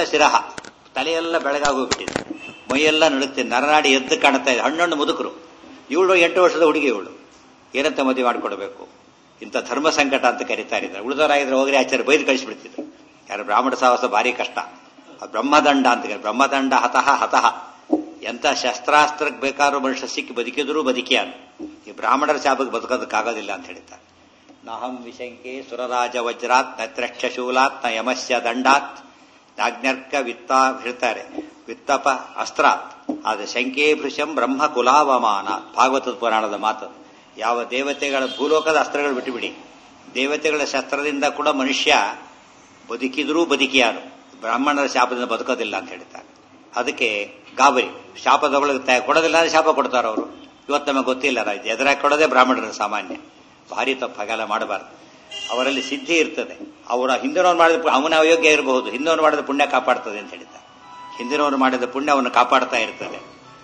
ಶಿರಹ ತಲೆಯೆಲ್ಲ ಬೆಳಗಾಗೋಗ್ಬಿಟ್ಟಿದೆ ಮೈಯೆಲ್ಲ ನಡುತ್ತೆ ನರನಾಡಿ ಎದ್ದು ಕಾಣ್ತಾ ಇದೆ ಹಣ್ಣಣ್ಣು ಮುದುಕರು ಇವಳು ಎಂಟು ವರ್ಷದ ಹುಡುಗಿ ಇವಳು ಏನಂತ ಮದುವೆ ಮಾಡಿಕೊಡ್ಬೇಕು ಇಂಥ ಧರ್ಮ ಸಂಕಟ ಅಂತ ಕರೀತಾ ಇದ್ದಾರೆ ಉಳಿದವರಾಗಿದ್ರೆ ಹೋಗ್ರಿ ಆಚಾರ್ಯ ಬೈದು ಕಳಿಸ್ಬಿಡ್ತಿದ್ರು ಯಾರು ಬ್ರಾಹ್ಮಣ ಸಾಹಸ ಭಾರಿ ಕಷ್ಟ ಆ ಬ್ರಹ್ಮದಂಡ ಅಂತ ಕರೀತಾರೆ. ಬ್ರಹ್ಮದಂಡ ಹತಃ ಹತಃ ಎಂತ ಶಸ್ತ್ರಾಸ್ತ್ರಕ್ಕೆ ಬೇಕಾದ್ರೂ ಮನುಷ್ಯ ಸಿಕ್ಕಿ ಬದುಕಿದ್ರು ಬದುಕಿಯಾನು ಈ ಬ್ರಾಹ್ಮಣರ ಶಾಪಕ್ಕೆ ಬದುಕೋದಕ್ಕಾಗೋದಿಲ್ಲ ಅಂತ ಹೇಳ್ತಾರೆ ನಹಂ ವಿಶಂಕೆ ಸುರರಾಜ ವಜ್ರಾತ್ ನತ್ರಕ್ಷ ಶೂಲಾತ್ ನ ಯಮಸ್ಯ ದಂಡಾತ್ ನಾಜ್ಞರ್ಕ ವಿತ್ತ ಹೇಳ್ತಾರೆ ವಿತ್ತಪ ಅಸ್ತ್ರಾತ್ ಆದ ಶಂಕೆ ಭೃಶಂ ಬ್ರಹ್ಮ ಕುಲಾವಮಾನ ಭಾಗವತದ ಪುರಾಣದ ಮಾತು ಯಾವ ದೇವತೆಗಳ ಭೂಲೋಕದ ಅಸ್ತ್ರಗಳು ಬಿಟ್ಟುಬಿಡಿ ದೇವತೆಗಳ ಶಸ್ತ್ರದಿಂದ ಕೂಡ ಮನುಷ್ಯ ಬದುಕಿದ್ರೂ ಬದುಕಿಯಾನು ಬ್ರಾಹ್ಮಣರ ಶಾಪದಿಂದ ಬದುಕೋದಿಲ್ಲ ಅಂತ ಹೇಳ್ತಾರೆ ಅದಕ್ಕೆ ಗಾಬರಿ ಶಾಪ ತಗೊಳ್ಳೋಕೆ ಕೊಡೋದಿಲ್ಲ ಅಂದ್ರೆ ಶಾಪ ಕೊಡ್ತಾರೆ ಅವರು ಇವತ್ತು ನಮಗೆ ಗೊತ್ತಿಲ್ಲ ನಾವು ಎದುರಾಗಿ ಕೊಡೋದೇ ಬ್ರಾಹ್ಮಣರ ಸಾಮಾನ್ಯ ಭಾರಿ ತಪ್ಪು ಹಾಗೆಲ್ಲ ಮಾಡಬಾರ್ದು ಅವರಲ್ಲಿ ಸಿದ್ಧಿ ಇರ್ತದೆ ಅವರ ಹಿಂದಿನವ್ರು ಮಾಡಿದ ಪು- ಅವನ ಅಯೋಗ್ಯ ಇರಬಹುದು ಹಿಂದಿನವ್ರು ಮಾಡಿದ ಪುಣ್ಯ ಕಾಪಾಡ್ತದೆ ಅಂತ ಹೇಳ್ತಾರೆ ಹಿಂದಿನವರು ಮಾಡಿದ ಪುಣ್ಯ ಅವನು ಕಾಪಾಡ್ತಾ ಇರ್ತದೆ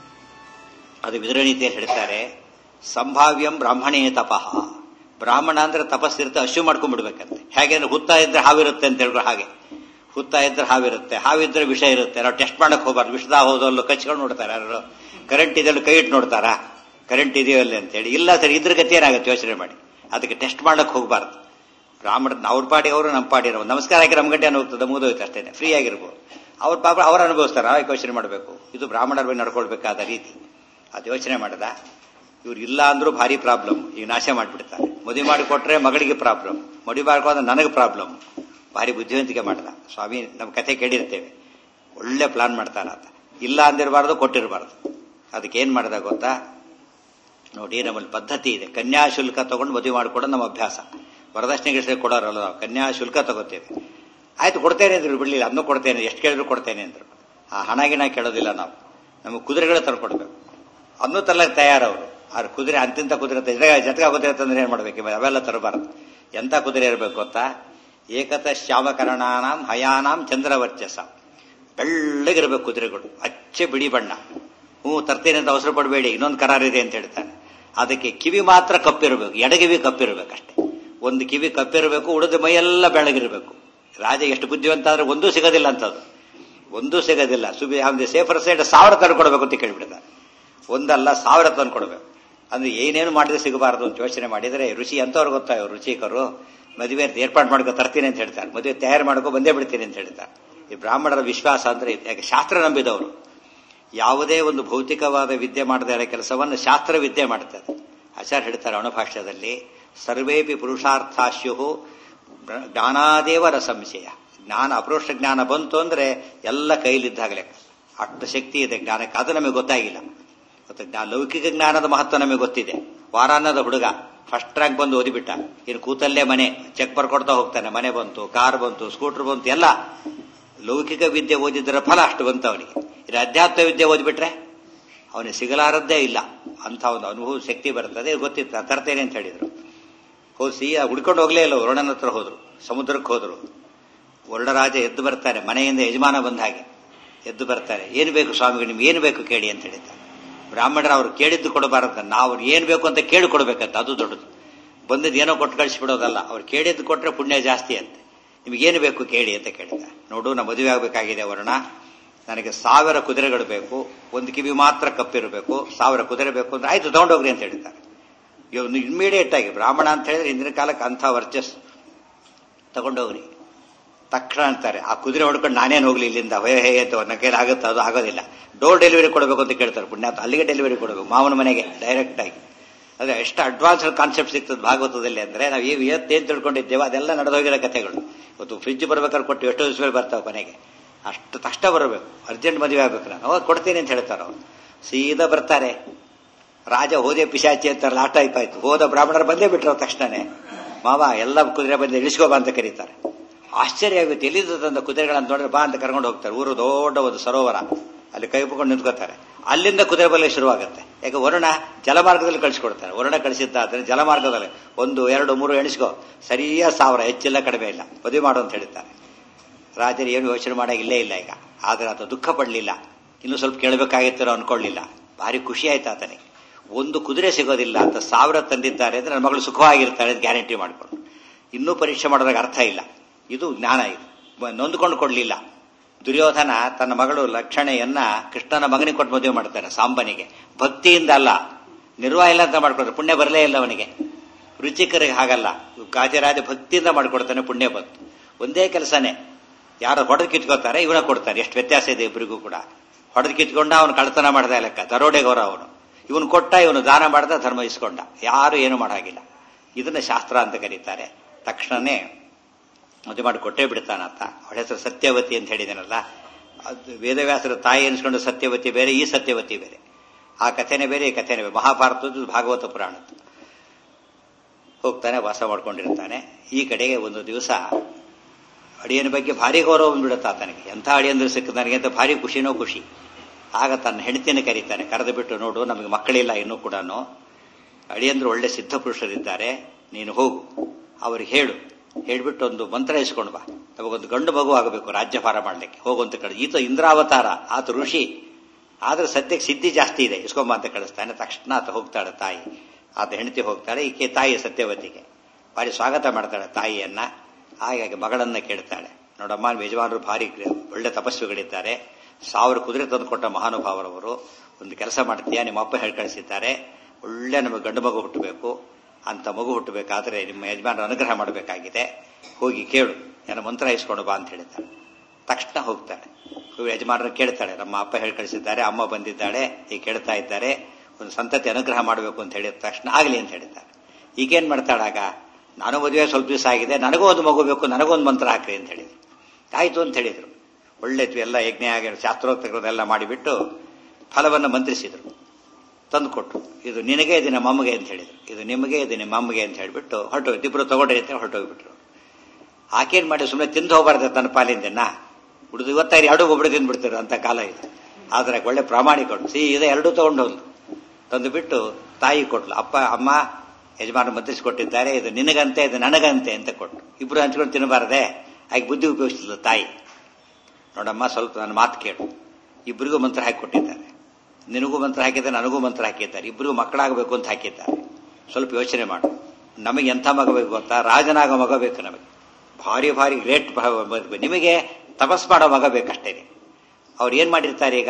ಅದು ವಿದುರನೀತಿಯಲ್ಲಿ ಹೇಳ್ತಾರೆ ಸಂಭಾವ್ಯಂ ಬ್ರಾಹ್ಮಣೇ ತಪಃ ಬ್ರಾಹ್ಮಣ ಅಂದ್ರೆ ತಪಸ್ಸಿರುತ್ತೆ ಅಶು ಮಾಡ್ಕೊಂಡ್ಬಿಡ್ಬೇಕಂತೆ ಹೇಗೆ ಅಂದ್ರೆ ಹುತ್ತ ಇದ್ರೆ ಹಾವಿರುತ್ತೆ ಅಂತ ಹೇಳಿದ್ರು ಹಾಗೆ ಹುತ್ತ ಇದ್ರೆ ಹಾವಿರುತ್ತೆ ಹಾವಿದ್ರೆ ವಿಷ ಇರುತ್ತೆ ನಾವು ಟೆಸ್ಟ್ ಮಾಡಕ್ ಹೋಗ್ಬಾರ್ದು ವಿಷದ ಹೋದಲ್ಲೂ ಕಚ್ಕೊಂಡು ನೋಡ್ತಾರೆ ಯಾರು ಕರೆಂಟ್ ಇದೆಲ್ಲ ಕೈ ಇಟ್ಟು ನೋಡ್ತಾರಾ ಕರೆಂಟ್ ಇದೆಯೋ ಅಲ್ಲಿ ಅಂತೇಳಿ ಇಲ್ಲ ಸರ್ ಇದ್ರ ಗತಿ ಏನಾಗುತ್ತೆ ಯೋಚನೆ ಮಾಡಿ ಅದಕ್ಕೆ ಟೆಸ್ಟ್ ಮಾಡಕ್ ಹೋಗ್ಬಾರ್ದು ಬ್ರಾಹ್ಮಣ ಅವ್ರ ಪಾಡಿ ಅವರು ನಮ್ಮ ಪಾಡಿ ಇರೋ ನಮಸ್ಕಾರ ಹಾಕಿ ನಮ್ಮ ಗಂಟೆ ಹೋಗ್ತದೆ ಮುಗಿದೋಯ್ತು ಅಷ್ಟೇ ಫ್ರೀ ಆಗಿರ್ಬೋದು ಅವ್ರ ಪಾಪ ಅವ್ರು ಅನುಭವಿಸ್ತಾರೆ ನಾವೇ ಯೋಚನೆ ಮಾಡಬೇಕು ಇದು ಬ್ರಾಹ್ಮಣರ ಬಗ್ಗೆ ನಡ್ಕೊಳ್ಬೇಕಾದ ರೀತಿ ಅದು ಯೋಚನೆ ಮಾಡದ ಇವ್ರು ಇಲ್ಲ ಅಂದ್ರೂ ಭಾರಿ ಪ್ರಾಬ್ಲಮ್ ಈಗ ನಾಶ ಮಾಡಿಬಿಡ್ತಾರೆ ಮದುವೆ ಮಾಡಿಕೊಟ್ರೆ ಮಗಳಿಗೆ ಪ್ರಾಬ್ಲಮ್ ಮದುವೆ ಮಾಡ್ಕೊಂಡ್ರೆ ನನಗೆ ಪ್ರಾಬ್ಲಮ್ ಭಾರಿ ಬುದ್ಧಿವಂತಿಕೆ ಮಾಡ್ದ ಸ್ವಾಮಿ ನಮ್ಮ ಕಥೆ ಕೇಳಿರ್ತೇವೆ ಒಳ್ಳೆ ಪ್ಲಾನ್ ಮಾಡ್ತಾನ ಅಂತ ಇಲ್ಲ ಅಂದಿರಬಾರ್ದು ಕೊಟ್ಟಿರಬಾರ್ದು ಅದಕ್ಕೆ ಏನ್ ಮಾಡ್ದ ಗೊತ್ತಾ ನೋಡಿ ನಮ್ಮಲ್ಲಿ ಪದ್ಧತಿ ಇದೆ ಕನ್ಯಾ ಶುಲ್ಕ ತಗೊಂಡು ಮದುವೆ ಮಾಡಿಕೊಡೋದು ನಮ್ಮ ಅಭ್ಯಾಸ ವರದಕ್ಷಿಣೆ ಗಿಡಸೆ ಕೊಡೋರಲ್ಲ ನಾವು ಕನ್ಯಾ ಶುಲ್ಕ ತಗೋತೇವೆ ಆಯ್ತು ಕೊಡ್ತೇನೆ ಅಂದ್ರು ಬಿಡ್ಲಿಲ್ಲ ಅದನ್ನು ಕೊಡ್ತೇನೆ ಎಷ್ಟು ಕೇಳಿದ್ರು ಕೊಡ್ತೇನೆ ಅಂದ್ರು ಆ ಹಣ ಗಿಣ ಕೇಳೋದಿಲ್ಲ ನಾವು ನಮಗೆ ಕುದುರೆಗಳು ತಂದ್ಕೊಡ್ಬೇಕು ಅದನ್ನು ತರಲಿಕ್ಕೆ ತಯಾರವರು ಆದ್ರೆ ಕುದುರೆ ಅಂತಿಂತ ಕುದುರೆ ತ- ಜೊತೆಗೆ ಜೊತೆಗೆ ಕುದುರೆ ತಂದ್ರೆ ಏನ್ ಮಾಡ್ಬೇಕು ಇವಾಗ ಅವೆಲ್ಲ ತರಬಾರದು ಎಂತ ಕುದುರೆ ಇರಬೇಕು ಗೊತ್ತಾ ಏಕತ ಶ್ಯಾಮಕರಣಾನಾಂ ಹಯಾನಾಂ ಚಂದ್ರವರ್ಚಸ ಬೆಳ್ಳಗಿರ್ಬೇಕು ಕುದುರೆಗಳು ಅಚ್ಚೆ ಬಿಳಿ ಬಣ್ಣ ಹ್ಞೂ ತರ್ತೇನೆ ಅಂತ ಅವಸರ ಪಡಬೇಡಿ ಇನ್ನೊಂದು ಕರಾರಿದೆ ಅಂತ ಹೇಳ್ತಾನೆ ಅದಕ್ಕೆ ಕಿವಿ ಮಾತ್ರ ಕಪ್ಪಿರಬೇಕು ಎಡಗಿವಿ ಕಪ್ಪಿರಬೇಕಷ್ಟೇ ಒಂದು ಕಿವಿ ಕಪ್ಪಿರಬೇಕು ಉಳಿದ ಮೈಯೆಲ್ಲ ಬೆಳಗಿರಬೇಕು ರಾಜ ಎಷ್ಟು ಬುದ್ಧಿವಂತ ಆದ್ರೆ ಒಂದೂ ಸಿಗೋದಿಲ್ಲ ಅಂತದ್ದು ಒಂದೂ ಸಿಗೋದಿಲ್ಲ ಸುಬಿ ಅವ್ನಿಗೆ ಸೇಫರ್ ಸೈಡ್ ಸಾವಿರ ತಂದು ಕೊಡಬೇಕು ಅಂತ ಕೇಳ್ಬಿಡ್ತಾರೆ ಒಂದಲ್ಲ ಸಾವಿರ ತಂದು ಕೊಡಬೇಕು ಅಂದ್ರೆ ಏನೇನು ಮಾಡಿದ್ರೆ ಸಿಗಬಾರದು ಅಂತ ಯೋಚನೆ ಮಾಡಿದರೆ ರುಚಿ ಎಂತವ್ರು ಗೊತ್ತಾ ಇವ್ರು ರುಚಿಕರು ಮದುವೆ ಏರ್ಪಾಡು ಮಾಡ್ಕೊ ತರ್ತೀನಿ ಅಂತ ಹೇಳ್ತಾರೆ ಮದುವೆ ತಯಾರು ಮಾಡ್ಕೊ ಬಂದೇ ಬಿಡ್ತೀನಿ ಅಂತ ಹೇಳ್ತಾರೆ ಈ ಬ್ರಾಹ್ಮಣರ ವಿಶ್ವಾಸ ಅಂದ್ರೆ ಇದು. ಯಾಕೆ ಶಾಸ್ತ್ರ ನಂಬಿದವರು ಯಾವುದೇ ಒಂದು ಭೌತಿಕವಾದ ವಿದ್ಯೆ ಮಾಡದೇ ಇರೋ ಕೆಲಸವನ್ನು ಶಾಸ್ತ್ರ ವಿದ್ಯೆ ಮಾಡ್ತಾರೆ ಆಚಾರ್ಯ ಹೇಳ್ತಾರೆ ಅಣುಭಾಷ್ಯದಲ್ಲಿ ಸರ್ವೇಪಿ ಪುರುಷಾರ್ಥಾಶ್ಯು ಜ್ಞಾನಾದೇವರ ಸಂಶಯ ಜ್ಞಾನ ಅಪರೋಕ್ಷ ಜ್ಞಾನ ಬಂತು ಅಂದ್ರೆ ಎಲ್ಲ ಕೈಲಿದ್ದಾಗಲೇ ಅಷ್ಟು ಶಕ್ತಿ ಇದೆ ಜ್ಞಾನಕ್ಕೆ ಅದು ನಮಗೆ ಗೊತ್ತಾಗಿಲ್ಲ ಮತ್ತೆ ಜ್ಞಾ ಲೌಕಿಕ ಜ್ಞಾನದ ಮಹತ್ವ ನಮಗೆ ಗೊತ್ತಿದೆ ವಾರಾನ್ನದ ಹುಡುಗ ಫಸ್ಟ್ ರ್ಯಾಂಕ್ ಬಂದು ಓದಿಬಿಟ್ಟ ಇನ್ನು ಕೂತಲ್ಲೇ ಮನೆ ಚೆಕ್ ಬರ್ಕೊಡ್ತಾ ಹೋಗ್ತಾನೆ ಮನೆ ಬಂತು ಕಾರ್ ಬಂತು ಸ್ಕೂಟರ್ ಬಂತು ಎಲ್ಲ ಲೌಕಿಕ ವಿದ್ಯೆ ಓದಿದ್ದರ ಫಲ ಅಷ್ಟು ಬಂತು ಅವನಿಗೆ ಇದು ಅಧ್ಯಾತ್ಮ ವಿದ್ಯೆ ಓದ್ಬಿಟ್ರೆ ಅವನಿಗೆ ಸಿಗಲಾರದ್ದೇ ಇಲ್ಲ ಅಂತ ಒಂದು ಅನುಭವ ಶಕ್ತಿ ಬರ್ತದೆ ಇದು ಗೊತ್ತಿತ್ತು ತರ್ತೇನೆ ಅಂತ ಹೇಳಿದ್ರು ಹೋಸಿ ಹುಡ್ಕೊಂಡು ಹೋಗ್ಲೇ ಇಲ್ಲ ವರುಣನ ಹತ್ರ ಹೋದ್ರು ಸಮುದ್ರಕ್ಕೆ ಹೋದ್ರು ವರ್ಣರಾಜ ಎದ್ದು ಬರ್ತಾರೆ ಮನೆಯಿಂದ ಯಜಮಾನ ಬಂದ ಹಾಗೆ ಎದ್ದು ಬರ್ತಾರೆ ಏನು ಬೇಕು ಸ್ವಾಮಿಗಳು ನಿಮ್ಗೆ ಏನು ಬೇಕು ಕೇಳಿ ಅಂತ ಹೇಳಿದ್ದಾರೆ ಬ್ರಾಹ್ಮಣರು ಅವ್ರು ಕೇಳಿದ್ದು ಕೊಡಬಾರದು ನಾವು ಏನು ಬೇಕು ಅಂತ ಕೇಳಿ ಕೊಡ್ಬೇಕಂತ ಅದು ದೊಡ್ಡದು ಬಂದಿದ್ದು ಏನೋ ಕೊಟ್ಟು ಕಳಿಸ್ಬಿಡೋದಲ್ಲ ಅವ್ರು ಕೇಳಿದ್ದು ಕೊಟ್ರೆ ಪುಣ್ಯ ಜಾಸ್ತಿ ಅಂತೆ ನಿಮಗೇನು ಬೇಕು ಕೇಳಿ ಅಂತ ಕೇಳಿದ ನೋಡು ನಾ ಮದುವೆ ಆಗಬೇಕಾಗಿದೆ ವರ್ಣ ನನಗೆ ಸಾವಿರ ಕುದುರೆಗಳು ಬೇಕು ಒಂದು ಕಿವಿ ಮಾತ್ರ ಕಪ್ಪಿರಬೇಕು ಸಾವಿರ ಕುದುರೆ ಬೇಕು ಅಂದ್ರೆ ಆಯ್ತು ತಗೊಂಡೋಗ್ರಿ ಅಂತ ಹೇಳಿದ್ದಾರೆ ಇವನು ಇಮ್ಮಿಡಿಯೇಟ್ ಆಗಿ ಬ್ರಾಹ್ಮಣ ಅಂತ ಹೇಳಿದ್ರೆ ಹಿಂದಿನ ಕಾಲಕ್ಕೆ ಅಂಥ ವರ್ಚಸ್ ತಗೊಂಡೋಗ್ರಿ ತಕ್ಷಣ ಅಂತಾರೆ ಆ ಕುದುರೆ ಹೊಡ್ಕೊಂಡು ನಾನೇನು ಹೋಗ್ಲಿ ಇಲ್ಲಿಂದ ಹೇ ಹೇ ಅಂತ ನನ್ನ ಕೈಲಿ ಆಗುತ್ತೆ ಅದು ಆಗೋದಿಲ್ಲ ಡೋರ್ ಡೆಲಿವರಿ ಕೊಡಬೇಕು ಅಂತ ಕೇಳ್ತಾರೆ ಪುಣ್ಯಾತ ಅಲ್ಲಿಗೆ ಡೆಲಿವರಿ ಕೊಡಬೇಕು ಮಾವನ ಮನೆಗೆ ಡೈರೆಕ್ಟ್ ಆಗಿ ಅದೇ ಎಷ್ಟು ಅಡ್ವಾನ್ಸ್ಡ್ ಕಾನ್ಸೆಪ್ಟ್ ಸಿಗ್ತದೆ ಭಾಗವತದಲ್ಲಿ ಅಂದ್ರೆ ನಾವು ಈ ಇವತ್ತೇನು ತಿಳ್ಕೊಂಡಿದ್ದೇವೆ ಅದೆಲ್ಲ ನಡೆದೋಗಿರೋ ಕಥೆಗಳು ಇವತ್ತು ಫ್ರಿಜ್ ಬರ್ಬೇಕಾದ್ರೆ ಕೊಟ್ಟು ಎಷ್ಟೋ ದಿವಸ ಬರ್ತಾವೆ ಕೊನೆಗೆ ಅಷ್ಟು ತಕ್ಷಣ ಬರಬೇಕು ಅರ್ಜೆಂಟ್ ಮದುವೆ ಆಗ್ಬೇಕು ನಾನು ಅವಾಗ ಕೊಡ್ತೀನಿ ಅಂತ ಹೇಳ್ತಾರೆ ಅವ್ರು ಸೀದಾ ಬರ್ತಾರೆ ರಾಜ ಹೋದೆ ಪಿಶಾಚಿ ಅಂತಾರಲ್ಲ ಆ ಟೈಪ್ ಆಯ್ತು ಹೋದ ಬ್ರಾಹ್ಮಣರು ಬಂದೇ ಬಿಟ್ರು ತಕ್ಷಣನೇ ಮಾವ ಎಲ್ಲ ಕುದುರೆ ಬಂದು ಇಳಿಸ್ಕೋ ಬಾ ಅಂತ ಕರೀತಾರೆ ಆಶ್ಚರ್ಯ ಆಗುತ್ತೆ ಎಲ್ಲಿದ್ದು ತಂದ ಕುದುರೆಗಳನ್ನ ನೋಡಿದ್ರೆ ಬಾ ಅಂತ ಕರ್ಕೊಂಡು ಹೋಗ್ತಾರೆ ಊರು ದೊಡ್ಡ ಒಂದು ಸರೋವರ ಅಲ್ಲಿ ಕೈ ಮುಕೊಂಡು ನಿಂತ್ಕೋತಾರೆ ಅಲ್ಲಿಂದ ಕುದುರೆ ಬಲ್ಲ ಶುರುವಾಗುತ್ತೆ ಯಾಕೆ ವರುಣ ಜಲಮಾರ್ಗದಲ್ಲಿ ಕಳಿಸ್ಕೊಡ್ತಾರೆ ವರುಣ ಕಳಿಸಿದ್ದಾದ್ರೆ ಜಲಮಾರ್ಗದಲ್ಲಿ ಒಂದು ಎರಡು ಮೂರು ಎಣಿಸ್ಕೋ ಸರಿಯಾದ ಸಾವಿರ ಹೆಚ್ಚಿಲ್ಲ ಕಡಿಮೆ ಇಲ್ಲ ಮದುವೆ ಮಾಡು ಅಂತ ಹೇಳ್ತಾರೆ ರಾಜರು ಏನು ಯೋಚನೆ ಮಾಡಾಗಿಲ್ಲೇ ಇಲ್ಲ ಈಗ ಆದ್ರೆ ಆತ ದುಃಖ ಪಡಲಿಲ್ಲ ಇನ್ನೂ ಸ್ವಲ್ಪ ಕೇಳಬೇಕಾಗಿತ್ತು ಅನ್ಕೊಳ್ಳಿಲ್ಲ ಭಾರಿ ಖುಷಿ ಆಯ್ತು ಆತನಿಗೆ ಒಂದು ಕುದುರೆ ಸಿಗೋದಿಲ್ಲ ಅಂತ ಸಾವಿರ ತಂದಿದ್ದಾರೆ ಅಂದ್ರೆ ನನ್ನ ಮಗಳು ಸುಖವಾಗಿರ್ತಾಳೆ ಅಂತ ಗ್ಯಾರಂಟಿ ಮಾಡಿಕೊಂಡು ಇನ್ನೂ ಪರೀಕ್ಷೆ ಮಾಡೋದಾಗ ಅರ್ಥ ಇಲ್ಲ ಇದು ಜ್ಞಾನ ಇದು ಬ- ನೊಂದ್ಕೊಂಡು ಕೊಡ್ಲಿಲ್ಲ ದುರ್ಯೋಧನ ತನ್ನ ಮಗಳು ಲಕ್ಷಣೆಯನ್ನ ಕೃಷ್ಣನ ಮಗನಿಗೆ ಕೊಟ್ಟು ಮದುವೆ ಮಾಡ್ತಾನೆ ಸಾಂಬನಿಗೆ ಭಕ್ತಿಯಿಂದ ಅಲ್ಲ ನಿರ್ವಾಹ ಇಲ್ಲ ಅಂತ ಮಾಡ್ಕೊಡ್ತಾರೆ ಪುಣ್ಯ ಬರಲೇ ಇಲ್ಲ ಅವನಿಗೆ ರುಚಿಕರಿಗೆ ಹಾಗಲ್ಲ ಗಾಜರಾಜ ಭಕ್ತಿಯಿಂದ ಮಾಡ್ಕೊಡ್ತಾನೆ ಪುಣ್ಯ ಬಂತು ಒಂದೇ ಕೆಲಸನೇ ಯಾರು ಹೊಡೆದು ಕಿತ್ಕೋತಾರೆ ಇವನ ಕೊಡ್ತಾನೆ ಎಷ್ಟು ವ್ಯತ್ಯಾಸ ಇದೆ ಇಬ್ಬರಿಗೂ ಕೂಡ ಹೊಡೆದು ಕಿತ್ಕೊಂಡ ಅವನು ಕಳ್ತನ ಮಾಡ್ದ ಲೆಕ್ಕ ದರೋಡೆಗೌರ ಅವನು ಇವನು ಕೊಟ್ಟ ಇವನು ದಾನ ಮಾಡ್ದ ಧರ್ಮ ಇಸ್ಕೊಂಡ ಯಾರು ಏನು ಮಾಡಾಗಿಲ್ಲ ಇದನ್ನ ಶಾಸ್ತ್ರ ಅಂತ ಕರೀತಾರೆ ತಕ್ಷಣನೇ ಮದುವೆ ಮಾಡಿ ಕೊಟ್ಟೇ ಬಿಡ್ತಾನಂತ ಅವಳ ಹೆಸರು ಸತ್ಯವತಿ ಅಂತ ಹೇಳಿದನಲ್ಲ ಅದು ವೇದವ್ಯಾಸರ ತಾಯಿ ಎನಿಸ್ಕೊಂಡು ಸತ್ಯವತಿ ಬೇರೆ ಈ ಸತ್ಯವತಿ ಬೇರೆ ಆ ಕಥೆನೇ ಬೇರೆ ಈ ಕಥೆನೇ ಬೇರೆ ಮಹಾಭಾರತದ್ದು ಭಾಗವತ ಪುರಾಣದ್ದು ಹೋಗ್ತಾನೆ ವಾಸ ಮಾಡ್ಕೊಂಡಿರ್ತಾನೆ ಈ ಕಡೆಗೆ ಒಂದು ದಿವಸ ಅಡಿಯನ ಬಗ್ಗೆ ಭಾರಿ ಗೌರವ ಬಂದ್ಬಿಡುತ್ತೆ ಆತನಿಗೆ ಎಂಥ ಅಡಿಯಂದ್ರೆ ಸಿಕ್ಕ ನನಗೆ ಅಂತ ಭಾರಿ ಖುಷಿನೋ ಖುಷಿ ಆಗ ತನ್ನ ಹೆಂಡತಿನ ಕರೀತಾನೆ ಕರೆದು ಬಿಟ್ಟು ನೋಡು ನಮಗೆ ಮಕ್ಕಳಿಲ್ಲ ಇನ್ನೂ ಕೂಡ ಅಡಿಯಂದ್ರು ಒಳ್ಳೆ ಸಿದ್ಧ ಪುರುಷರಿದ್ದಾರೆ ನೀನು ಹೋಗು ಅವ್ರಿಗೆ ಹೇಳು ಹೇಳ್ಬಿಟ್ಟು ಒಂದು ಮಂತ್ರ ಇಸ್ಕೊಂಡು ಬಾ ನಮಗೊಂದು ಗಂಡು ಮಗು ಆಗಬೇಕು ರಾಜ್ಯಭಾರ ಮಾಡಲಿಕ್ಕೆ ಹೋಗುವಂತ ಕಡೆ ಈತ ಇಂದ್ರಾವತಾರ ಆತ ಋಷಿ ಆದ್ರೆ ಸದ್ಯಕ್ಕೆ ಸಿದ್ಧಿ ಜಾಸ್ತಿ ಇದೆ ಇಸ್ಕೊಂಬ ಅಂತ ಕಳಿಸ್ತಾನೆ ತಕ್ಷಣ ಆತ ಹೋಗ್ತಾಳೆ ತಾಯಿ ಆತ ಹೆಂಡತಿ ಹೋಗ್ತಾಳೆ ಈಕೆ ತಾಯಿ ಸತ್ಯವತಿಗೆ ಭಾರಿ ಸ್ವಾಗತ ಮಾಡ್ತಾಳೆ ತಾಯಿಯನ್ನ ಹಾಗಾಗಿ ಮಗಳನ್ನ ಕೇಳ್ತಾಳೆ ನೋಡಮ್ಮ ಯಜಮಾನರು ಭಾರಿ ಒಳ್ಳೆ ತಪಸ್ವಿಗಳಿದ್ದಾರೆ ಸಾವಿರ ಕುದುರೆ ತಂದುಕೊಟ್ಟ ಮಹಾನುಭಾವರವರು ಒಂದು ಕೆಲಸ ಮಾಡ್ತೀಯಾ ನಿಮ್ಮ ಅಪ್ಪ ಹೇಳಿ ಕಳಿಸಿದ್ದಾರೆ ಒಳ್ಳೆ ನಮಗೆ ಗಂಡು ಮಗು ಹುಟ್ಟಬೇಕು ಅಂತ ಮಗು ಹುಟ್ಟಬೇಕಾದ್ರೆ ನಿಮ್ಮ ಯಜಮಾನರ ಅನುಗ್ರಹ ಮಾಡಬೇಕಾಗಿದೆ ಹೋಗಿ ಕೇಳು ಏನೋ ಮಂತ್ರ ಇಸ್ಕೊಂಡು ಬಾ ಅಂತ ಹೇಳಿದ್ದಾಳೆ ತಕ್ಷಣ ಹೋಗ್ತಾಳೆ ಯಜಮಾನರು ಕೇಳ್ತಾಳೆ ನಮ್ಮ ಅಪ್ಪ ಹೇಳಿ ಕಳಿಸಿದ್ದಾರೆ ಅಮ್ಮ ಬಂದಿದ್ದಾಳೆ ಈಗ ಕೇಳ್ತಾ ಇದ್ದಾರೆ ಒಂದು ಸಂತತಿ ಅನುಗ್ರಹ ಮಾಡಬೇಕು ಅಂತ ಹೇಳಿದ ತಕ್ಷಣ ಆಗಲಿ ಅಂತ ಹೇಳಿದ್ದಾರೆ ಈಗೇನ್ ಮಾಡ್ತಾಳಾಗ ನಾನು ಮದುವೆ ಸ್ವಲ್ಪ ದಿವಸ ಆಗಿದೆ ನನಗೂ ಒಂದು ಮಗು ಬೇಕು ನನಗೊಂದು ಮಂತ್ರ ಹಾಕ್ರಿ ಅಂತ ಹೇಳಿದ್ರು ಆಯ್ತು ಅಂತ ಹೇಳಿದ್ರು ಒಳ್ಳೆ ಎಲ್ಲ ಯಜ್ಞ ಆಗಿ ಶಾಸ್ತ್ರೋಕ್ತಗಳನ್ನೆಲ್ಲ ಮಾಡಿಬಿಟ್ಟು ಫಲವನ್ನು ಮಂತ್ರಿಸಿದ್ರು ತಂದು ಕೊಟ್ಟು ಇದು ನಿನಗೆ ಇದು ನಮ್ಮ ಅಮ್ಮಗೆ ಅಂತ ಹೇಳಿದ್ರು ಇದು ನಿಮಗೆ ಇದು ನಿಮ್ಮ ಅಮ್ಮಗೆ ಅಂತ ಹೇಳಿಬಿಟ್ಟು ಹೊರಟೋಗಿ ಇಬ್ಬರು ತಗೊಂಡ್ರಿ ಅಂತ ಹೊರಟೋಗ್ಬಿಟ್ರು ಆಕೇನ್ ಮಾಡಿ ಸುಮ್ಮನೆ ತಿಂದು ಹೋಗ್ಬಾರ್ದು ತನ್ನ ಪಾಲಿಂದನ ಹುಡುದು ಇವತ್ತಾರಿ ಎರಡು ಒಬ್ಬರು ತಿಂದ್ಬಿಡ್ತಾರೆ ಅಂತ ಕಾಲ ಇದೆ ಆದ್ರೆ ಒಳ್ಳೆ ಪ್ರಾಮಾಣಿಕರು ಸಿ ಇದೆ ಎರಡೂ ತಗೊಂಡೋದ್ಲು ತಂದು ಬಿಟ್ಟು ತಾಯಿ ಕೊಟ್ಲು ಅಪ್ಪ ಅಮ್ಮ ಯಜಮಾನ ಮಂತ್ರಿಸಿಕೊಟ್ಟಿದ್ದಾರೆ ಇದು ನಿನಗಂತೆ ಇದು ನನಗಂತೆ ಅಂತ ಕೊಟ್ಟು ಇಬ್ರು ಹಂಚ್ಕೊಂಡು ತಿನ್ನಬಾರದೆ ಆಗ ಬುದ್ಧಿ ಉಪಯೋಗಿಸಿದ್ಲು ತಾಯಿ ನೋಡಮ್ಮ ಸ್ವಲ್ಪ ನನ್ನ ಮಾತು ಕೇಳು ಇಬ್ಬರಿಗೂ ಮಂತ್ರ ಹಾಕಿ ಕೊಟ್ಟಿದ್ದಾರೆ ನಿನಗೂ ಮಂತ್ರ ಹಾಕಿದ್ದಾರೆ ನನಗೂ ಮಂತ್ರ ಹಾಕಿದ್ದಾರೆ ಇಬ್ಬರಿಗೂ ಮಕ್ಕಳಾಗಬೇಕು ಅಂತ ಹಾಕಿದ್ದಾರೆ ಸ್ವಲ್ಪ ಯೋಚನೆ ಮಾಡು ನಮಗೆ ಎಂಥ ಮಗ ಬೇಕು ಗೊತ್ತಾ ರಾಜನಾಗ ಮಗ ಬೇಕು ನಮಗೆ ಭಾರಿ ಭಾರಿ ಗ್ರೇಟ್ ನಿಮಗೆ ತಪಸ್ ಮಾಡೋ ಮಗ ಬೇಕಷ್ಟೇ ಅವ್ರು ಏನ್ ಮಾಡಿರ್ತಾರೆ ಈಗ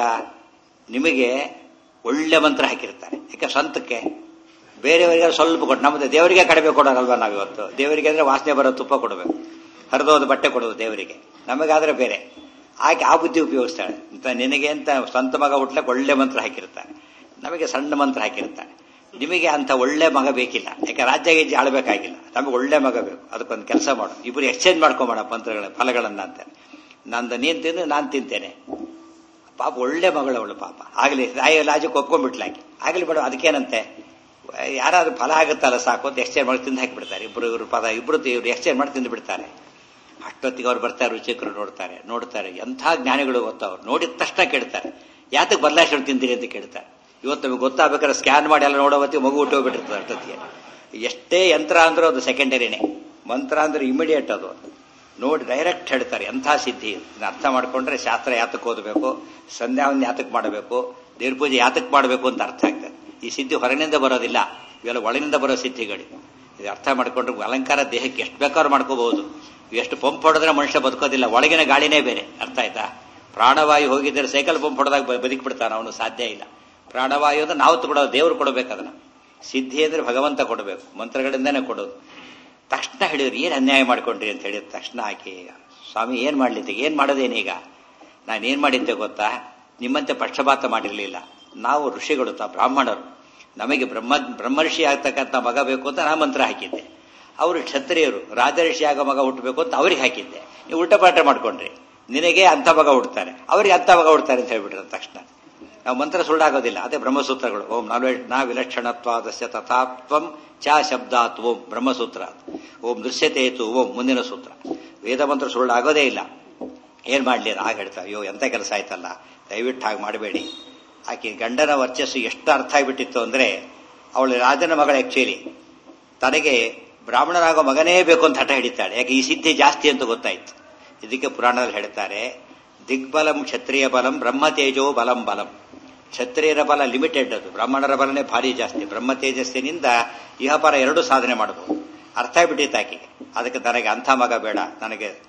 ನಿಮಗೆ ಒಳ್ಳೆ ಮಂತ್ರ ಹಾಕಿರ್ತಾರೆ ಯಾಕೆ ಸ್ವಂತಕ್ಕೆ ಬೇರೆಯವರಿಗೆ ಸ್ವಲ್ಪ ಕೊಟ್ಟು ನಮ್ಮದು ದೇವರಿಗೆ ಕಡಿಮೆ ಕೊಡೋರಲ್ವಾ ನಾವಿವತ್ತು ದೇವರಿಗೆ ಅಂದ್ರೆ ವಾಸನೆ ಬರೋ ತುಪ್ಪ ಕೊಡಬೇಕು ಹರಿದೋದು ಬಟ್ಟೆ ಕೊಡೋದು ದೇವರಿಗೆ ನಮಗಾದ್ರೆ ಬೇರೆ ಆಕೆ ಆ ಬುದ್ಧಿ ಉಪಯೋಗಿಸ್ತಾಳೆ ಅಂತ ನಿನಗೆ ಅಂತ ಸ್ವಂತ ಮಗ ಹುಟ್ಲಕ್ಕೆ ಒಳ್ಳೆ ಮಂತ್ರ ಹಾಕಿರ್ತಾನೆ ನಮಗೆ ಸಣ್ಣ ಮಂತ್ರ ಹಾಕಿರ್ತಾನೆ ನಿಮಗೆ ಅಂತ ಒಳ್ಳೆ ಮಗ ಬೇಕಿಲ್ಲ ಯಾಕೆ ರಾಜ್ಯ ಗೆಜ್ಜೆ ಆಳ್ಬೇಕಾಗಿಲ್ಲ ನಮಗೆ ಒಳ್ಳೆ ಮಗ ಬೇಕು ಅದಕ್ಕೊಂದು ಕೆಲಸ ಮಾಡು ಇಬ್ಬರು ಎಕ್ಸ್ಚೇಂಜ್ ಮಾಡ್ಕೊಂಬೋಣ ಮಂತ್ರಗಳ ಫಲಗಳನ್ನ ಅಂತ ನಂದು ನೀನ್ ತಿಂದು ನಾನು ತಿಂತೇನೆ ಪಾಪ ಒಳ್ಳೆ ಮಗಳವಳು ಪಾಪ ಆಗಲಿ ರಾಯ ಲಾಜಕ್ಕೆ ಒಪ್ಕೊಂಡ್ಬಿಟ್ಲಾಕಿ ಆಗಲಿ ಬೇಡ ಅದಕ್ಕೇನಂತೆ ಯಾರಾದ್ರೂ ಫಲ ಆಗುತ್ತಲ್ಲ ಸಾಕು ಅಂತ ಎಕ್ಸ್ಚೇಂಜ್ ಮಾಡಿ ತಿಂದು ಹಾಕಿಬಿಡ್ತಾರೆ ಇಬ್ರು ಇವರು ಪದ ಇಬ್ರು ಇವ್ರು ಎಕ್ಸ್ಚೇಂಜ್ ಮಾಡಿ ತಿಂದು ಬಿಡ್ತಾರೆ ಅಷ್ಟೊತ್ತಿಗೆ ಅವ್ರು ಬರ್ತಾರೆ ರುಚಿಕರು ನೋಡ್ತಾರೆ ನೋಡ್ತಾರೆ ಎಂಥ ಜ್ಞಾನಿಗಳು ಗೊತ್ತವ್ರು ನೋಡಿದ ತಕ್ಷಣ ಕೇಳ್ತಾರೆ ಯಾತಕ್ಕೆ ಬದಲಾಯಿಸ್ಕೊಂಡು ತಿಂತೀರಿ ಅಂತ ಕೇಳ್ತಾರೆ ಇವತ್ತು ನಮಗೆ ಗೊತ್ತಾಗಬೇಕಾದ್ರೆ ಸ್ಕ್ಯಾನ್ ಮಾಡಿ ಎಲ್ಲ ನೋಡೋ ಹೊತ್ತಿಗೆ ಮಗು ಹುಟ್ಟೋಗ್ಬಿಟ್ಟಿರ್ತದೆ ಅಷ್ಟೊತ್ತಿಗೆ ಎಷ್ಟೇ ಯಂತ್ರ ಅಂದ್ರೂ ಅದು ಸೆಕೆಂಡರಿನೇ ಮಂತ್ರ ಅಂದ್ರೆ ಇಮಿಡಿಯೇಟ್ ಅದು ನೋಡಿ ಡೈರೆಕ್ಟ್ ಹೇಳ್ತಾರೆ ಎಂಥ ಸಿದ್ಧಿ ಇದನ್ನ ಅರ್ಥ ಮಾಡ್ಕೊಂಡ್ರೆ ಶಾಸ್ತ್ರ ಯಾತಕ್ಕೆ ಓದಬೇಕು ಸಂಧ್ಯಾವನ್ನ ಯಾತಕ್ಕೆ ಮಾಡಬೇಕು ದೇವ್ರ ಪೂಜೆ ಯಾತಕ್ಕೆ ಮಾಡಬೇಕು ಅಂತ ಅರ್ಥ ಆಗ್ತದೆ ಈ ಸಿದ್ಧಿ ಹೊರಗಿನಿಂದ ಬರೋದಿಲ್ಲ ಇವೆಲ್ಲ ಒಳಗಿನಿಂದ ಬರೋ ಸಿದ್ಧಿಗಳು ಇದು ಅರ್ಥ ಮಾಡ್ಕೊಂಡ್ರೆ ಅಲಂಕಾರ ದೇಹಕ್ಕೆ ಎಷ್ಟು ಬೇಕಾದ್ರೂ ಮಾಡ್ಕೋಬಹುದು ಎಷ್ಟು ಪಂಪ್ ಹೊಡೆದ್ರೆ ಮನುಷ್ಯ ಬದುಕೋದಿಲ್ಲ ಒಳಗಿನ ಗಾಳಿನೇ ಬೇರೆ ಅರ್ಥ ಆಯ್ತಾ ಪ್ರಾಣವಾಯು ಹೋಗಿದ್ರೆ ಸೈಕಲ್ ಪಂಪ್ ಹೊಡೆದಾಗ ಬದುಕಿಬಿಡ್ತಾನೆ ಅವನು ಸಾಧ್ಯ ಇಲ್ಲ ಪ್ರಾಣವಾಯು ಅಂದ್ರೆ ನಾವು ಕೊಡೋದು ದೇವರು ಕೊಡಬೇಕು ಅದನ್ನ ಸಿದ್ಧಿ ಅಂದ್ರೆ ಭಗವಂತ ಕೊಡಬೇಕು ಮಂತ್ರಗಳಿಂದನೇ ಕೊಡೋದು ತಕ್ಷಣ ಹೇಳಿದ್ರು ಏನ್ ಅನ್ಯಾಯ ಮಾಡ್ಕೊಂಡ್ರಿ ಅಂತ ಹೇಳಿದ ತಕ್ಷಣ ಆಕೆ ಈಗ ಸ್ವಾಮಿ ಏನ್ ಮಾಡ್ಲಿದ್ದೆ ಏನ್ ಮಾಡೋದೇನೀಗ ನಾನು ಏನ್ ಮಾಡಿದ್ದೆ ಗೊತ್ತಾ ನಿಮ್ಮಂತೆ ಪಕ್ಷಪಾತ ಮಾಡಿರ್ಲಿಲ್ಲ ನಾವು ಋಷಿಗಳು ತಾ ಬ್ರಾಹ್ಮಣರು ನಮಗೆ ಬ್ರಹ್ಮ ಬ್ರಹ್ಮರ್ಷಿ ಆಗ್ತಕ್ಕಂಥ ಮಗ ಬೇಕು ಅಂತ ನಾ ಮಂತ್ರ ಹಾಕಿದ್ದೆ ಅವರು ಕ್ಷತ್ರಿಯರು ರಾಜಋಷಿ ಆಗೋ ಮಗ ಹುಟ್ಟಬೇಕು ಅಂತ ಅವ್ರಿಗೆ ಹಾಕಿದ್ದೆ ನೀವು ಉಲ್ಟ ಪಾಠ ಮಾಡ್ಕೊಂಡ್ರಿ ನಿನಗೆ ಅಂಥ ಮಗ ಹುಡ್ತಾರೆ ಅವ್ರಿಗೆ ಅಂಥ ಮಗ ಹುಡ್ತಾರೆ ಅಂತ ಹೇಳ್ಬಿಟ್ರೆ ತಕ್ಷಣ ನಾವು ಮಂತ್ರ ಸುಳ್ಳಾಗೋದಿಲ್ಲ ಅದೇ ಬ್ರಹ್ಮಸೂತ್ರಗಳು ಓಂ ನಾಲ್ವೆ ನಾ ವಿಲಕ್ಷಣತ್ವಾದಸ್ಯ ತಥಾತ್ವಂ ಚ ಶಬ್ದಾತ್ ಓಂ ಬ್ರಹ್ಮಸೂತ್ರ ಓಂ ದೃಶ್ಯತೇತು ಓಂ ಮುಂದಿನ ಸೂತ್ರ ವೇದ ಮಂತ್ರ ಸುಳ್ಳಾಗೋದೇ ಇಲ್ಲ ಏನ್ ಮಾಡ್ಲಿ ಆಗ ಹೇಳ್ತಾ ಅಯ್ಯೋ ಎಂತ ಕೆಲಸ ಆಯ್ತಲ್ಲ ದಯವಿಟ್ಟು ಹಾಗೆ ಮಾಡಬೇಡಿ ಆಕೆ ಗಂಡನ ವರ್ಚಸ್ಸು ಎಷ್ಟು ಅರ್ಥ ಆಗಿಬಿಟ್ಟಿತ್ತು ಅಂದ್ರೆ ಅವಳು ರಾಜನ ಮಗಳು ಆಕ್ಚುಲಿ ತನಗೆ ಬ್ರಾಹ್ಮಣನಾಗೋ ಮಗನೇ ಬೇಕು ಅಂತ ಹಠ ಹಿಡಿತಾಳೆ ಯಾಕೆ ಈ ಸಿದ್ಧಿ ಜಾಸ್ತಿ ಅಂತ ಗೊತ್ತಾಯ್ತು ಇದಕ್ಕೆ ಪುರಾಣದಲ್ಲಿ ಹೇಳ್ತಾರೆ ದಿಗ್ಬಲಂ ಕ್ಷತ್ರಿಯ ಬಲಂ ಬ್ರಹ್ಮ ತೇಜೋ ಬಲಂ ಬಲಂ ಕ್ಷತ್ರಿಯರ ಬಲ ಲಿಮಿಟೆಡ್ ಅದು ಬ್ರಾಹ್ಮಣರ ಬಲನೇ ಭಾರಿ ಜಾಸ್ತಿ ಬ್ರಹ್ಮ ತೇಜಸ್ಸಿನಿಂದ ಇಹಪರ ಎರಡು ಸಾಧನೆ ಮಾಡಬಹುದು ಅರ್ಥ ಆಗ್ಬಿಟ್ಟಿತ್ತು ಆಕೆಗೆ ಅದಕ್ಕೆ ನನಗೆ ಅಂಥ ಮಗ ಬೇಡ ನನಗೆ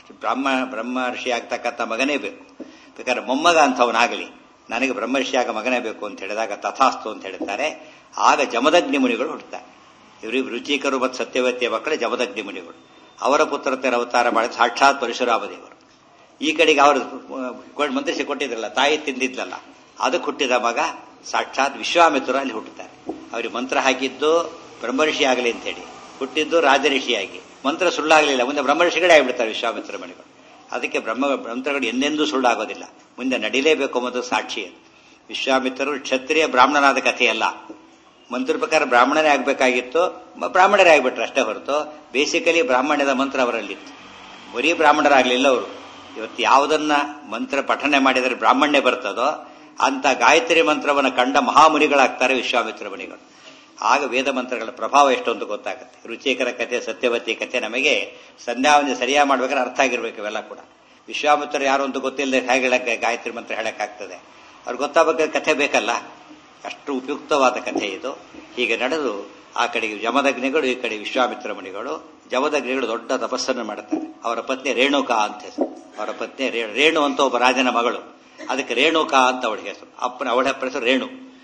ಬ್ರಹ್ಮ ಬ್ರಹ್ಮರ್ಷಿ ಆಗ್ತಕ್ಕಂಥ ಮಗನೇ ಬೇಕು ಬೇಕಾದ್ರೆ ಮೊಮ್ಮಗ ಅಂಥವನಾಗಲಿ ನನಗೆ ಬ್ರಹ್ಮರ್ಷಿ ಆಗ ಮಗನೇ ಬೇಕು ಅಂತ ಹೇಳಿದಾಗ ತಥಾಸ್ತು ಅಂತ ಹೇಳ್ತಾರೆ ಆಗ ಜಮದಗ್ನಿ ಮುನಿಗಳು ಹುಟ್ಟುತ್ತಾರೆ ಇವರಿಬ್ಬರು ರುಚಿಕರು ಮತ್ತು ಸತ್ಯವತಿಯ ಮಕ್ಕಳೇ ಜಮದಗ್ನಿ ಮುನಿಗಳು ಅವರ ಪುತ್ರತೆಯ ಅವತಾರ ಮಾಡಿದ ಸಾಕ್ಷಾತ್ ಪರಶುರಾಮ ದೇವರು ಈ ಕಡೆಗೆ ಅವರು ಮಂತ್ರಿಸಿ ಕೊಟ್ಟಿದ್ರಲ್ಲ ತಾಯಿ ತಿಂದಿದ್ಲಲ್ಲ ಅದಕ್ಕೆ ಹುಟ್ಟಿದ ಮಗ ಸಾಕ್ಷಾತ್ ವಿಶ್ವಾಮಿತ್ರ ಅಲ್ಲಿ ಹುಟ್ಟುತ್ತಾರೆ ಅವ್ರಿಗೆ ಮಂತ್ರ ಹಾಕಿದ್ದು ಬ್ರಹ್ಮಋಷಿ ಆಗಲಿ ಅಂತೇಳಿ ಹುಟ್ಟಿದ್ದು ರಾಜಋಷಿಯಾಗಿ ಮಂತ್ರ ಸುಳ್ಳಾಗಲಿಲ್ಲ ಮುಂದೆ ಬ್ರಹ್ಮಋಷಿಗಳೇ ಆಗಿಬಿಡ್ತಾರೆ ವಿಶ್ವಾಮಿತ್ರ ಮಣಿಗಳು ಅದಕ್ಕೆ ಬ್ರಹ್ಮ ಮಂತ್ರಗಳು ಎಂದೆಂದೂ ಸುಳ್ಳಾಗೋದಿಲ್ಲ ಮುಂದೆ ನಡೀಲೇಬೇಕು ಅನ್ನೋದು ಸಾಕ್ಷಿ ಅದು ವಿಶ್ವಾಮಿತ್ರರು ಕ್ಷತ್ರಿಯ ಬ್ರಾಹ್ಮಣನಾದ ಕಥೆಯಲ್ಲ ಮಂತ್ರ ಪ್ರಕಾರ ಬ್ರಾಹ್ಮಣನೇ ಆಗಬೇಕಾಗಿತ್ತು ಬ್ರಾಹ್ಮಣರೇ ಆಗಿಬಿಟ್ರು ಅಷ್ಟೇ ಹೊರತು ಬೇಸಿಕಲಿ ಬ್ರಾಹ್ಮಣ್ಯದ ಮಂತ್ರ ಅವರಲ್ಲಿತ್ತು ಬರೀ ಬ್ರಾಹ್ಮಣರಾಗಲಿಲ್ಲ ಅವರು ಇವತ್ತು ಯಾವುದನ್ನ ಮಂತ್ರ ಪಠನೆ ಮಾಡಿದರೆ ಬ್ರಾಹ್ಮಣ್ಯ ಬರ್ತದೋ ಅಂತ ಗಾಯತ್ರಿ ಮಂತ್ರವನ್ನು ಕಂಡ ಮಹಾಮುನಿಗಳಾಗ್ತಾರೆ ವಿಶ್ವಾಮಿತ್ರ ಮುನಿಗಳು ಆಗ ವೇದ ಮಂತ್ರಗಳ ಪ್ರಭಾವ ಎಷ್ಟು ಅಂತ ಗೊತ್ತಾಗುತ್ತೆ ರುಚಿಕರ ಕಥೆ ಸತ್ಯವತಿ ಕಥೆ ನಮಗೆ ಸಂಧ್ಯಾವಂದಿ ಸರಿಯಾಗಿ ಮಾಡ್ಬೇಕಾದ್ರೆ ಅರ್ಥ ಆಗಿರ್ಬೇಕು ಇವೆಲ್ಲ ಕೂಡ ವಿಶ್ವಾಮಿತ್ರ ಯಾರು ಅಂತ ಗೊತ್ತಿಲ್ಲದೆ ಹೇಗೆ ಹೇಳಕ್ಕೆ ಗಾಯತ್ರಿ ಮಂತ್ರ ಹೇಳಕ್ಕಾಗ್ತದೆ ಅವ್ರಿಗೆ ಗೊತ್ತಾಗಬೇಕಾದ ಕಥೆ ಬೇಕಲ್ಲ ಅಷ್ಟು ಉಪಯುಕ್ತವಾದ ಕಥೆ ಇದು ಹೀಗೆ ನಡೆದು ಆ ಕಡೆಗೆ ಜಮದಗ್ನಿಗಳು ಈ ಕಡೆ ವಿಶ್ವಾಮಿತ್ರ ಮುನಿಗಳು ಜಮದಗ್ನಿಗಳು ದೊಡ್ಡ ತಪಸ್ಸನ್ನು ಮಾಡುತ್ತಾರೆ ಅವರ ಪತ್ನಿ ರೇಣುಕಾ ಅಂತ ಹೆಸರು ಅವರ ಪತ್ನಿ ರೇಣು ಅಂತ ಒಬ್ಬ ರಾಜನ ಮಗಳು ಅದಕ್ಕೆ ರೇಣುಕಾ ಅಂತ ಅವಳಿಗೆ ಹೆಸರು ಅಪ್ಪನ ಅವಳ ಹೆಸರು ರೇಣು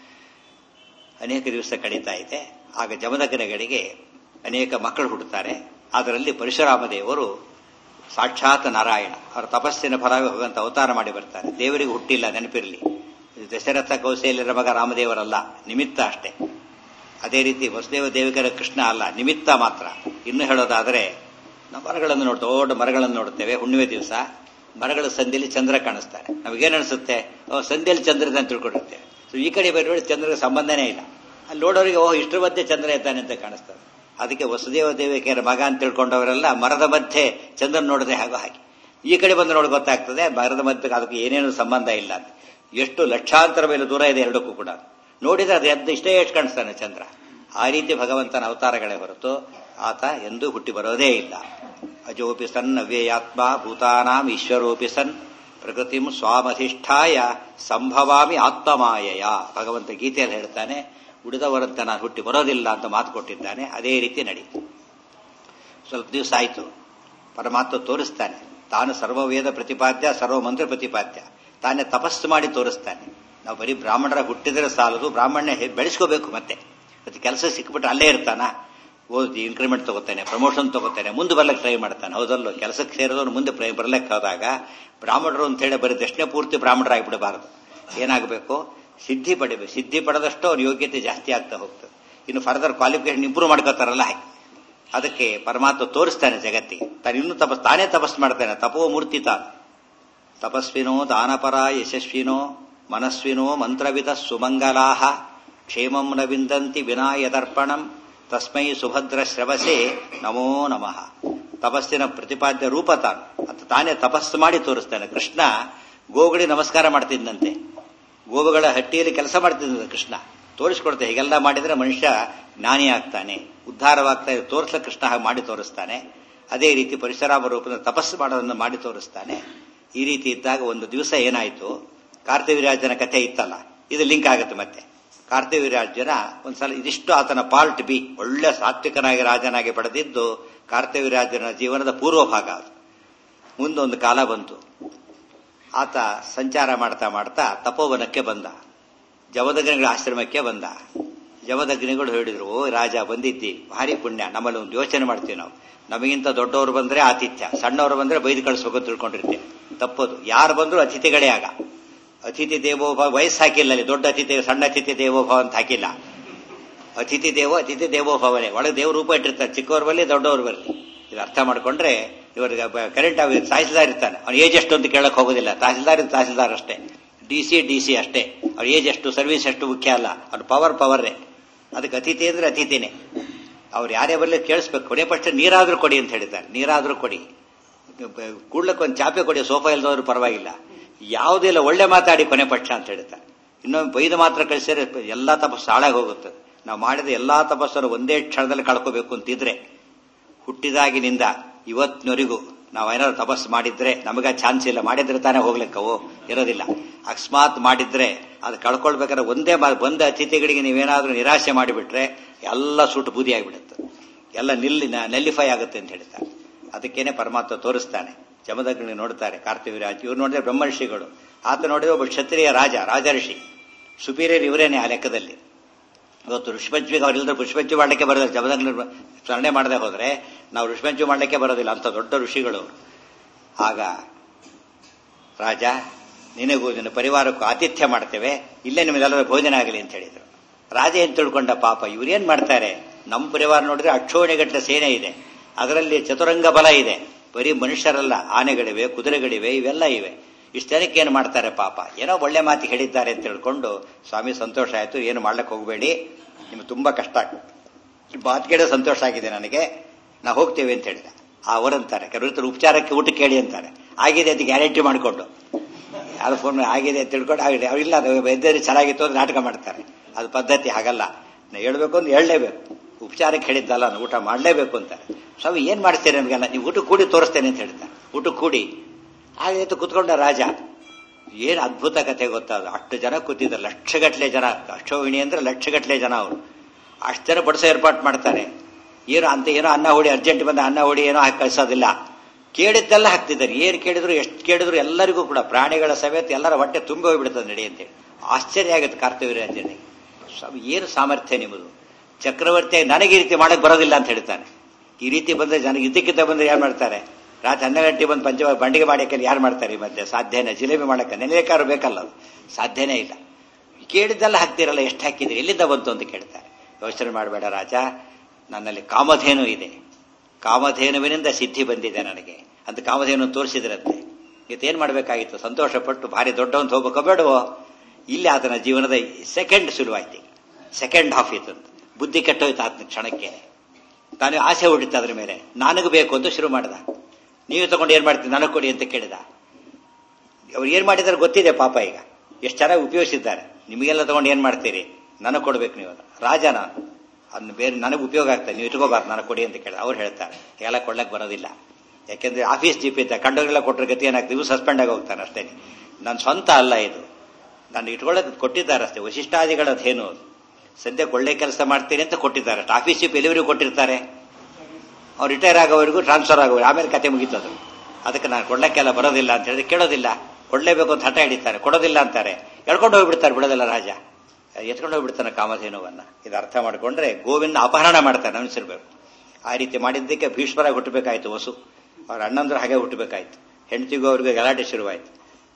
ಅನೇಕ ದಿವಸ ಕಳೀತಾ ಇದೆ ಆಗ ಜಮದಗ್ನಿಗಳಿಗೆ ಅನೇಕ ಮಕ್ಕಳು ಹುಟ್ಟುತ್ತಾರೆ ಅದರಲ್ಲಿ ಪರಶುರಾಮ ದೇವರು ಸಾಕ್ಷಾತ್ ನಾರಾಯಣ ಅವರ ತಪಸ್ಸಿನ ಫಲವಾಗಿ ಹೋಗುವಂತ ಅವತಾರ ಮಾಡಿ ಬರ್ತಾರೆ ದೇವರಿಗೆ ಹುಟ್ಟಿಲ್ಲ ನೆನಪಿರಲಿ ದಶರಥ ಕೌಶಲ್ಯರ ಮಗ ರಾಮದೇವರಲ್ಲ ನಿಮಿತ್ತ ಅಷ್ಟೇ ಅದೇ ರೀತಿ ವಸುದೇವ ದೇವಿಕರ ಕೃಷ್ಣ ಅಲ್ಲ ನಿಮಿತ್ತ ಮಾತ್ರ ಇನ್ನು ಹೇಳೋದಾದರೆ ನಾವು ಮರಗಳನ್ನು ನೋಡ್ತೇವೆ ದೊಡ್ಡ ಮರಗಳನ್ನು ನೋಡುತ್ತೇವೆ ಹುಣ್ಣಿಮೆ ದಿವಸ ಮರಗಳ ಸಂಧಿಯಲ್ಲಿ ಚಂದ್ರ ಕಾಣಿಸ್ತಾರೆ ನಮಗೇನು ಅನಿಸುತ್ತೆ ಸಂಧಿಯಲ್ಲಿ ಚಂದ್ರ ಅಂತ ತಿಳ್ಕೊಂಡಿರ್ತೇವೆ ಸೊ ಈ ಕಡೆ ಬರೀ ಚಂದ್ರಗೆ ಸಂಬಂಧನೇ ಇಲ್ಲ ಅಲ್ಲಿ ನೋಡೋರಿಗೆ ಓಹ್ ಇಷ್ಟರ ಮಧ್ಯೆ ಚಂದ್ರ ಇದ್ದಾನೆ ಅಂತ ಕಾಣಿಸ್ತದೆ ಅದಕ್ಕೆ ವಸುದೇವ ದೇವಿಕೆಯರ ಮಗ ಅಂತ ತಿಳ್ಕೊಂಡವರೆಲ್ಲ ಮರದ ಮಧ್ಯೆ ಚಂದ್ರನ್ ನೋಡದೆ ಹಾಗೋ ಹಾಗೆ ಈ ಕಡೆ ಬಂದು ನೋಡಿ ಗೊತ್ತಾಗ್ತದೆ ಮರದ ಮಧ್ಯೆ ಅದಕ್ಕೆ ಏನೇನು ಸಂಬಂಧ ಇಲ್ಲ ಅಂತ ಎಷ್ಟು ಲಕ್ಷಾಂತರ ಮೇಲೆ ದೂರ ಇದೆ ಎರಡಕ್ಕೂ ಕೂಡ ನೋಡಿದ್ರೆ ಅದು ಎದ್ದು ಇಷ್ಟೇ ಎಷ್ಟು ಕಾಣಿಸ್ತಾನೆ ಚಂದ್ರ ಆ ರೀತಿ ಭಗವಂತನ ಅವತಾರಗಳೇ ಹೊರತು ಆತ ಎಂದೂ ಹುಟ್ಟಿ ಬರೋದೇ ಇಲ್ಲ ಅಜೋಪಿ ಸನ್ ಅವ್ಯಯಾತ್ಮ ಭೂತಾನಾಂ ಈಶ್ವರೋಪಿ ಸನ್ ಪ್ರಕೃತಿಂ ಸ್ವಾಮಧಿಷ್ಠಾಯ ಸಂಭವಾಮಿ ಆತ್ಮಮಾಯಯ ಭಗವಂತ ಗೀತೆಯಲ್ಲಿ ಹೇಳ್ತಾನೆ ಉಳಿದವರಂತೆ ನಾನು ಹುಟ್ಟಿ ಬರೋದಿಲ್ಲ ಅಂತ ಮಾತು ಕೊಟ್ಟಿದ್ದಾನೆ ಅದೇ ರೀತಿ ನಡೀತು ಸ್ವಲ್ಪ ದಿವಸ ಆಯಿತು ಪರಮಾತ್ಮ ತೋರಿಸ್ತಾನೆ ತಾನು ಸರ್ವವೇದ ಪ್ರತಿಪಾದ್ಯ ಸರ್ವಮಂತ್ರ ಪ್ರತಿಪಾದ್ಯ ತಾನೇ ತಪಸ್ಸು ಮಾಡಿ ತೋರಿಸ್ತಾನೆ ನಾವು ಬರೀ ಬ್ರಾಹ್ಮಣರ ಹುಟ್ಟಿದ್ರೆ ಸಾಲದು ಬ್ರಾಹ್ಮಣ್ಯ ಬೆಳೆಸ್ಕೋಬೇಕು ಮತ್ತೆ ಮತ್ತೆ ಕೆಲಸ ಸಿಕ್ಬಿಟ್ರೆ ಅಲ್ಲೇ ಇರ್ತಾನ ಓದಿ ಇನ್ಕ್ರಿಮೆಂಟ್ ತಗೋತಾನೆ ಪ್ರಮೋಷನ್ ತಗೋತಾನೆ ಮುಂದೆ ಬರ್ಲಿಕ್ಕೆ ಟ್ರೈ ಮಾಡ್ತಾನೆ ಹೌದಲ್ಲೋ ಕೆಲಸಕ್ಕೆ ಸೇರಿದವನು ಮುಂದೆ ಬರ್ಲಿಕ್ಕೆ ಹೋದಾಗ ಬ್ರಾಹ್ಮಣರು ಅಂತ ಹೇಳಿ ಬರೀ ದಕ್ಷಿಣ ಪೂರ್ತಿ ಬ್ರಾಹ್ಮಣರಾಗಿಬಿಡಬಾರದು ಏನಾಗಬೇಕು ಸಿದ್ಧಿ ಪಡಿಬೇಕು ಸಿದ್ಧಿ ಪಡೆದಷ್ಟು ಅವ್ನ ಯೋಗ್ಯತೆ ಜಾಸ್ತಿ ಆಗ್ತಾ ಹೋಗ್ತದೆ ಇನ್ನು ಫರ್ದರ್ ಕ್ವಾಲಿಫಿಕೇಶನ್ ಇಂಪ್ರೂವ್ ಮಾಡ್ಕೋತಾರಲ್ಲ ಹಾಗೆ ಅದಕ್ಕೆ ಪರಮಾತ್ಮ ತೋರಿಸ್ತಾನೆ ಜಗತ್ತಿಗೆ ತಾನು ಇನ್ನೂ ತಪಸ್ ತಾನೇ ತಪಸ್ ಮಾಡ್ತಾನೆ ತಪೋ ಮೂರ್ತಿ ತಾನು ತಪಸ್ವಿನೋ ದಾನಪರ ಯಶಸ್ವಿನೋ ಮನಸ್ವಿನೋ ಮಂತ್ರವಿದ ಸುಮಂಗಲಾಹ ಕ್ಷೇಮಂ ನ ವಿಂದಂತಿ ವಿನಾಯದರ್ಪಣಂ ತಸ್ಮೈ ಸುಭದ್ರ ಶ್ರವಸೆ ನಮೋ ನಮಃ ತಪಸ್ಸಿನ ಪ್ರತಿಪಾದ್ಯ ರೂಪ ತಾನು ಅದು ತಾನೇ ತಪಸ್ಸು ಮಾಡಿ ತೋರಿಸ್ತಾನೆ ಕೃಷ್ಣ ಗೋಗಳಿ ನಮಸ್ಕಾರ ಮಾಡ್ತಿದ್ದಂತೆ ಗೋವುಗಳ ಹಟ್ಟಿಯಲ್ಲಿ ಕೆಲಸ ಮಾಡ್ತಿದ್ದ ಕೃಷ್ಣ ತೋರಿಸ್ಕೊಡ್ತೆ ಹೀಗೆಲ್ಲ ಮಾಡಿದ್ರೆ ಮನುಷ್ಯ ಜ್ಞಾನಿ ಆಗ್ತಾನೆ ಉದ್ಧಾರವಾಗ್ತಾ ತೋರಿಸ್ಲ ಕೃಷ್ಣ ಹಾಗೆ ಮಾಡಿ ತೋರಿಸ್ತಾನೆ ಅದೇ ರೀತಿ ಪರಿಸರಾಮ ರೂಪದ ತಪಸ್ಸು ಮಾಡೋದನ್ನು ಮಾಡಿ ತೋರಿಸ್ತಾನೆ ಈ ರೀತಿ ಇದ್ದಾಗ ಒಂದು ದಿವಸ ಏನಾಯಿತು ಕಾರ್ತಿವೀರಾಜನ ಕಥೆ ಇತ್ತಲ್ಲ ಇದು ಲಿಂಕ್ ಆಗುತ್ತೆ ಮತ್ತೆ ಕಾರ್ತಿವೀರಾಜನ ಒಂದ್ಸಲ ಇದಿಷ್ಟು ಆತನ ಪಾರ್ಟ್ ಬಿ ಒಳ್ಳೆ ಸಾತ್ವಿಕನಾಗಿ ರಾಜನಾಗಿ ಪಡೆದಿದ್ದು ಕಾರ್ತಿವೀರಾಜನ ಜೀವನದ ಪೂರ್ವ ಭಾಗ ಅದು ಮುಂದೊಂದು ಕಾಲ ಬಂತು ಆತ ಸಂಚಾರ ಮಾಡ್ತಾ ಮಾಡ್ತಾ ತಪೋವನಕ್ಕೆ ಬಂದ ಜಮದಗ್ನಿಗಳ ಆಶ್ರಮಕ್ಕೆ ಬಂದ ಜಮದಗ್ನಿಗಳು ಹೇಳಿದ್ರು ಓ ರಾಜ ಬಂದಿದ್ದಿ ಭಾರಿ ಪುಣ್ಯ ನಮ್ಮಲ್ಲಿ ಒಂದು ಯೋಚನೆ ಮಾಡ್ತೀವಿ ನಾವು ನಮಗಿಂತ ದೊಡ್ಡವರು ಬಂದ್ರೆ ಆತಿಥ್ಯ ಸಣ್ಣವರು ಬಂದ್ರೆ ಬೈದು ಕಳಿಸ್ಬೇಕು ಅಂತ ತಿಳ್ಕೊಂಡಿರ್ತೇವೆ ತಪ್ಪದು ಯಾರು ಬಂದ್ರು ಅತಿಥಿಗಳೇ ಆಗ ಅತಿಥಿ ದೇವೋಭಾವ ವಯಸ್ಸು ಹಾಕಿಲ್ಲ ಅಲ್ಲಿ ದೊಡ್ಡ ಅತಿಥಿ ಸಣ್ಣ ಅತಿಥಿ ದೇವೋಭಾವ ಅಂತ ಹಾಕಿಲ್ಲ ಅತಿಥಿ ದೇವೋ ಅತಿಥಿ ದೇವೋಭಾವನೆ ಒಳಗೆ ದೇವ್ರ ರೂಪ ಇಟ್ಟಿರ್ತಾರೆ ಚಿಕ್ಕವ್ರ ಬರಲಿ ದೊಡ್ಡವ್ರ ಬರಲಿ ಇದು ಅರ್ಥ ಮಾಡ್ಕೊಂಡ್ರೆ ಇವರಿಗೆ ಕರೆಂಟ್ ತಹಸೀಲ್ದಾರ್ ಇರ್ತಾನೆ ಅವ್ನ ಏಜ್ ಎಷ್ಟು ಅಂತ ಕೇಳಕ್ ಹೋಗೋದಿಲ್ಲ ತಹಸೀಲ್ದಾರ್ ತಹಸೀಲ್ದಾರ್ ಅಷ್ಟೇ ಡಿ ಸಿ ಡಿ ಸಿ ಅಷ್ಟೇ ಅವ್ರ ಏಜ್ ಎಷ್ಟು ಸರ್ವಿಸ್ ಎಷ್ಟು ಮುಖ್ಯ ಅಲ್ಲ ಅವ್ರ ಪವರ್ ಪವರೇ ಅದಕ್ಕೆ ಅತಿಥಿ ಅಂದ್ರೆ ಅತಿಥಿನೇ ಅವ್ರು ಯಾರೇ ಬರಲಿ ಕೇಳಿಸ್ಬೇಕು ಕೊನೆ ಪಕ್ಷ ನೀರಾದ್ರೂ ಕೊಡಿ ಅಂತ ಹೇಳಿದ್ದಾರೆ ನೀರಾದ್ರೂ ಕೊಡಿ ಕೂಡ್ಲಕ್ಕೆ ಒಂದು ಚಾಪೆ ಕೊಡಿ ಸೋಫಾ ಇಲ್ದವ್ರು ಪರವಾಗಿಲ್ಲ ಯಾವುದಿಲ್ಲ ಒಳ್ಳೆ ಮಾತಾಡಿ ಕೊನೆ ಪಕ್ಷ ಅಂತ ಹೇಳ್ತಾರೆ ಇನ್ನೊಂದು ಬೈದು ಮಾತ್ರ ಕಳಿಸಿದ್ರೆ ಎಲ್ಲಾ ತಪಸ್ಸು ಹಾಳಾಗಿ ಹೋಗುತ್ತೆ ನಾವು ಮಾಡಿದ ಎಲ್ಲಾ ತಪಸ್ಸನ್ನು ಒಂದೇ ಕ್ಷಣದಲ್ಲಿ ಕಳ್ಕೋಬೇಕು ಅಂತಿದ್ರೆ ಹುಟ್ಟಿದಾಗಿನಿಂದ ಇವತ್ತಿನವರೆಗೂ ನಾವೇನಾದ್ರು ತಪಸ್ಸು ಮಾಡಿದ್ರೆ ನಮಗೆ ಚಾನ್ಸ್ ಇಲ್ಲ ಮಾಡಿದ್ರೆ ತಾನೇ ಹೋಗ್ಲಿಕ್ಕವು ಇರೋದಿಲ್ಲ ಅಕಸ್ಮಾತ್ ಮಾಡಿದ್ರೆ ಅದು ಕಳ್ಕೊಳ್ಬೇಕಾದ್ರೆ ಒಂದೇ ಬಂದ ಅತಿಥಿಗಳಿಗೆ ನೀವೇನಾದ್ರೂ ನಿರಾಶೆ ಮಾಡಿಬಿಟ್ರೆ ಎಲ್ಲ ಸುಟ್ಟು ಬೂದಿ ಆಗಿಬಿಡುತ್ತೆ ಎಲ್ಲ ನಿಲ್ಲಿ ನೆಲ್ಲಿಫೈ ಆಗುತ್ತೆ ಅಂತ ಹೇಳ್ತಾರೆ ಅದಕ್ಕೇನೆ ಪರಮಾತ್ಮ ತೋರಿಸ್ತಾನೆ ಜಮದಗ್ನಿ ನೋಡ್ತಾರೆ ಕಾರ್ತಿವೀರಾಜ್ ಇವ್ರು ನೋಡಿದ್ರೆ ಬ್ರಹ್ಮರ್ಷಿಗಳು ಆತ ನೋಡಿದ್ರೆ ಒಬ್ಬ ಕ್ಷತ್ರಿಯ ರಾಜ ರಾಜಋಷಿ ಸುಪೀರಿಯರ್ ಇವರೇನೆ ಆ ಲೆಕ್ಕದಲ್ಲಿ ಇವತ್ತು ಋಷಿಪಂಚಮಿಗೆ ಅವರಿಲ್ಲದ್ರೆ ಪುಷ್ಪಂಚಿ ಮಾಡಲಿಕ್ಕೆ ಬರೋದಿಲ್ಲ ಜಮದಗ್ನಿ ಸ್ಮರಣೆ ಮಾಡದೆ ಹೋದ್ರೆ ನಾವು ಋಷಿಪಂಚಮಿ ಮಾಡಲಿಕ್ಕೆ ಬರೋದಿಲ್ಲ ಅಂತ ದೊಡ್ಡ ಋಷಿಗಳು ಆಗ ರಾಜ ನಿನಗೂ ನಿನ್ನ ಪರಿವಾರಕ್ಕೂ ಆತಿಥ್ಯ ಮಾಡ್ತೇವೆ ಇಲ್ಲೇ ನಿಮಗೆಲ್ಲರ ಭೋಜನ ಆಗಲಿ ಅಂತ ಹೇಳಿದ್ರು ರಾಜ ಏನ್ ತಿಳ್ಕೊಂಡ ಪಾಪ ಇವ್ರೇನ್ ಮಾಡ್ತಾರೆ ನಮ್ಮ ಪರಿವಾರ ನೋಡಿದ್ರೆ ಅಕ್ಷೋಣಿಗಟ್ಟಲೆ ಸೇನೆ ಇದೆ ಅದರಲ್ಲಿ ಚತುರಂಗ ಬಲ ಇದೆ ಬರೀ ಮನುಷ್ಯರಲ್ಲ ಆನೆಗಳಿವೆ ಕುದುರೆಗಳಿವೆ ಇವೆಲ್ಲ ಇವೆ ಇಷ್ಟನಕ್ಕೆ ಏನು ಮಾಡ್ತಾರೆ ಪಾಪ ಏನೋ ಒಳ್ಳೆ ಮಾತಿ ಹೇಳಿದ್ದಾರೆ ಅಂತ ತಿಳ್ಕೊಂಡು ಸ್ವಾಮಿ ಸಂತೋಷ ಆಯ್ತು ಏನು ಮಾಡ್ಲಿಕ್ಕೆ ಹೋಗಬೇಡಿ ನಿಮ್ಗೆ ತುಂಬಾ ಕಷ್ಟ ಈ ಮಾತು ಕೇಳೋ ಸಂತೋಷ ಆಗಿದೆ ನನಗೆ ನಾ ಹೋಗ್ತೇವೆ ಅಂತ ಹೇಳಿದ ಅವರಂತಾರೆ ಕೆಲವರು ಉಪಚಾರಕ್ಕೆ ಊಟ ಕೇಳಿ ಅಂತಾರೆ ಆಗಿದೆ ಅಂತ ಗ್ಯಾರಂಟಿ ಮಾಡಿಕೊಂಡು ಯಾರು ಫೋನ್ ಆಗಿದೆ ಅಂತ ತಿಳ್ಕೊಂಡು ಆಗಿದೆ ಅವ್ರಿಲ್ಲ ಅದು ವೈದ್ಯರು ಚೆನ್ನಾಗಿತ್ತು ಅಂತ ನಾಟಕ ಮಾಡ್ತಾರೆ ಅದು ಪದ್ಧತಿ ಹಾಗಲ್ಲ ನಾ ಹೇಳ್ಬೇಕು ಅಂತ ಹೇಳಲೇಬೇಕು ಉಪಚಾರಕ್ಕೆ ಹೇಳಿದ್ದಲ್ಲ ನಾನು ಊಟ ಮಾಡಲೇಬೇಕು ಅಂತಾರೆ ಸ್ವಾಮಿ ಏನ್ ಮಾಡ್ತೀರಿ ನಮಗೆಲ್ಲ ನೀವು ಊಟ ಕೂಡಿ ತೋರಿಸ್ತೇನೆ ಅಂತ ಹೇಳ್ತಾರೆ ಊಟ ಕೂಡಿ ಹಾಗೆ ಕುತ್ಕೊಂಡ ರಾಜ ಏನು ಅದ್ಭುತ ಕಥೆ ಗೊತ್ತಾದ ಅಷ್ಟು ಜನ ಕೂತಿದ್ದಾರೆ ಲಕ್ಷಗಟ್ಟಲೆ ಜನ ಅಕ್ಷೋಹಿಣಿ ಅಂದ್ರೆ ಲಕ್ಷಗಟ್ಟಲೆ ಜನ ಅವರು ಅಷ್ಟು ಜನ ಬಡಿಸೋ ಏರ್ಪಾಟ್ ಮಾಡ್ತಾರೆ ಏನು ಅಂತ ಏನೋ ಅನ್ನ ಹೊಡಿ ಅರ್ಜೆಂಟ್ ಬಂದ ಅನ್ನ ಹೊಡಿ ಏನೋ ಹಾಕಿ ಕಳಿಸೋದಿಲ್ಲ ಕೇಳಿದ್ದೆಲ್ಲ ಹಾಕ್ತಿದ್ದಾರೆ ಏನು ಕೇಳಿದ್ರು ಎಷ್ಟು ಕೇಳಿದ್ರು ಎಲ್ಲರಿಗೂ ಕೂಡ ಪ್ರಾಣಿಗಳ ಸಮೇತ ಎಲ್ಲರ ಹೊಟ್ಟೆ ತುಂಬಿ ಹೋಗ್ಬಿಡ್ತದೆ ನಡಿ ಅಂತೇಳಿ ಆಶ್ಚರ್ಯ ಆಗುತ್ತೆ ಕಾರ್ತಿವೀರ್ಯಂಜನಿಗೆ ಸ್ವಾಮಿ ಏನು ಸಾಮರ್ಥ್ಯ ನಿಮ್ಮದು ಚಕ್ರವರ್ತಿಯಾಗಿ ನನಗೆ ಈ ರೀತಿ ಮಾಡಕ್ ಬರೋದಿಲ್ಲ ಅಂತ ಹೇಳ್ತಾನೆ ಈ ರೀತಿ ಬಂದ್ರೆ ನನಗೆ ಇದಕ್ಕಿಂತ ಬಂದ್ರೆ ಯಾರು ಮಾಡ್ತಾರೆ ರಾತ್ರಿ ಹನ್ನೆರಡು ಗಂಟೆ ಬಂದು ಪಂಚ ಬಂಡಿಗೆ ಮಾಡಕ್ಕೆ ಯಾರು ಮಾಡ್ತಾರೆ ಈ ಮಧ್ಯೆ ಸಾಧ್ಯನೇ ಜಿಲೇಬಿ ಮಾಡಕ್ಕೆ ನೆನೆಯಕಾರು ಬೇಕಲ್ಲ ಅದು ಸಾಧ್ಯನೇ ಇಲ್ಲ ಕೇಳಿದ್ದೆಲ್ಲ ಹಾಕ್ತಿರಲ್ಲ ಎಷ್ಟು ಹಾಕಿದ್ರಿ ಎಲ್ಲಿಂದ ಬಂತು ಅಂತ ಕೇಳ್ತಾರೆ ಯೋಚನೆ ಮಾಡಬೇಡ ರಾಜ ನನ್ನಲ್ಲಿ ಕಾಮಧೇನು ಇದೆ ಕಾಮಧೇನುವಿನಿಂದ ಸಿದ್ಧಿ ಬಂದಿದೆ ನನಗೆ ಅಂತ ಕಾಮಧೇನು ತೋರಿಸಿದ್ರಂತೆ ಇವತ್ತೇನ್ ಮಾಡಬೇಕಾಗಿತ್ತು ಸಂತೋಷಪಟ್ಟು ಭಾರಿ ದೊಡ್ಡವಂತ ಹೋಗ್ಬೇಕೋ ಬೇಡವೋ ಇಲ್ಲಿ ಆತನ ಜೀವನದ ಸೆಕೆಂಡ್ ಶುರುವಾಯ್ತು ಸೆಕೆಂಡ್ ಹಾಫ್ ಇತ್ತು ಬುದ್ಧಿ ಕೆಟ್ಟೋಯ್ತು ಆತನ ಕ್ಷಣಕ್ಕೆ ತಾನು ಆಸೆ ಹೊಡಿತ ಅದ್ರ ಮೇಲೆ ನನಗೆ ಬೇಕು ಅಂತ ಶುರು ಮಾಡ್ದ ನೀವು ತಗೊಂಡು ಏನ್ ಮಾಡ್ತೀರಿ ನನಗೆ ಕೊಡಿ ಅಂತ ಕೇಳಿದ ಅವ್ರು ಏನ್ ಮಾಡಿದಾರೆ ಗೊತ್ತಿದೆ ಪಾಪ ಈಗ ಎಷ್ಟು ಚೆನ್ನಾಗಿ ಉಪಯೋಗಿಸಿದ್ದಾರೆ ನಿಮಗೆಲ್ಲ ತಗೊಂಡು ಏನ್ ಮಾಡ್ತೀರಿ ನನಗೆ ಕೊಡ್ಬೇಕು ನೀವು ರಾಜ ನಾನು ಅದನ್ನ ಬೇರೆ ನನಗೆ ಉಪಯೋಗ ಆಗ್ತದೆ ನೀವು ಇಟ್ಕೋಬಾರ್ದು ನನಗೆ ಕೊಡಿ ಅಂತ ಕೇಳಿದ ಅವ್ರು ಹೇಳ್ತಾರೆ ಎಲ್ಲ ಕೊಡ್ಲಕ್ಕೆ ಬರೋದಿಲ್ಲ ಯಾಕೆಂದ್ರೆ ಆಫೀಸ್ ಜೀಪ್ ಇದ್ದ ಕಂಡೋರೆಲ್ಲ ಕೊಟ್ಟರೆ ಗತಿ ಏನಾಗ್ತದೆ ಇವು ಸಸ್ಪೆಂಡ್ ಆಗಿ ಹೋಗ್ತಾನೆ ಅಷ್ಟೇ ನನ್ನ ಸ್ವಂತ ಅಲ್ಲ ಇದು ನಾನು ಇಟ್ಕೊಳ್ಳೋಕೆ ಕೊಟ್ಟಿದ್ದಾರೆ ಅಷ್ಟೇ ವಶಿಷ್ಠಾದಿಗಳದ್ದೇನು ಅದು ಸದ್ಯಕ್ಕೆ ಒಳ್ಳೆ ಕೆಲಸ ಮಾಡ್ತೀನಿ ಅಂತ ಕೊಟ್ಟಿದ್ದಾರೆ ಅಷ್ಟೇ ಆಫೀಸ್ ಜೀಪ್ ಎಲ್ಲಿವರೆಗೂ ಕೊಟ್ಟಿರ್ತಾರೆ ಅವ್ರು ರಿಟೈರ್ ಆಗೋವರೆಗೂ ಟ್ರಾನ್ಸ್ಫರ್ ಆಗೋರು ಆಮೇಲೆ ಕತೆ ಮುಗೀತದು ಅದಕ್ಕೆ ನಾನು ಕೊಡ್ಲಕ್ಕೆಲ್ಲ ಬರೋದಿಲ್ಲ ಅಂತ ಹೇಳಿದ್ರೆ ಕೇಳೋದಿಲ್ಲ ಕೊಡ್ಲೇಬೇಕು ಅಂತ ಹಠ ಹಿಡಿತಾರೆ ಕೊಡೋದಿಲ್ಲ ಅಂತಾರೆ ಎಳ್ಕೊಂಡು ಹೋಗ್ಬಿಡ್ತಾರೆ ಬಿಡೋದಿಲ್ಲ ರಾಜ ಎತ್ಕೊಂಡು ಹೋಗ್ಬಿಡ್ತಾನೆ ಕಾಮಧೇನುವನ್ನ ಇದು ಅರ್ಥ ಮಾಡಿಕೊಂಡ್ರೆ ಗೋವಿಂದ ಅಪಹರಣ ಮಾಡ್ತಾನೆ ಅನಿಸಿರ್ಬೇಕು ಆ ರೀತಿ ಮಾಡಿದ್ದಕ್ಕೆ ಭೀಷ್ಮರಾಗಿ ಹುಟ್ಟಬೇಕಾಯ್ತು ವಸು ಅವ್ರ ಅಣ್ಣಂದ್ರೆ ಹಾಗೆ ಹುಟ್ಟಬೇಕಾಯ್ತು ಹೆಂಡತಿಗೂ ಅವ್ರಿಗೆ ಗಲಾಟೆ ಶುರುವಾಯ್ತು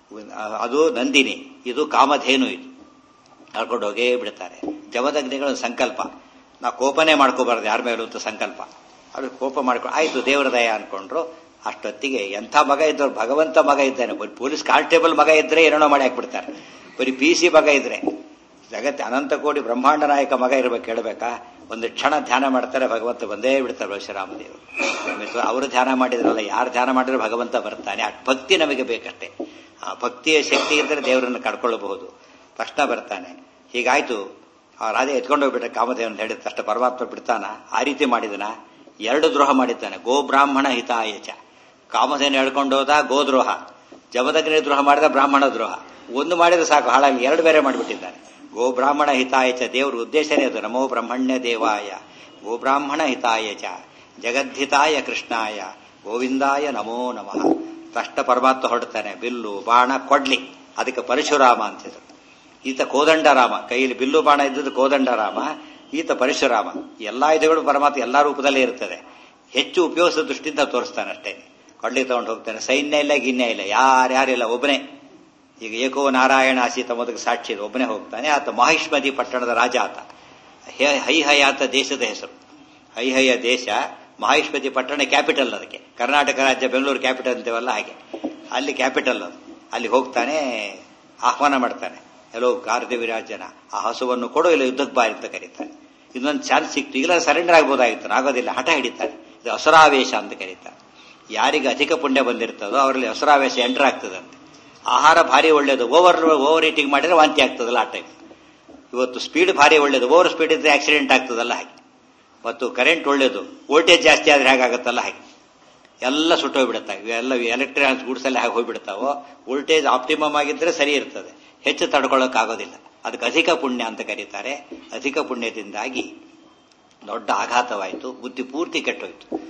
ಅದು ನಂದಿನಿ ಇದು ಕಾಮಧೇನು ಇದು ಕರ್ಕೊಂಡು ಹೋಗೇ ಬಿಡ್ತಾರೆ ಜಮದಗ್ನಿಗಳ ಸಂಕಲ್ಪ ನಾ ಕೋಪನೇ ಮಾಡ್ಕೋಬಾರ್ದು ಯಾರ ಮೇಲೂ ಅಂತ ಸಂಕಲ್ಪ ಅವ್ರಿಗೆ ಕೋಪ ಮಾಡ್ಕೊಂಡು ಆಯ್ತು ದೇವರ ದಯ ಅನ್ಕೊಂಡ್ರು ಅಷ್ಟೊತ್ತಿಗೆ ಎಂಥ ಮಗ ಇದ್ದವ್ರು ಭಗವಂತ ಮಗ ಇದ್ದಾನೆ ಬರೀ ಪೊಲೀಸ್ ಕಾನ್ಸ್ಟೇಬಲ್ ಮಗ ಇದ್ರೆ ಏನೇನೋ ಮಾಡಿ ಹಾಕ್ಬಿಡ್ತಾರೆ ಬರೀ ಪಿ ಸಿ ಮಗ ಇದ್ರೆ ಜಗತ್ತೆ ಅನಂತ ಕೋಟಿ ಬ್ರಹ್ಮಾಂಡ ನಾಯಕ ಮಗ ಇರ್ಬೇಕು ಕೇಳಬೇಕಾ ಒಂದು ಕ್ಷಣ ಧ್ಯಾನ ಮಾಡ್ತಾರೆ ಭಗವಂತ ಬಂದೇ ಬಿಡ್ತಾರೆ ಪರಶುರಾಮದೇವರು ಅವರು ಧ್ಯಾನ ಮಾಡಿದ್ರಲ್ಲ ಯಾರು ಧ್ಯಾನ ಮಾಡಿದ್ರೆ ಭಗವಂತ ಬರ್ತಾನೆ ಆ ಭಕ್ತಿ ನಮಗೆ ಬೇಕಷ್ಟೇ ಆ ಭಕ್ತಿಯ ಶಕ್ತಿ ಇದ್ದರೆ ದೇವರನ್ನು ಕಡ್ಕೊಳ್ಳಬಹುದು ತಕ್ಷಣ ಬರ್ತಾನೆ ಹೀಗಾಯ್ತು ಆ ರಾಜ ಎತ್ಕೊಂಡು ಹೋಗ್ಬಿಟ್ರೆ ಕಾಮದೇವನ್ ಹೇಳಿದ ತಕ್ಷಣ ಪರಮಾತ್ಮ ಬಿಡ್ತಾನ ಆ ರೀತಿ ಮಾಡಿದನ ಎರಡು ದ್ರೋಹ ಮಾಡಿದ್ದಾನೆ ಗೋ ಬ್ರಾಹ್ಮಣ ಹಿತಾಯಚ ಕಾಮಧೇನು ಹೇಳ್ಕೊಂಡು ಹೋದ ಗೋದ್ರೋಹ ಜಮದಗ್ನಿ ದ್ರೋಹ ಮಾಡಿದ ಬ್ರಾಹ್ಮಣ ದ್ರೋಹ ಒಂದು ಮಾಡಿದ್ರೆ ಸಾಕು ಹಾಳಾಗಿ ಎರಡು ಬೇರೆ ಮಾಡಿಬಿಟ್ಟಿದ್ದಾನೆ ಗೋ ಬ್ರಾಹ್ಮಣ ಹಿತಾಯಚ ದೇವ್ರ ಉದ್ದೇಶನೇ ಅದು ನಮೋ ಬ್ರಹ್ಮಣ್ಯ ದೇವಾಯ ಗೋ ಬ್ರಾಹ್ಮಣ ಹಿತಾಯಚ ಜಗದ್ಧಿತಾಯ ಕೃಷ್ಣಾಯ ಗೋವಿಂದಾಯ ನಮೋ ನಮಃ ತಷ್ಟ ಪರಮಾತ್ಮ ಹೊರಡ್ತಾನೆ ಬಿಲ್ಲು ಬಾಣ ಕೊಡ್ಲಿ ಅದಕ್ಕೆ ಪರಶುರಾಮ ಅಂತಿದ್ರು ಈತ ಕೋದಂಡರಾಮ ಕೈಯಲ್ಲಿ ಬಿಲ್ಲು ಬಾಣ ಇದ್ದದ್ದು ಕೋದಂಡರಾಮ ಈತ ಪರಶುರಾಮ ಎಲ್ಲಾ ಇದಗಳು ಪರಮಾತ್ಮ ಎಲ್ಲಾ ರೂಪದಲ್ಲೇ ಇರ್ತದೆ ಹೆಚ್ಚು ಉಪಯೋಗಿಸೋ ದೃಷ್ಟಿಯಿಂದ ತೋರಿಸ್ತಾನೆ ಅಷ್ಟೇ ಕೊಳ್ಳಿ ತಗೊಂಡು ಹೋಗ್ತಾನೆ ಸೈನ್ಯ ಇಲ್ಲ ಗಿನ್ಯ ಇಲ್ಲ ಯಾರ್ಯಾರಿಲ್ಲ ಒಬ್ಬನೇ ಈಗ ಏಕೋ ನಾರಾಯಣ ಆಸೀತ ಮೊದಲು ಸಾಕ್ಷಿ ಒಬ್ಬನೇ ಹೋಗ್ತಾನೆ ಆತ ಮಹಿಷ್ಮತಿ ಪಟ್ಟಣದ ರಾಜ ಆತ ಹೈಹಯಾತ ದೇಶದ ಹೆಸರು ಹೈಹಯ ದೇಶ ಮಹಿಷ್ಮತಿ ಪಟ್ಟಣ ಕ್ಯಾಪಿಟಲ್ ಅದಕ್ಕೆ ಕರ್ನಾಟಕ ರಾಜ್ಯ ಬೆಂಗಳೂರು ಕ್ಯಾಪಿಟಲ್ ಅಂತೇವಲ್ಲ ಹಾಗೆ ಅಲ್ಲಿ ಕ್ಯಾಪಿಟಲ್ ಅದು ಅಲ್ಲಿ ಹೋಗ್ತಾನೆ ಆಹ್ವಾನ ಮಾಡ್ತಾನೆ ಎಲ್ಲೋ ಕಾರ್ಯವಿರಾಜನ ಆ ಹಸುವನ್ನು ಕೊಡು ಇಲ್ಲ ಯುದ್ಧಕ್ಕೆ ಬಾ ಅಂತ ಕರೀತಾನೆ ಇನ್ನೊಂದು ಚಾನ್ಸ್ ಸಿಕ್ತು ಈಗಲೇ ಸರೆಂಡರ್ ಆಗ್ಬೋದಾಗಿತ್ತು ಆಗೋದಿಲ್ಲ ಹಠ ಹಿಡಿತಾನೆ ಇದು ಹಸುರಾವೇಶ ಅಂತ ಕರೀತಾರೆ ಯಾರಿಗೆ ಅಧಿಕ ಪುಣ್ಯ ಬಂದಿರ್ತದೋ ಅವರಲ್ಲಿ ಹಸುರಾವೇಶ ಎಂಟರ್ ಆಗ್ತದಂತೆ ಆಹಾರ ಭಾರಿ ಒಳ್ಳೇದು ಓವರ್ ಓವರ್ ಈಟಿಂಗ್ ಮಾಡಿದ್ರೆ ವಾಂತಿ ಆಗ್ತದಲ್ಲ ಆ ಟೈಮ್ ಇವತ್ತು ಸ್ಪೀಡ್ ಭಾರಿ ಒಳ್ಳೇದು ಓವರ್ ಸ್ಪೀಡ್ ಇದ್ರೆ ಆಕ್ಸಿಡೆಂಟ್ ಆಗ್ತದಲ್ಲ ಹಾಗೆ ಮತ್ತು ಕರೆಂಟ್ ಒಳ್ಳೇದು ವೋಲ್ಟೇಜ್ ಜಾಸ್ತಿ ಆದ್ರೆ ಹೇಗಾಗತ್ತಲ್ಲ ಹಾಗೆ ಎಲ್ಲ ಸುಟ್ಟೋಗ್ಬಿಡುತ್ತೆ ಇವೆಲ್ಲ ಎಲೆಕ್ಟ್ರಿಕ್ ಗೂಡ್ಸ್ ಎಲ್ಲ ಹಾಗೆ ಹೋಗ್ಬಿಡ್ತಾವೋ ವೋಲ್ಟೇಜ್ ಆಪ್ಟಿಮಮ್ ಆಗಿದ್ರೆ ಸರಿ ಇರ್ತದೆ ಹೆಚ್ಚು ತಡ್ಕೊಳ್ಳೋಕ್ಕಾಗೋದಿಲ್ಲ ಅದಕ್ಕೆ ಅಧಿಕ ಪುಣ್ಯ ಅಂತ ಕರೀತಾರೆ ಅಧಿಕ ಪುಣ್ಯದಿಂದಾಗಿ ದೊಡ್ಡ ಆಘಾತವಾಯಿತು ಬುದ್ಧಿ ಪೂರ್ತಿ ಕೆಟ್ಟೋಯ್ತು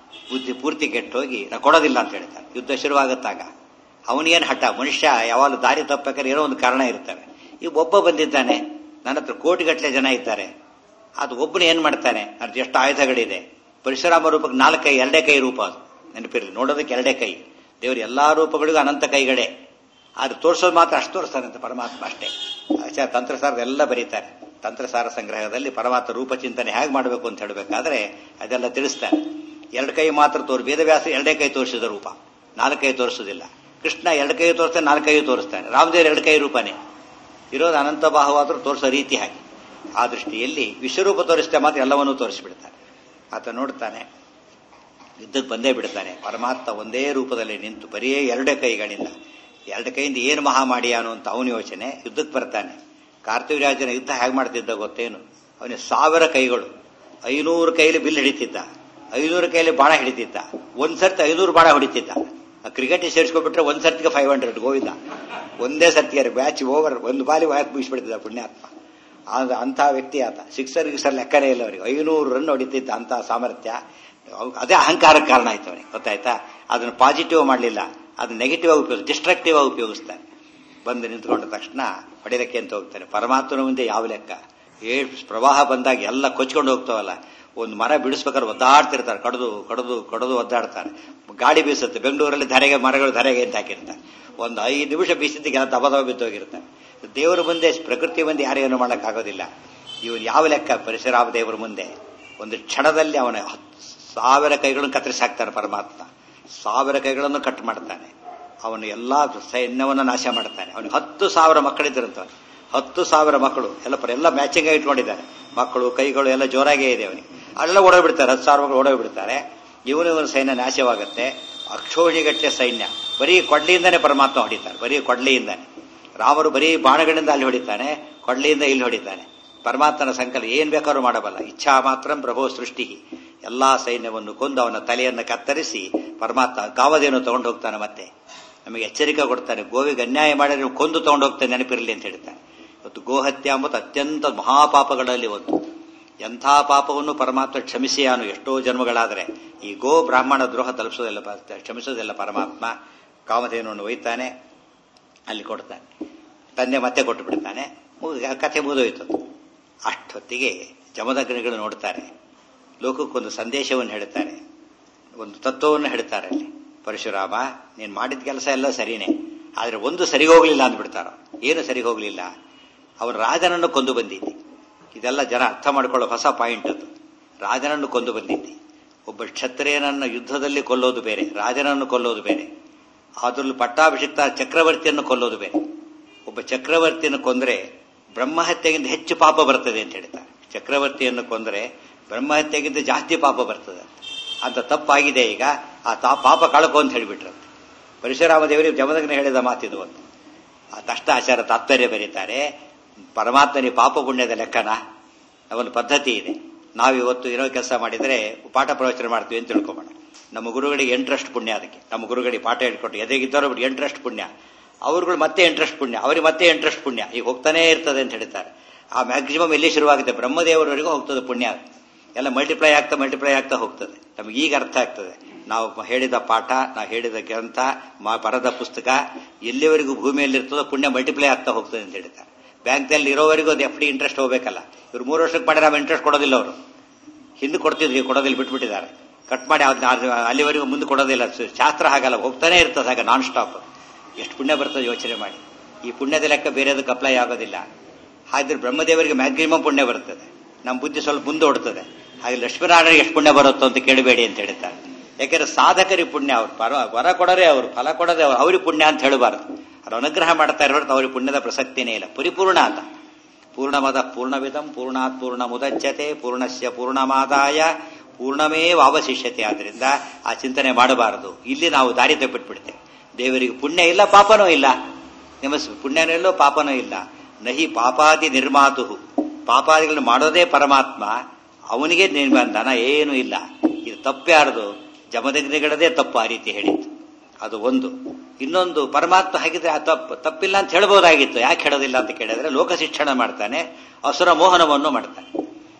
ಬುದ್ಧಿ ಪೂರ್ತಿ ಕೆಟ್ಟೋಗಿ ನಾ ಕೊಡೋದಿಲ್ಲ ಅಂತ ಹೇಳ್ತಾನೆ ಯುದ್ಧ ಶುರುವಾಗುತ್ತಾಗ ಅವನಿಗೇನು ಹಠ ಮನುಷ್ಯ ಯಾವಾಗಲೂ ದಾರಿ ತಪ್ಪಬೇಕಾದ್ರೆ ಏನೋ ಒಂದು ಕಾರಣ ಇರ್ತವೆ ಈಗ ಒಬ್ಬ ಬಂದಿದ್ದಾನೆ ನನ್ನ ಹತ್ರ ಕೋಟಿಗಟ್ಟಲೆ ಜನ ಇದ್ದಾರೆ ಅದು ಒಬ್ಬನು ಏನ್ ಮಾಡ್ತಾನೆ ಅದು ಎಷ್ಟು ಆಯುಧಗಳಿದೆ ಪರಶುರಾಮ ರೂಪಕ್ಕೆ ನಾಲ್ಕೈ ಎರಡೇ ಕೈ ರೂಪ ಅದು ನೆನಪಿರಲಿ ನೋಡೋದಕ್ಕೆ ಎರಡೇ ಕೈ ದೇವರು ಎಲ್ಲಾ ರೂಪಗಳಿಗೂ ಅನಂತ ಕೈಗಳೇ ಆದ್ರೆ ತೋರಿಸೋದು ಮಾತ್ರ ಅಷ್ಟು ತೋರಿಸ್ತಾನಂತೆ ಪರಮಾತ್ಮ ಅಷ್ಟೇ ಆಚಾರ್ಯ ತಂತ್ರಸಾರದ ಎಲ್ಲ ಬರೀತಾರೆ ತಂತ್ರಸಾರ ಸಂಗ್ರಹದಲ್ಲಿ ಪರಮಾತ್ಮ ರೂಪ ಚಿಂತನೆ ಹೇಗೆ ಮಾಡಬೇಕು ಅಂತ ಹೇಳಬೇಕಾದ್ರೆ ಅದೆಲ್ಲ ತಿಳಿಸ್ತಾರೆ ಎರಡು ಕೈ ಮಾತ್ರ ತೋರ್ ವೇದವ್ಯಾಸ ಎರಡೇ ಕೈ ತೋರಿಸಿದ ರೂಪ ನಾಲ್ಕು ಕೈ ತೋರಿಸೋದಿಲ್ಲ ಕೃಷ್ಣ ಎರಡು ಕೈ ತೋರಿಸ್ತಾನೆ ನಾಲ್ಕು ಕೈ ತೋರಿಸ್ತಾನೆ ರಾಮದೇವ್ರ ಎರಡು ಕೈ ರೂಪನೇ ಇರೋದು ಅನಂತ ಬಾಹುವಾದರೂ ತೋರಿಸೋ ರೀತಿ ಹಾಗೆ ಆ ದೃಷ್ಟಿಯಲ್ಲಿ ವಿಶ್ವರೂಪ ತೋರಿಸಿದ ಮಾತ್ರ ಎಲ್ಲವನ್ನೂ ತೋರಿಸಿಬಿಡ್ತಾನೆ ಆತ ನೋಡ್ತಾನೆ ಯುದ್ಧಕ್ಕೆ ಬಂದೇ ಬಿಡ್ತಾನೆ ಪರಮಾತ್ಮ ಒಂದೇ ರೂಪದಲ್ಲಿ ನಿಂತು ಬರೀ ಎರಡೇ ಕೈಗಳಿಂದ ಎರಡು ಕೈಯಿಂದ ಏನು ಮಹಾ ಮಾಡಿಯಾನು ಅಂತ ಅವನ ಯೋಚನೆ ಯುದ್ಧಕ್ಕೆ ಬರ್ತಾನೆ ಕಾರ್ತಿವರಾಜನ ಯುದ್ಧ ಹೇಗೆ ಮಾಡ್ತಿದ್ದ ಗೊತ್ತೇನು ಅವನಿಗೆ ಸಾವಿರ ಕೈಗಳು ಐನೂರು ಕೈಲಿ ಬಿಲ್ ಹಿಡಿತಿದ್ದ ಐನೂರು ಕೈಲಿ ಬಾಣ ಹಿಡಿತಿದ್ದ ಒಂದ್ ಸರ್ತಿ ಐನೂರು ಬಾಣ ಹೊಡಿತಿದ್ದ ಕ್ರಿಕೆಟ್ ಸೇರಿಸ್ಕೊಬಿಟ್ರೆ ಒಂದ್ ಸರ್ತಿಗೆ ಫೈವ್ ಹಂಡ್ರೆಡ್ ಗೋವಿಂದ ಒಂದೇ ಸರ್ತಿಗೆ ಮ್ಯಾಚ್ ಓವರ್ ಒಂದು ಬಾಲಿ ವಾಯತ್ ಮುಗಿಸ್ಬಿಡ್ತಿದ್ದ ಪುಣ್ಯಾತ್ಮ ಆಗ ಅಂಥ ವ್ಯಕ್ತಿ ಆತ ಸಿಕ್ಸರ್ ಗಿಕ್ಸರ್ ಲೆಕ್ಕನೇ ಇಲ್ಲ ಅವರಿಗೆ ಐನೂರು ರನ್ ಹೊಡಿತಿದ್ದ ಅಂತ ಸಾಮರ್ಥ್ಯ ಅದೇ ಅಹಂಕಾರಕ್ಕೆ ಕಾರಣ ಆಯ್ತು ಅವನಿಗೆ ಗೊತ್ತಾಯ್ತಾ ಅದನ್ನು ಪಾಸಿಟಿವ್ ಮಾಡಲಿಲ್ಲ ಅದನ್ನ ನೆಗೆಟಿವ್ ಆಗಿ ಉಪಯೋಗ ಡಿಸ್ಟ್ರಕ್ಟಿವ್ ಆಗಿ ಉಪಯೋಗಿಸ್ತಾನೆ ಬಂದು ನಿಂತ್ಕೊಂಡ ತಕ್ಷಣ ಹೊಡಿಲಿಕ್ಕೆ ಅಂತ ಹೋಗ್ತಾನೆ ಪರಮಾತ್ಮನ ಮುಂದೆ ಯಾವ ಲೆಕ್ಕ ಏಳ್ ಪ್ರವಾಹ ಬಂದಾಗ ಎಲ್ಲ ಕೊಚ್ಕೊಂಡು ಹೋಗ್ತಾವಲ್ಲ ಒಂದು ಮರ ಬಿಡಿಸ್ಬೇಕಾದ್ರೆ ಒದ್ದಾಡ್ತಿರ್ತಾರೆ ಕಡದು ಕಡದು ಕಡದು ಒದ್ದಾಡ್ತಾರೆ ಗಾಡಿ ಬೀಸುತ್ತೆ ಬೆಂಗಳೂರಲ್ಲಿ ಧರೆಗೆ ಮರಗಳು ಧರೆಗೆ ಅಂತ ಹಾಕಿರ್ತಾರೆ ಒಂದು ಐದು ನಿಮಿಷ ಬೀಸಿದ್ದಕ್ಕೆ ದಬ ದಬ ಬಿದ್ದೋಗಿರ್ತಾರೆ ದೇವರ ಮುಂದೆ ಪ್ರಕೃತಿ ಮುಂದೆ ಯಾರೇನು ಮಾಡೋಕ್ಕಾಗೋದಿಲ್ಲ ಇವನು ಯಾವ ಲೆಕ್ಕ ಪರಿಸರಾಮ ದೇವರ ಮುಂದೆ ಒಂದು ಕ್ಷಣದಲ್ಲಿ ಅವನ ಸಾವಿರ ಕೈಗಳನ್ನು ಕತ್ತರಿಸಿ ಹಾಕ್ತಾನೆ ಪರಮಾತ್ಮ ಸಾವಿರ ಕೈಗಳನ್ನು ಕಟ್ ಮಾಡ್ತಾನೆ ಅವನು ಎಲ್ಲಾ ಸೈನ್ಯವನ್ನು ನಾಶ ಮಾಡ್ತಾನೆ ಅವನಿಗೆ ಹತ್ತು ಸಾವಿರ ಮಕ್ಕಳಿದ್ದರಂತವನು ಹತ್ತು ಸಾವಿರ ಮಕ್ಕಳು ಎಲ್ಲ ಪರ ಎಲ್ಲ ಮ್ಯಾಚಿಂಗ್ ಇಟ್ಕೊಂಡಿದ್ದಾರೆ ಮಕ್ಕಳು ಕೈಗಳು ಎಲ್ಲ ಜೋರಾಗೇ ಇದೆ ಅವನಿಗೆ ಅಲ್ಲೆಲ್ಲ ಓಡೋಗ್ಬಿಡ್ತಾರೆ ಹತ್ತು ಸಾವಿರ ಮಕ್ಕಳು ಓಡೋಗ್ಬಿಡ್ತಾರೆ ಇವನು ಇವನ ಸೈನ್ಯ ನಾಶವಾಗುತ್ತೆ ಅಕ್ಷೋಹಿಗಟ್ಟೆ ಸೈನ್ಯ ಬರೀ ಕೊಡ್ಲಿಯಿಂದಾನೆ ಪರಮಾತ್ಮ ಹೊಡಿತಾರೆ ಬರೀ ಕೊಡ್ಲಿಯಿಂದಾನೆ ರಾಮರು ಬರೀ ಬಾಣಗಳಿಂದ ಅಲ್ಲಿ ಹೊಡಿತಾನೆ ಕೊಡ್ಲಿಯಿಂದ ಇಲ್ಲಿ ಹೊಡಿತಾನೆ ಪರಮಾತ್ಮನ ಸಂಕಲ್ಪ ಏನ್ ಬೇಕಾದ್ರೂ ಮಾಡಬಲ್ಲ ಇಚ್ಛಾ ಮಾತ್ರ ಪ್ರಭೋ ಸೃಷ್ಟಿ ಎಲ್ಲಾ ಸೈನ್ಯವನ್ನು ಕೊಂದು ಅವನ ತಲೆಯನ್ನು ಕತ್ತರಿಸಿ ಪರಮಾತ್ಮ ಕಾವದೇನು ತಗೊಂಡು ಹೋಗ್ತಾನೆ ಮತ್ತೆ ನಮಗೆ ಎಚ್ಚರಿಕೆ ಕೊಡ್ತಾನೆ ಗೋವಿಗೆ ಅನ್ಯಾಯ ಮಾಡಿದ್ರೆ ನೀವು ಕೊಂದು ತಗೊಂಡು ಹೋಗ್ತಾನೆ ನೆನಪಿರಲಿ ಅಂತ ಹೇಳ್ತಾನೆ ಇವತ್ತು ಗೋಹತ್ಯೆ ಎಂಬುದು ಅತ್ಯಂತ ಮಹಾಪಾಪಗಳಲ್ಲಿ ಒಂದು ಎಂಥ ಪಾಪವನ್ನು ಪರಮಾತ್ಮ ಕ್ಷಮಿಸಿಯಾನು ಎಷ್ಟೋ ಜನ್ಮಗಳಾದರೆ ಈ ಗೋ ಬ್ರಾಹ್ಮಣ ದ್ರೋಹ ತಲುಪಿಸೋದಿಲ್ಲ ಕ್ಷಮಿಸೋದಿಲ್ಲ ಪರಮಾತ್ಮ ಕಾಮಧೇನುವನ್ನು ಒಯ್ತಾನೆ ಅಲ್ಲಿ ಕೊಡ್ತಾನೆ ತಂದೆ ಮತ್ತೆ ಕೊಟ್ಟು ಬಿಡ್ತಾನೆ ಕಥೆ ಮುಗಿದೋಯ್ತು ಅಷ್ಟೊತ್ತಿಗೆ ಜಮದಗ್ನಿಗಳು ನೋಡ್ತಾರೆ ಲೋಕಕ್ಕೊಂದು ಸಂದೇಶವನ್ನು ಹೇಳ್ತಾರೆ ಒಂದು ತತ್ವವನ್ನು ಹೇಳ್ತಾರೆ ಅಲ್ಲಿ ಪರಶುರಾಮ ನೀನು ಮಾಡಿದ ಕೆಲಸ ಎಲ್ಲ ಸರಿನೇ ಆದರೆ ಒಂದು ಸರಿ ಹೋಗ್ಲಿಲ್ಲ ಅಂದ್ಬಿಡ್ತಾರ ಏನು ಸರಿ ಹೋಗ್ಲಿಲ್ಲ ಅವನು ರಾಜನನ್ನು ಕೊಂದು ಬಂದಿದ್ದೆ ಇದೆಲ್ಲ ಜನ ಅರ್ಥ ಮಾಡ್ಕೊಳ್ಳೋ ಹೊಸ ಪಾಯಿಂಟ್ ಅದು ರಾಜನನ್ನು ಕೊಂದು ಬಂದಿದ್ದೆ ಒಬ್ಬ ಕ್ಷತ್ರಿಯನನ್ನು ಯುದ್ಧದಲ್ಲಿ ಕೊಲ್ಲೋದು ಬೇರೆ ರಾಜನನ್ನು ಕೊಲ್ಲೋದು ಬೇರೆ ಅದರಲ್ಲಿ ಪಟ್ಟಾಭಿಷಿಕ್ತ ಚಕ್ರವರ್ತಿಯನ್ನು ಕೊಲ್ಲೋದು ಬೇರೆ ಒಬ್ಬ ಚಕ್ರವರ್ತಿಯನ್ನು ಕೊಂದರೆ ಬ್ರಹ್ಮಹತ್ಯೆಗಿಂತ ಹೆಚ್ಚು ಪಾಪ ಬರ್ತದೆ ಅಂತ ಹೇಳ್ತಾರೆ ಚಕ್ರವರ್ತಿಯನ್ನು ಕೊಂದರೆ ಬ್ರಹ್ಮಹತ್ಯೆಗಿಂತ ಜಾಸ್ತಿ ಪಾಪ ಬರ್ತದೆ ಅಂತ ತಪ್ಪಾಗಿದೆ ಈಗ ಆ ತಾ ಪಾಪ ಕಳ್ಕೊ ಅಂತ ಹೇಳಿಬಿಟ್ರಂತೆ ಪರಶುರಾಮ ದೇವರಿಗೆ ಜಮದಗ್ನ ಹೇಳಿದ ಮಾತಿದು ಒಂದು ಆ ತಷ್ಟ ಆಚಾರ ತಾತ್ಪರ್ಯ ಬರೀತಾರೆ ಪರಮಾತ್ಮನಿ ಪಾಪ ಪುಣ್ಯದ ಲೆಕ್ಕನ ಒಂದು ಪದ್ಧತಿ ಇದೆ ನಾವು ಇವತ್ತು ಇರೋ ಕೆಲಸ ಮಾಡಿದರೆ ಪಾಠ ಪ್ರವಚನ ಮಾಡ್ತೀವಿ ಅಂತ ತಿಳ್ಕೊಬೋಣ ನಮ್ಮ ಗುರುಗಳಿಗೆ ಎಂಟ್ರಸ್ಟ್ ಪುಣ್ಯ ಅದಕ್ಕೆ ನಮ್ಮ ಗುರುಗಳಿಗೆ ಪಾಠ ಹೇಳ್ಕೊಟ್ಟು ಎದೆಗಿದ್ದವರು ಬಿಟ್ಟು ಎಂಟ್ರಸ್ಟ್ ಪುಣ್ಯ ಅವ್ರುಗಳು ಮತ್ತೆ ಇಂಟ್ರೆಸ್ಟ್ ಪುಣ್ಯ ಅವರಿಗೆ ಮತ್ತೆ ಇಂಟ್ರೆಸ್ಟ್ ಪುಣ್ಯ ಈಗ ಹೋಗ್ತಾನೆ ಇರ್ತದೆ ಅಂತ ಹೇಳ್ತಾರೆ ಆ ಮ್ಯಾಕ್ಸಿಮಮ್ ಎಲ್ಲಿ ಶುರುವಾಗುತ್ತೆ ಬ್ರಹ್ಮದೇವರವರೆಗೂ ಹೋಗ್ತದೆ ಪುಣ್ಯ ಎಲ್ಲ ಮಲ್ಟಿಪ್ಲೈ ಆಗ್ತಾ ಮಲ್ಟಿಪ್ಲೈ ಆಗ್ತಾ ಹೋಗ್ತದೆ ನಮ್ಗೆ ಈಗ ಅರ್ಥ ಆಗ್ತದೆ ನಾವು ಹೇಳಿದ ಪಾಠ ನಾವು ಹೇಳಿದ ಗ್ರಂಥ ಬರದ ಪುಸ್ತಕ ಎಲ್ಲಿವರೆಗೂ ಭೂಮಿಯಲ್ಲಿರ್ತದೋ ಪುಣ್ಯ ಮಲ್ಟಿಪ್ಲೈ ಆಗ್ತಾ ಹೋಗ್ತದೆ ಅಂತ ಹೇಳ್ತಾರೆ ಬ್ಯಾಂಕ್ನಲ್ಲಿ ಇರೋವರೆಗೂ ಅದು ಎಫ್ ಡಿ ಇಂಟ್ರೆಸ್ಟ್ ಹೋಗ್ಬೇಕಲ್ಲ ಇವ್ರು ಮೂರು ವರ್ಷಕ್ಕೆ ಮಾಡಿದ್ರೆ ನಾವು ಇಂಟ್ರೆಸ್ಟ್ ಕೊಡೋದಿಲ್ಲ ಅವರು ಹಿಂದೆ ಕೊಡ್ತಿದ್ವಿ ಕೊಡೋದಿಲ್ಲ ಬಿಟ್ಬಿಟ್ಟಿದ್ದಾರೆ ಕಟ್ ಮಾಡಿ ಅಲ್ಲಿವರೆಗೂ ಮುಂದೆ ಕೊಡೋದಿಲ್ಲ ಶಾಸ್ತ್ರ ಹಾಗಲ್ಲ ಹೋಗ್ತಾನೆ ಇರ್ತದೆ ಹಾಗೆ ನಾನ್ ಸ್ಟಾಪ್ ಎಷ್ಟು ಪುಣ್ಯ ಬರ್ತದೆ ಯೋಚನೆ ಮಾಡಿ ಈ ಪುಣ್ಯದ ಲೆಕ್ಕ ಬೇರೆದಕ್ಕೆ ಅಪ್ಲೈ ಆಗೋದಿಲ್ಲ ಹಾಗಿದ್ರೆ ಬ್ರಹ್ಮದೇವರಿಗೆ ಮ್ಯಾಕ್ಸಿಮಮ್ ಪುಣ್ಯ ಬರ್ತದೆ ನಮ್ಮ ಬುದ್ಧಿ ಸ್ವಲ್ಪ ಮುಂದೆ ಓಡ್ತದೆ ಹಾಗೆ ಲಕ್ಷ್ಮೀನಾರಾಯಣ ಎಷ್ಟು ಪುಣ್ಯ ಬರುತ್ತೋ ಅಂತ ಕೇಳಬೇಡಿ ಅಂತ ಹೇಳ್ತಾರೆ ಯಾಕೆಂದ್ರೆ ಸಾಧಕರಿಗೆ ಪುಣ್ಯ ಅವ್ರು ಪರ ವರ ಕೊಡರೆ ಅವರು ಫಲ ಕೊಡದೆ ಅವ್ರು ಅವ್ರಿಗೆ ಪುಣ್ಯ ಅಂತ ಹೇಳಬಾರದು ಅವ್ರು ಅನುಗ್ರಹ ಮಾಡ್ತಾ ಇರೋದು ಅವ್ರಿಗೆ ಪುಣ್ಯದ ಪ್ರಸಕ್ತಿನೇ ಇಲ್ಲ ಪರಿಪೂರ್ಣ ಅಂತ ಪೂರ್ಣಮದ ಪೂರ್ಣವಿದಂ ಪೂರ್ಣಾತ್ ಪೂರ್ಣ ಮುದಚ್ಯತೆ ಪೂರ್ಣಸ್ಯ ಪೂರ್ಣಮಾದಾಯ ಪೂರ್ಣಮೇ ವಾವಶಿಷ್ಯತೆ ಆದ್ರಿಂದ ಆ ಚಿಂತನೆ ಮಾಡಬಾರದು ಇಲ್ಲಿ ನಾವು ದಾರಿ ತಪ್ಪಿಟ್ಬಿಡ್ತೇವೆ ದೇವರಿಗೆ ಪುಣ್ಯ ಇಲ್ಲ ಪಾಪನೂ ಇಲ್ಲ ನಿಮ್ಮ ಪುಣ್ಯನೂ ಇಲ್ಲೋ ಪಾಪನೂ ಇಲ್ಲ ನಹಿ ಪಾಪಾದಿ ನಿರ್ಮಾತು ಪಾಪಾದಿಗಳನ್ನು ಮಾಡೋದೇ ಪರಮಾತ್ಮ ಅವನಿಗೆ ನಿರ್ಬಂಧನ ಏನೂ ಇಲ್ಲ ಇದು ತಪ್ಪ್ಯಾರ್ದು ಜಮದಗ್ನಿಗಳದೇ ತಪ್ಪು ಆ ರೀತಿ ಹೇಳಿತ್ತು ಅದು ಒಂದು ಇನ್ನೊಂದು ಪರಮಾತ್ಮ ಹಾಗಿದ್ರೆ ಆ ತಪ್ಪು ತಪ್ಪಿಲ್ಲ ಅಂತ ಹೇಳ್ಬೋದಾಗಿತ್ತು ಯಾಕೆ ಹೇಳೋದಿಲ್ಲ ಅಂತ ಕೇಳಿದ್ರೆ ಲೋಕ ಶಿಕ್ಷಣ ಮಾಡ್ತಾನೆ ಅಸುರ ಮೋಹನವನ್ನು ಮಾಡ್ತಾನೆ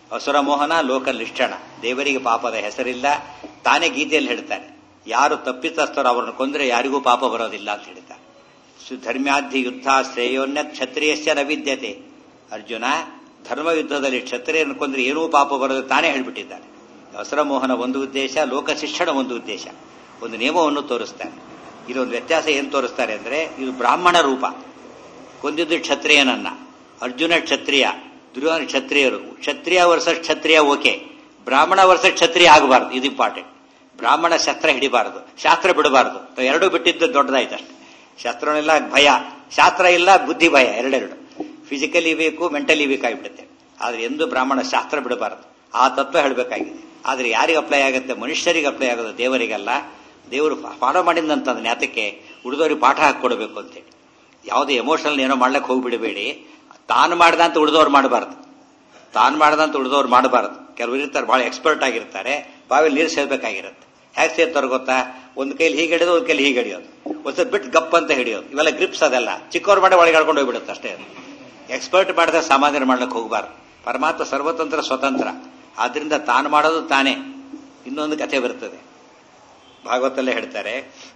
ಅಸುರ ಮೋಹನ ಲೋಕ ಲಿಷ್ಟಣ ದೇವರಿಗೆ ಪಾಪದ ಹೆಸರಿಲ್ಲ ತಾನೇ ಗೀತೆಯಲ್ಲಿ ಹೇಳ್ತಾನೆ ಯಾರು ತಪ್ಪಿತಸ್ಥರು ಅವರನ್ನು ಕೊಂದರೆ ಯಾರಿಗೂ ಪಾಪ ಬರೋದಿಲ್ಲ ಅಂತ ಹೇಳ್ತಾರೆ ಧರ್ಮ್ಯಾಧಿ ಯುದ್ಧ ಶ್ರೇಯೋನ್ಯ ಕ್ಷತ್ರಿಯಸ್ಯ ನ ವಿದ್ಯತೆ ಅರ್ಜುನ ಧರ್ಮ ಯುದ್ಧದಲ್ಲಿ ಕ್ಷತ್ರಿಯರನ್ನು ಕೊಂದ್ರೆ ಏನೂ ಪಾಪ ಬರೋದು ತಾನೇ ಹೇಳ್ಬಿಟ್ಟಿದ್ದಾನೆ ಅಸುರ ಮೋಹನ ಒಂದು ಉದ್ದೇಶ ಲೋಕ ಶಿಕ್ಷಣ ಒಂದು ಉದ್ದೇಶ ಒಂದು ನಿಯಮವನ್ನು ತೋರಿಸ್ತಾನೆ ಇದೊಂದು ವ್ಯತ್ಯಾಸ ಏನು ತೋರಿಸ್ತಾರೆ ಅಂದ್ರೆ ಇದು ಬ್ರಾಹ್ಮಣ ರೂಪ ಕೊಂದಿದ್ದು ಕ್ಷತ್ರಿಯನನ್ನ ಅರ್ಜುನ ಕ್ಷತ್ರಿಯ ದುರ್ಯೋಧನ ಕ್ಷತ್ರಿಯರು ಕ್ಷತ್ರಿಯ ವರ್ಷ ಕ್ಷತ್ರಿಯ ಓಕೆ ಬ್ರಾಹ್ಮಣ ವರ್ಷ ಕ್ಷತ್ರಿಯ ಆಗಬಾರ್ದು ಇದು ಇಂಪಾರ್ಟೆಂಟ್ ಬ್ರಾಹ್ಮಣ ಶಸ್ತ್ರ ಹಿಡಿಬಾರದು ಶಾಸ್ತ್ರ ಬಿಡಬಾರದು ಎರಡೂ ಬಿಟ್ಟಿದ್ದು ದೊಡ್ಡದಾಯ್ತು ಅಷ್ಟೇ ಶಾಸ್ತ್ರನೆಲ್ಲ ಭಯ ಶಾಸ್ತ್ರ ಇಲ್ಲ ಬುದ್ಧಿ ಭಯ ಎರಡೆರಡು ಫಿಸಿಕಲಿ ಬೇಕು ಮೆಂಟಲಿ ಬೇಕಾಗಿಬಿಡುತ್ತೆ ಆದ್ರೆ ಎಂದು ಬ್ರಾಹ್ಮಣ ಶಾಸ್ತ್ರ ಬಿಡಬಾರದು ಆ ತತ್ವ ಹೇಳಬೇಕಾಗಿದೆ ಆದ್ರೆ ಯಾರಿಗೆ ಅಪ್ಲೈ ಆಗುತ್ತೆ ಮನುಷ್ಯರಿಗೆ ಅಪ್ಲೈ ಆಗೋದು ದೇವರಿಗಲ್ಲ ದೇವರು ಫಾಲೋ ಮಾಡಿದಂತಂದ್ರೆ ನ್ಯಾತಕ್ಕೆ ಉಳಿದವ್ರಿಗೆ ಪಾಠ ಹಾಕೊಡ್ಬೇಕು ಅಂತೇಳಿ ಯಾವುದೇ ಎಮೋಷನಲ್ ಏನೋ ಮಾಡ್ಲಿಕ್ಕೆ ಹೋಗ್ಬಿಡಬೇಡಿ ತಾನು ಮಾಡ್ದಂತ ಉಳಿದವ್ರು ಮಾಡಬಾರ್ದು ತಾನು ಮಾಡ್ದಂತ ಉಳಿದವ್ರು ಮಾಡಬಾರ್ದು ಕೆಲವರು ಇರ್ತಾರೆ ಬಹಳ ಎಕ್ಸ್ಪರ್ಟ್ ಆಗಿರ್ತಾರೆ ಬಾವಿಲಿ ನೀರು ಸೇರ್ಬೇಕಾಗಿರುತ್ತೆ ಹೇಗೆ ಸೇರ್ತಾರೆ ಗೊತ್ತಾ ಒಂದು ಕೈಲಿ ಹೀಗೆ ಹಿಡಿಯೋದು ಒಂದು ಕೈಲಿ ಹೀಗೆ ಹಿಡಿಯೋದು ಒಂದ್ಸತಿ ಬಿಟ್ಟು ಗಪ್ ಅಂತ ಹಿಡಿಯೋದು ಇವೆಲ್ಲ ಗ್ರಿಪ್ಸ್ ಅದೆಲ್ಲ ಚಿಕ್ಕವ್ರು ಮಾಡಿ ಒಳಗೆ ಹೇಳ್ಕೊಂಡು ಹೋಗ್ಬಿಡುತ್ತೆ ಅಷ್ಟೇ ಎಕ್ಸ್ಪರ್ಟ್ ಮಾಡಿದ್ರೆ ಸಮಾಧಾನ ಮಾಡ್ಲಿಕ್ಕೆ ಹೋಗಬಾರ್ದು ಪರಮಾತ್ಮ ಸರ್ವತಂತ್ರ ಸ್ವತಂತ್ರ ಆದ್ರಿಂದ ತಾನು ಮಾಡೋದು ತಾನೇ ಇನ್ನೊಂದು ಕಥೆ ಬರ್ತದೆ ಭಾಗವತಲ್ಲೇ ಹೇಳ್ತಾರೆ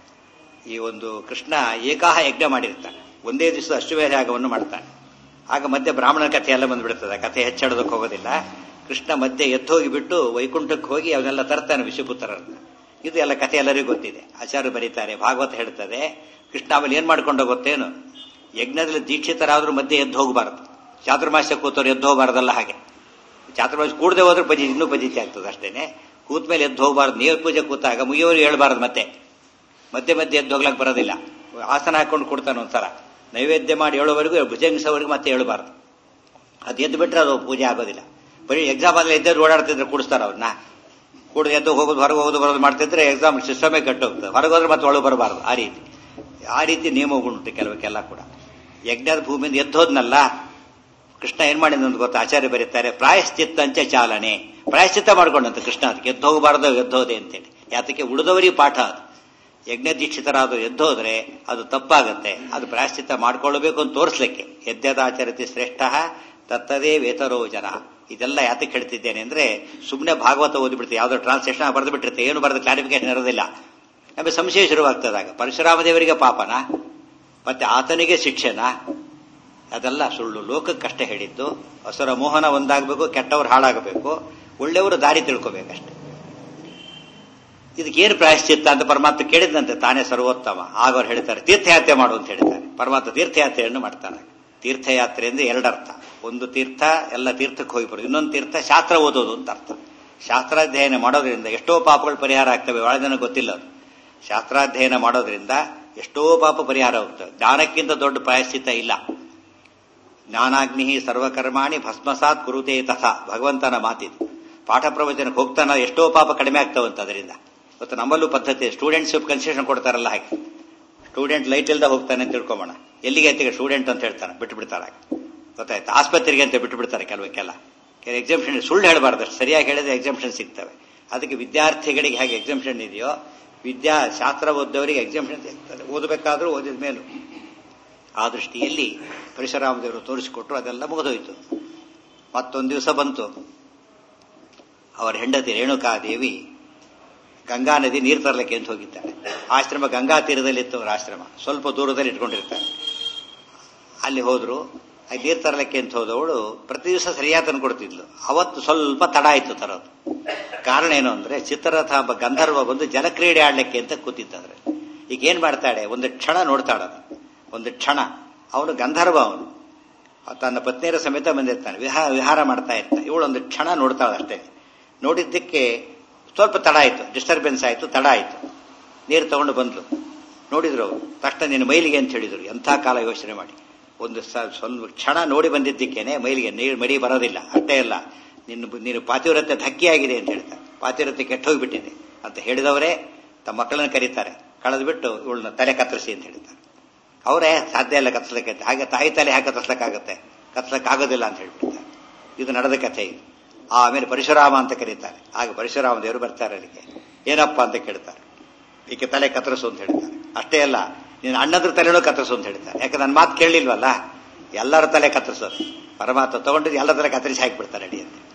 ಈ ಒಂದು ಕೃಷ್ಣ ಏಕಾಹ ಯಜ್ಞ ಮಾಡಿರ್ತಾನೆ ಒಂದೇ ದಿವಸ ಅಶ್ವಮೇಧ ಯಾಗವನ್ನು ಮಾಡ್ತಾನೆ ಆಗ ಮಧ್ಯೆ ಬ್ರಾಹ್ಮಣನ ಕಥೆ ಎಲ್ಲ ಬಂದ್ಬಿಡ್ತದೆ ಕಥೆ ಹೆಚ್ಚಾಡೋದಕ್ಕೆ ಹೋಗೋದಿಲ್ಲ ಕೃಷ್ಣ ಮಧ್ಯೆ ಎದ್ದೋಗಿ ಬಿಟ್ಟು ವೈಕುಂಠಕ್ಕೆ ಹೋಗಿ ಅವನ್ನೆಲ್ಲ ತರ್ತಾನೆ ವಿಷಪುತ್ರರನ್ನ ಇದು ಎಲ್ಲ ಕಥೆ ಎಲ್ಲರಿಗೂ ಗೊತ್ತಿದೆ ಆಚಾರ್ಯ ಬರೀತಾರೆ ಭಾಗವತ ಹೇಳ್ತದೆ ಕೃಷ್ಣ ಆಮೇಲೆ ಏನ್ ಮಾಡ್ಕೊಂಡು ಗೊತ್ತೇನು ಯಜ್ಞದಲ್ಲಿ ದೀಕ್ಷಿತರಾದ್ರೂ ಮಧ್ಯೆ ಎದ್ದು ಹೋಗಬಾರದು ಚಾತುರ್ಮಾಸ್ಯ ಕೂತವ್ರು ಎದ್ದು ಹೋಗಬಾರ್ದಲ್ಲ ಹಾಗೆ ಚಾತುರ್ಮಾಸ್ಯ ಕೂಡದೆ ಹೋದ್ರೆ ಪಜಿ ಇನ್ನೂ ಪಜಿತಿ ಆಗ್ತದೆ ಅಷ್ಟೇನೆ ಕೂತ ಮೇಲೆ ಎದ್ದು ಹೋಗಬಾರ್ದು ನೀರು ಪೂಜೆ ಕೂತಾಗ ಮುಗಿಯೋರು ಹೇಳ್ಬಾರ್ದು ಮತ್ತೆ ಮಧ್ಯೆ ಮಧ್ಯೆ ಎದ್ದು ಹೋಗ್ಲಕ್ಕೆ ಬರೋದಿಲ್ಲ ಆಸನ ಹಾಕೊಂಡು ಕೊಡ್ತಾನೆ ಒಂಥರ ನೈವೇದ್ಯ ಮಾಡಿ ಹೇಳೋವರೆಗೂ ಭುಜಂಗಿಸೋವರೆಗೂ ಮತ್ತೆ ಹೇಳಬಾರ್ದು ಅದು ಎದ್ದು ಬಿಟ್ರೆ ಅದು ಪೂಜೆ ಆಗೋದಿಲ್ಲ ಬರೀ ಎಕ್ಸಾಮ್ ಆದ್ರೆ ಎದ್ದು ಓಡಾಡ್ತಿದ್ರೆ ಕೂಡಿಸ್ತಾರೆ ಅವ್ರನ್ನ ಕೂಡ ಎದ್ದು ಹೋಗೋದು ಹೊರಗೆ ಹೋಗೋದು ಬರೋದು ಮಾಡ್ತಿದ್ರೆ ಎಕ್ಸಾಮ್ ಸಿಸ್ಟಮೇ ಕೆಟ್ಟೋಗ್ತದೆ ಹೊರಗೆ ಹೋದ್ರೆ ಮತ್ತೆ ಒಳಗೆ ಬರಬಾರ್ದು ಆ ರೀತಿ ಆ ರೀತಿ ನಿಯಮಗಳುಂಟು ಕೆಲವಕ್ಕೆಲ್ಲ ಕೂಡ ಯಜ್ಞದ ಭೂಮಿಯಿಂದ ಎದ್ದೋದ್ನಲ್ಲ ಕೃಷ್ಣ ಏನ್ ಮಾಡಿದ ಅಂತ ಗೊತ್ತಾ ಆಚಾರ್ಯ ಬರೀತಾರೆ ಪ್ರಾಯಶ್ಚಿತ್ತಂಚ ಚಾಲನೆ ಪ್ರಾಯಶ್ಚಿತ್ತ ಮಾಡ್ಕೊಂಡಂತ ಕೃಷ್ಣ ಅದಕ್ಕೆ ಎದ್ದು ಹೋಗಬಾರ್ದು ಎದ್ದೋದೆ ಅಂತೇಳಿ ಯಾತಕ್ಕೆ ಉಳಿದವರಿಗೆ ಪಾಠ ಅದು ಯಜ್ಞ ದೀಕ್ಷಿತರಾದ ಎದ್ದೋದ್ರೆ ಅದು ತಪ್ಪಾಗತ್ತೆ ಅದು ಪ್ರಾಯಶ್ಚಿತ್ತ ಮಾಡ್ಕೊಳ್ಬೇಕು ಅಂತ ತೋರಿಸ್ಲಿಕ್ಕೆ ಯಜ್ಞದಾಚರತಿ ಶ್ರೇಷ್ಠ ತತ್ತದೇ ವೇತರೋ ಜನ ಇದೆಲ್ಲ ಯಾತಕ್ಕೆ ಹೇಳ್ತಿದ್ದೇನೆ ಅಂದ್ರೆ ಸುಮ್ಮನೆ ಭಾಗವತ ಓದಿಬಿಡ್ತೀವಿ ಯಾವ್ದೋ ಟ್ರಾನ್ಸ್ಲೇಷನ್ ಬರೆದು ಬಿಟ್ಟಿರುತ್ತೆ ಏನು ಬರೆದು ಕ್ಲಾರಿಫಿಕೇಶನ್ ಇರೋದಿಲ್ಲ ನಮಗೆ ಸಂಶಯ ಶುರುವಾಗ್ತದಾಗ ಪರಶುರಾಮ ದೇವರಿಗೆ ಪಾಪನ ಮತ್ತೆ ಆತನಿಗೆ ಶಿಕ್ಷಣ ಅದೆಲ್ಲ ಸುಳ್ಳು ಲೋಕಕ್ಕಷ್ಟೇ ಹೇಳಿದ್ದು ಹಸುರ ಮೋಹನ ಒಂದಾಗಬೇಕು ಕೆಟ್ಟವರು ಹಾಳಾಗಬೇಕು ಒಳ್ಳೆಯವರು ದಾರಿ ತಿಳ್ಕೋಬೇಕಷ್ಟೆ ಇದಕ್ಕೇನು ಪ್ರಾಯಶ್ಚಿತ್ತ ಅಂತ ಪರಮಾತ್ಮ ಕೇಳಿದಂತೆ ತಾನೇ ಸರ್ವೋತ್ತಮ ಆಗ ಅವ್ರು ಹೇಳ್ತಾರೆ ತೀರ್ಥಯಾತ್ರೆ ಮಾಡು ಅಂತ ಹೇಳ್ತಾರೆ ಪರಮಾತ್ಮ ತೀರ್ಥಯಾತ್ರೆಯನ್ನು ಮಾಡ್ತಾನೆ ತೀರ್ಥಯಾತ್ರೆ ಅಂದ್ರೆ ಎರಡರ್ಥ ಒಂದು ತೀರ್ಥ ಎಲ್ಲ ತೀರ್ಥಕ್ಕೆ ಹೋಗಿ ಬರೋದು ಇನ್ನೊಂದು ತೀರ್ಥ ಶಾಸ್ತ್ರ ಓದೋದು ಅಂತ ಅರ್ಥ ಶಾಸ್ತ್ರಾಧ್ಯಯನ ಮಾಡೋದ್ರಿಂದ ಎಷ್ಟೋ ಪಾಪಗಳು ಪರಿಹಾರ ಆಗ್ತವೆ ಬಹಳ ಜನ ಗೊತ್ತಿಲ್ಲ ಅದು ಶಾಸ್ತ್ರಾಧ್ಯಯನ ಮಾಡೋದ್ರಿಂದ ಎಷ್ಟೋ ಪಾಪ ಪರಿಹಾರ ಹೋಗ್ತವೆ ಜ್ಞಾನಕ್ಕಿಂತ ದೊಡ್ಡ ಪ್ರಾಯಶ್ಚಿತ್ತ ಇಲ್ಲ ಜ್ಞಾನಾಗ್ನಿ ಸರ್ವಕರ್ಮಾಣಿ ಭಸ್ಮಸಾತ್ ಕುರುತೆ ತಥಾ ಭಗವಂತನ ಮಾತಿದು ಪಾಠ ಪ್ರವಚನಕ್ಕೆ ಹೋಗ್ತಾನ ಎಷ್ಟೋ ಪಾಪ ಕಡಿಮೆ ಆಗ್ತಾವಂತ ಅದರಿಂದ ಇವತ್ತು ನಮ್ಮಲ್ಲೂ ಪದ್ಧತಿ ಸ್ಟೂಡೆಂಟ್ಸ್ ಕನ್ಸೆಷನ್ ಕೊಡ್ತಾರಲ್ಲ ಹಾಗೆ ಸ್ಟೂಡೆಂಟ್ ಲೈಟ್ ಇಲ್ದ ಹೋಗ್ತಾನೆ ಅಂತ ತಿಳ್ಕೊಬೋಣ ಎಲ್ಲಿಗೆ ಅಂತ ಸ್ಟೂಡೆಂಟ್ ಅಂತ ಹೇಳ್ತಾನೆ ಬಿಟ್ಟು ಬಿಡ್ತಾರೆ ಗೊತ್ತಾಯ್ತು ಆಸ್ಪತ್ರೆಗೆ ಅಂತ ಬಿಟ್ಟು ಬಿಡ್ತಾರೆ ಕೆಲವಕ್ಕೆಲ್ಲ ಎಕ್ಸಾಮ್ಷನ್ ಸುಳ್ಳು ಹೇಳಬಾರ್ದು ಸರಿಯಾಗಿ ಹೇಳಿದ್ರೆ ಎಕ್ಸಾಮ್ಷನ್ ಸಿಗ್ತವೆ ಅದಕ್ಕೆ ವಿದ್ಯಾರ್ಥಿಗಳಿಗೆ ಹೇಗೆ ಎಕ್ಸಾಮ್ಷನ್ ಇದೆಯೋ ವಿದ್ಯಾ ಶಾಸ್ತ್ರ ಓದ್ದವರಿಗೆ ಎಕ್ಸಾಮ್ಷನ್ ಸಿಗ್ತದೆ ಓದಬೇಕಾದ್ರೂ ಓದಿದ ಮೇಲೂ ಆ ದೃಷ್ಟಿಯಲ್ಲಿ ಪರಶುರಾಮದೇವರು ತೋರಿಸಿಕೊಟ್ರು ಅದೆಲ್ಲ ಮುಗಿದೋಯ್ತು ಮತ್ತೊಂದು ದಿವಸ ಬಂತು ಅವರ ಹೆಂಡತಿ ರೇಣುಕಾದೇವಿ ಗಂಗಾ ನದಿ ನೀರು ತರಲಿಕ್ಕೆ ಅಂತ ಹೋಗಿದ್ದಾಳೆ ಆಶ್ರಮ ಗಂಗಾ ತೀರದಲ್ಲಿತ್ತು ಅವರ ಆಶ್ರಮ ಸ್ವಲ್ಪ ದೂರದಲ್ಲಿ ಇಟ್ಕೊಂಡಿರ್ತಾರೆ ಅಲ್ಲಿ ಹೋದ್ರು ಅಲ್ಲಿ ನೀರು ತರಲಿಕ್ಕೆ ಅಂತ ಹೋದವಳು ಪ್ರತಿ ದಿವಸ ಸರಿಯಾಗಿ ತಂದು ಕೊಡ್ತಿದ್ಲು ಅವತ್ತು ಸ್ವಲ್ಪ ತಡ ಆಯ್ತು ತರೋದು ಕಾರಣ ಏನು ಅಂದ್ರೆ ಚಿತ್ರರಥ ಒಬ್ಬ ಗಂಧರ್ವ ಬಂದು ಜಲಕ್ರೀಡೆ ಆಡ್ಲಿಕ್ಕೆ ಅಂತ ಕೂತಿದ್ದಾದ್ರೆ ಈಗ ಏನ್ ಮಾಡ್ತಾಳೆ ಒಂದು ಕ್ಷಣ ನೋಡ್ತಾಳದ ಒಂದು ಕ್ಷಣ ಅವನು ಗಂಧರ್ವ ಅವನು ತನ್ನ ಪತ್ನಿಯರ ಸಮೇತ ಬಂದಿರ್ತಾನೆ ವಿಹಾರ ವಿಹಾರ ಮಾಡ್ತಾ ಇರ್ತಾನೆ ಇವಳು ಒಂದು ಕ್ಷಣ ನೋಡ್ತಾಳೆ ಅಷ್ಟೇ ನೋಡಿದ್ದಕ್ಕೆ ಸ್ವಲ್ಪ ತಡ ಆಯ್ತು ಡಿಸ್ಟರ್ಬೆನ್ಸ್ ಆಯ್ತು ತಡ ಆಯ್ತು ನೀರು ತಗೊಂಡು ಬಂದ್ಲು ನೋಡಿದ್ರು ತಕ್ಷಣ ನಿನ್ನ ಮೈಲಿಗೆ ಅಂತ ಹೇಳಿದ್ರು ಎಂಥ ಕಾಲ ಯೋಚನೆ ಮಾಡಿ ಒಂದು ಸ್ವಲ್ಪ ಕ್ಷಣ ನೋಡಿ ಬಂದಿದ್ದಕ್ಕೇನೆ ಮೈಲಿಗೆ ನೀರು ಮಡಿ ಬರೋದಿಲ್ಲ ಅಷ್ಟೇ ಅಲ್ಲ ನಿನ್ನ ನೀನು ಪಾತಿವ್ರತ್ಯ ಧಕ್ಕೆಯಾಗಿದೆ ಅಂತ ಹೇಳ್ತಾರೆ ಪಾತಿವ್ರತ್ಯ ಕೆಟ್ಟ ಹೋಗ್ಬಿಟ್ಟಿದೆ ಅಂತ ಹೇಳಿದವರೇ ತಮ್ಮ ಮಕ್ಕಳನ್ನು ಕರೀತಾರೆ ಕಳೆದು ಬಿಟ್ಟು ಇವಳನ್ನ ತಲೆ ಕತ್ತರಿಸಿ ಅಂತ ಹೇಳ್ತಾರೆ ಅವರೇ ಸಾಧ್ಯ ಇಲ್ಲ ಕತ್ಸಲಿಕ್ಕೆ ಹಾಗೆ ತಾಯಿ ತಲೆ ಹಾಗೆ ಕತ್ಸಲಿಕ್ಕಾಗತ್ತೆ ಕತ್ಸಲಿಕ್ಕಾಗೋದಿಲ್ಲ ಅಂತ ಹೇಳ್ಬಿಡ್ತಾರೆ ಇದು ನಡೆದ ಕಥೆ ಇದು ಆಮೇಲೆ ಪರಶುರಾಮ ಅಂತ ಕರೀತಾರೆ ಆಗ ಪರಶುರಾಮ ದೇವರು ಬರ್ತಾರೆ ಅಲ್ಲಿಗೆ ಏನಪ್ಪ ಅಂತ ಕೇಳ್ತಾರೆ ಈಕೆ ತಲೆ ಕತ್ತರಿಸು ಅಂತ ಹೇಳ್ತಾರೆ ಅಷ್ಟೇ ಅಲ್ಲ ನೀನು ಅಣ್ಣದ್ರ ತಲೆನೂ ಕತ್ತರಿಸು ಅಂತ ಹೇಳ್ತಾರೆ ಯಾಕೆ ನನ್ನ ಮಾತು ಕೇಳಲಿಲ್ವಲ್ಲ ಎಲ್ಲರ ತಲೆ ಕತ್ತರಿಸೋದು ಪರಮಾತ್ಮ ತಗೊಂಡಿದ್ದು ಎಲ್ಲ ತಲೆ ಕತ್ತರಿಸಿ ಹಾಕಿಬಿಡ್ತಾರೆ ಅಡಿ ಅಂತ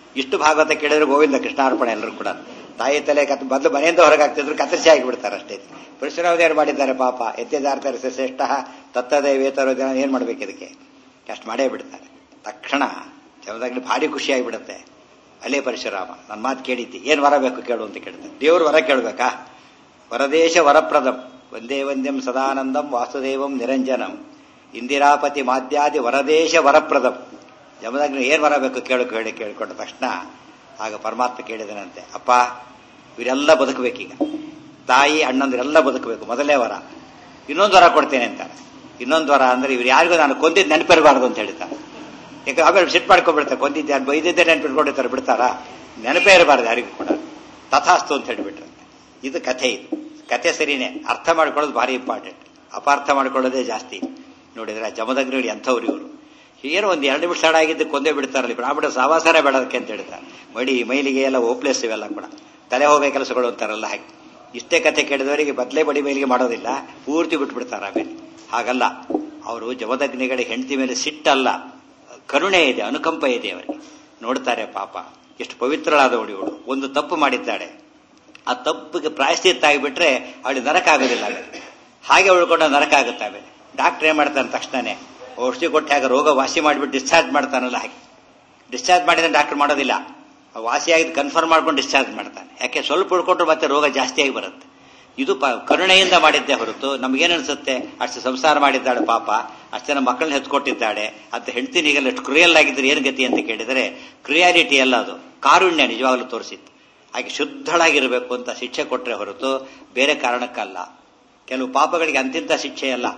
ಇಷ್ಟು ಭಾಗವತ ಕೇಳಿದ್ರೆ ಗೋವಿಂದ ಕೃಷ್ಣಾರ್ಪಣೆ ಎಲ್ಲರೂ ಕೂಡ ತಾಯಿ ತಲೆ ಕತ್ ಮೊದಲು ಮನೆಯಿಂದ ಹೊರಗೆ ಹಾಕ್ತಿದ್ರು ಕತ್ತರಿಸಿ ಹಾಕಿಬಿಡ್ತಾರೆ ಅಷ್ಟೇ ಪರಶುರಾಮದೇವರು ಮಾಡಿದ್ದಾರೆ ಪಾಪ ಎತ್ತೆದಾರ್ತಾರೆ ಶ್ರೇಷ್ಠ ತತ್ತದೇವೇತರೋ ಜನ ಏನ್ ಮಾಡ್ಬೇಕು ಇದಕ್ಕೆ ಅಷ್ಟು ಮಾಡೇ ಬಿಡ್ತಾರೆ ತಕ್ಷಣ ಜಮದಾಗ್ಲಿ ಭಾರಿ ಖುಷಿಯಾಗಿಬಿಡುತ್ತೆ ಅಲ್ಲೇ ಪರಶುರಾಮ ನನ್ನ ಮಾತು ಕೇಳಿದ್ದಿ ಏನ್ ವರ ಬೇಕು ಕೇಳು ಅಂತ ಕೇಳ್ತಾರೆ ದೇವ್ರ ವರ ಕೇಳ್ಬೇಕಾ ವರದೇಶ ವರಪ್ರದಂ ಒಂದೇ ವಂದ್ಯಂ ಸದಾನಂದಂ ವಾಸುದೇವಂ ನಿರಂಜನಂ ಇಂದಿರಾಪತಿ ಮಾದ್ಯಾದಿ ವರದೇಶ ವರಪ್ರದಂ ಜಮದಾಗ್ನಿ ಏನ್ ವರ ಬೇಕು ಕೇಳು ಕೇಳಿ ಕೇಳಿಕೊಂಡ ತಕ್ಷಣ ಆಗ ಪರಮಾತ್ಮ ಕೇಳಿದನಂತೆ ಅಪ್ಪ ಇವರೆಲ್ಲ ಬದುಕಬೇಕೀಗ ತಾಯಿ ಅಣ್ಣಂದಿರೆಲ್ಲ ಬದುಕಬೇಕು ಮೊದಲೇ ವರ ಇನ್ನೊಂದು ವರ ಕೊಡ್ತೇನೆ ಅಂತಾರೆ ಇನ್ನೊಂದು ವರ ಅಂದ್ರೆ ಇವ್ರು ಯಾರಿಗೂ ನಾನು ಕೊಂದಿದ್ದು ನೆನಪಿರಬಾರ್ದು ಅಂತ ಹೇಳ್ತಾರೆ ಯಾಕೆ ಆಮೇಲೆ ಸಿಟ್ ಮಾಡ್ಕೊಂಡ್ಬಿಡ್ತಾರೆ ಕೊಂದಿದ್ದೆ ಬೈದಿದ್ದೆ ನೆನಪಿಟ್ಕೊಂಡಿರ್ತಾರೆ ಬಿಡ್ತಾರಾ ನೆನಪೇ ಇರಬಾರ್ದು ಯಾರಿಗೂ ಕೂಡ ತಥಾಸ್ತು ಅಂತ ಹೇಳಿಬಿಟ್ರೆ ಇದು ಕಥೆ ಇದು ಕಥೆ ಸರಿನೇ ಅರ್ಥ ಮಾಡ್ಕೊಳ್ಳೋದು ಭಾರಿ ಇಂಪಾರ್ಟೆಂಟ್ ಅಪಾರ್ಥ ಮಾಡ್ಕೊಳ್ಳೋದೇ ಜಾಸ್ತಿ ನೋಡಿದ್ರೆ ಜಮದಗ್ನಿಗಳು ಎಂಥವ್ರು ಇವರು ಏನೋ ಒಂದು ಎರಡು ನಿಮಿಷ ಆಗಿದ್ದು ಕೊಂದೇ ಬಿಡ್ತಾರಲ್ಲ ಬ್ರಾಹ್ಮಣ ಸಾವಾಸನೇ ಬೇಡದಕ್ಕೆ ಅಂತ ಹೇಳ್ತಾರೆ ಮಡಿ ಮೈಲಿಗೆ ಎಲ್ಲ ಓಪ್ಲೆಸ್ ಇವೆಲ್ಲ ಕೂಡ ತಲೆ ಹೋಗೋ ಕೆಲಸಗಳು ಅಂತಾರಲ್ಲ ಹಾಗೆ ಇಷ್ಟೇ ಕಥೆ ಕೇಳಿದವರಿಗೆ ಬದಲೇ ಬಡಿ ಮೈಲಿಗೆ ಮಾಡೋದಿಲ್ಲ ಪೂರ್ತಿ ಬಿಟ್ಬಿಡ್ತಾರೆ ಆಮೇಲೆ ಹಾಗಲ್ಲ ಅವರು ಜಮದಗ್ನಿಗಳ ಹೆಂಡತಿ ಮೇಲೆ ಸಿಟ್ಟಲ್ಲ ಕರುಣೆ ಇದೆ ಅನುಕಂಪ ಇದೆ ಅವರಿಗೆ ನೋಡ್ತಾರೆ ಪಾಪ ಎಷ್ಟು ಪವಿತ್ರಳಾದವಳು ಇವಳು ಒಂದು ತಪ್ಪು ಮಾಡಿದ್ದಾಳೆ ಆ ತಪ್ಪಿಗೆ ಪ್ರಾಯಶ್ಚಿತ್ತ ಆಗಿಬಿಟ್ರೆ ಅವಳಿಗೆ ನರಕ ಆಗೋದಿಲ್ಲ ಆಮೇಲೆ ಹಾಗೆ ಉಳ್ಕೊಂಡ ನರಕ ಆಗುತ್ತೆ ಆಮೇಲೆ ಡಾಕ್ಟರ್ ಏನ್ ಮಾಡ್ತಾನೆ ತಕ್ಷಣನೇ ಔಷಧಿ ಕೊಟ್ಟು ಹಾಗೆ ರೋಗ ವಾಸಿ ಮಾಡಿಬಿಟ್ಟು ಡಿಸ್ಚಾರ್ಜ್ ಮಾಡ್ತಾನಲ್ಲ ಹಾಗೆ ಡಿಸ್ಚಾರ್ಜ್ ಮಾಡಿದ್ರೆ ಡಾಕ್ಟರ್ ಮಾಡೋದಿಲ್ಲ ವಾಸಿಯಾಗಿದ್ದು ಕನ್ಫರ್ಮ್ ಮಾಡ್ಕೊಂಡು ಡಿಸ್ಚಾರ್ಜ್ ಮಾಡ್ತಾನೆ ಯಾಕೆ ಸ್ವಲ್ಪ ಉಳ್ಕೊಂಡ್ರೆ ಮತ್ತೆ ರೋಗ ಜಾಸ್ತಿಯಾಗಿ ಬರುತ್ತೆ ಇದು ಪ ಕರುಣೆಯಿಂದ ಮಾಡಿದ್ದೆ ಹೊರತು ನಮಗೇನು ಅನ್ಸುತ್ತೆ ಅಷ್ಟು ಸಂಸಾರ ಮಾಡಿದ್ದಾಳೆ ಪಾಪ ಅಷ್ಟು ಜನ ಮಕ್ಕಳನ್ನ ಹೆತ್ಕೊಟ್ಟಿದ್ದಾಳೆ ಅಂತ ಹೆಂಡ್ತಿನಿಗೆಲ್ಲ ಎಷ್ಟು ಕ್ರಿಯಲ್ ಆಗಿದ್ರೆ ಏನು ಗತಿ ಅಂತ ಕೇಳಿದರೆ ಕ್ರಿಯಾಲಿಟಿ ಅಲ್ಲ ಅದು ಕಾರುಣ್ಯ ನಿಜವಾಗ್ಲೂ ತೋರಿಸಿತ್ತು ಹಾಗೆ ಶುದ್ಧಳಾಗಿರಬೇಕು ಅಂತ ಶಿಕ್ಷೆ ಕೊಟ್ಟರೆ ಹೊರತು ಬೇರೆ ಕಾರಣಕ್ಕಲ್ಲ ಕೆಲವು ಪಾಪಗಳಿಗೆ ಅಂತಿಂತ ಶಿಕ್ಷೆ ಅಲ್ಲ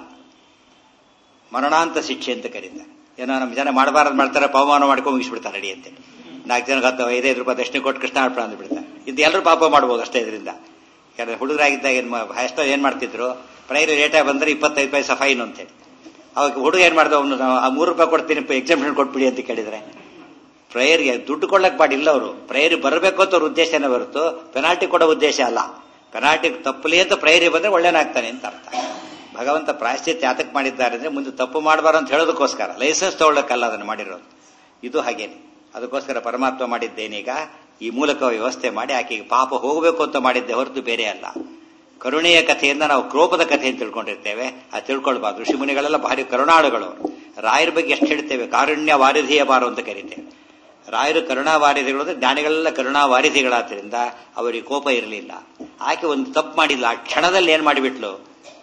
ಮರಣಾಂತ ಶಿಕ್ಷೆ ಅಂತ ಕರೀತಾರೆ ಏನೋ ನಮ್ಮ ಜನ ಮಾಡಬಾರದು ಮಾಡ್ತಾರೆ ಪವಮಾನ ಮಾಡ್ಕೊಂಡು ಮುಗಿಸ್ಬಿಡ್ತಾರೆ ಅಡಿ ಅಂತೇಳಿ ನಾಲ್ಕು ಜನಕ್ಕೆ ಹತ್ತು ಐದೈದು ರೂಪಾಯಿ ದಕ್ಷಿಣ ಕೊಟ್ಟು ಕೃಷ್ಣ ಅರ್ಪಣ ಅಂದ್ಬಿಡ್ತಾರೆ ಇದು ಎಲ್ಲರೂ ಪಾಪ ಮಾಡ್ಬೋದು ಅಷ್ಟೇ ಇದರಿಂದ ಯಾಕಂದ್ರೆ ಹುಡುಗರಾಗಿದ್ದಾಗ ಏನು ಎಷ್ಟೋ ಏನ್ ಮಾಡ್ತಿದ್ರು ಪ್ರೈರಿ ರೇಟಾಗಿ ಬಂದ್ರೆ ಇಪ್ಪತ್ತೈದು ಪೈಸಾ ಫೈನ್ ಅಂತೇಳಿ ಅವಾಗ ಹುಡುಗ ಏನ್ ಮಾಡ್ದ ಅವನು ಆ ಮೂರು ರೂಪಾಯಿ ಕೊಡ್ತೀನಿ ಎಕ್ಸಾಮಿಷನ್ ಕೊಟ್ಬಿಡಿ ಅಂತ ಕೇಳಿದ್ರೆ ಪ್ರೇಯರ್ಗೆ ದುಡ್ಡು ಕೊಡ್ಲಕ್ ಪಾಡಿಲ್ಲ ಅವರು ಪ್ರೇಯರ್ ಬರಬೇಕು ಅಂತ ಅವ್ರ ಉದ್ದೇಶನೇ ಹೊರತು ಪೆನಾಲ್ಟಿ ಕೊಡೋ ಉದ್ದೇಶ ಅಲ್ಲ ಪೆನಾಲ್ಟಿ ತಪ್ಪಲಿ ಅಂತ ಪ್ರೇಯರಿ ಬಂದ್ರೆ ಒಳ್ಳೇನಾಗ್ತಾನೆ ಅಂತ ಅರ್ಥ ಭಗವಂತ ಪ್ರಾಯಶ್ಚಿತ್ಯ ಯಾತಕ್ ಮಾಡಿದ್ದಾರೆ ಅಂದ್ರೆ ಮುಂದೆ ತಪ್ಪು ಮಾಡಬಾರ ಅಂತ ಹೇಳೋದಕ್ಕೋಸ್ಕರ ಲೈಸೆನ್ಸ್ ತಗೊಳ್ಳಕ್ಕಲ್ಲ ಅದನ್ನು ಮಾಡಿರೋದು ಇದು ಹಾಗೇನೆ ಅದಕ್ಕೋಸ್ಕರ ಪರಮಾತ್ಮ ಮಾಡಿದ್ದೇನೀಗ ಈ ಮೂಲಕ ವ್ಯವಸ್ಥೆ ಮಾಡಿ ಆಕೆಗೆ ಪಾಪ ಹೋಗಬೇಕು ಅಂತ ಮಾಡಿದ್ದೆ ಹೊರತು ಬೇರೆ ಅಲ್ಲ ಕರುಣೆಯ ಕಥೆಯಿಂದ ನಾವು ಕ್ರೋಪದ ಕಥೆ ಅಂತ ತಿಳ್ಕೊಂಡಿರ್ತೇವೆ ಅದು ತಿಳ್ಕೊಳ್ಬಾರ್ದು ಋಷಿಮುನಿಗಳೆಲ್ಲ ಭಾರಿ ಕರುಣಾಳುಗಳು ರಾಯರ ಬಗ್ಗೆ ಎಷ್ಟು ಹೇಳ್ತೇವೆ ಕಾರುಣ್ಯ ವಾರಿಧಿಯ ಬಾರು ಅಂತ ಕರಿತೇವೆ ರಾಯರು ಕರುಣಾ ವಾರಿಧಿಗಳು ಅಂದ್ರೆ ಜ್ಞಾನಿಗಳೆಲ್ಲ ಕರುಣಾ ವಾರಿಧಿಗಳಾದ್ರಿಂದ ಅವರಿಗೆ ಕೋಪ ಇರಲಿಲ್ಲ ಆಕೆ ಒಂದು ತಪ್ಪು ಮಾಡಿಲ್ಲ ಆ ಕ್ಷಣದಲ್ಲಿ ಏನ್ ಮಾಡಿಬಿಟ್ಲು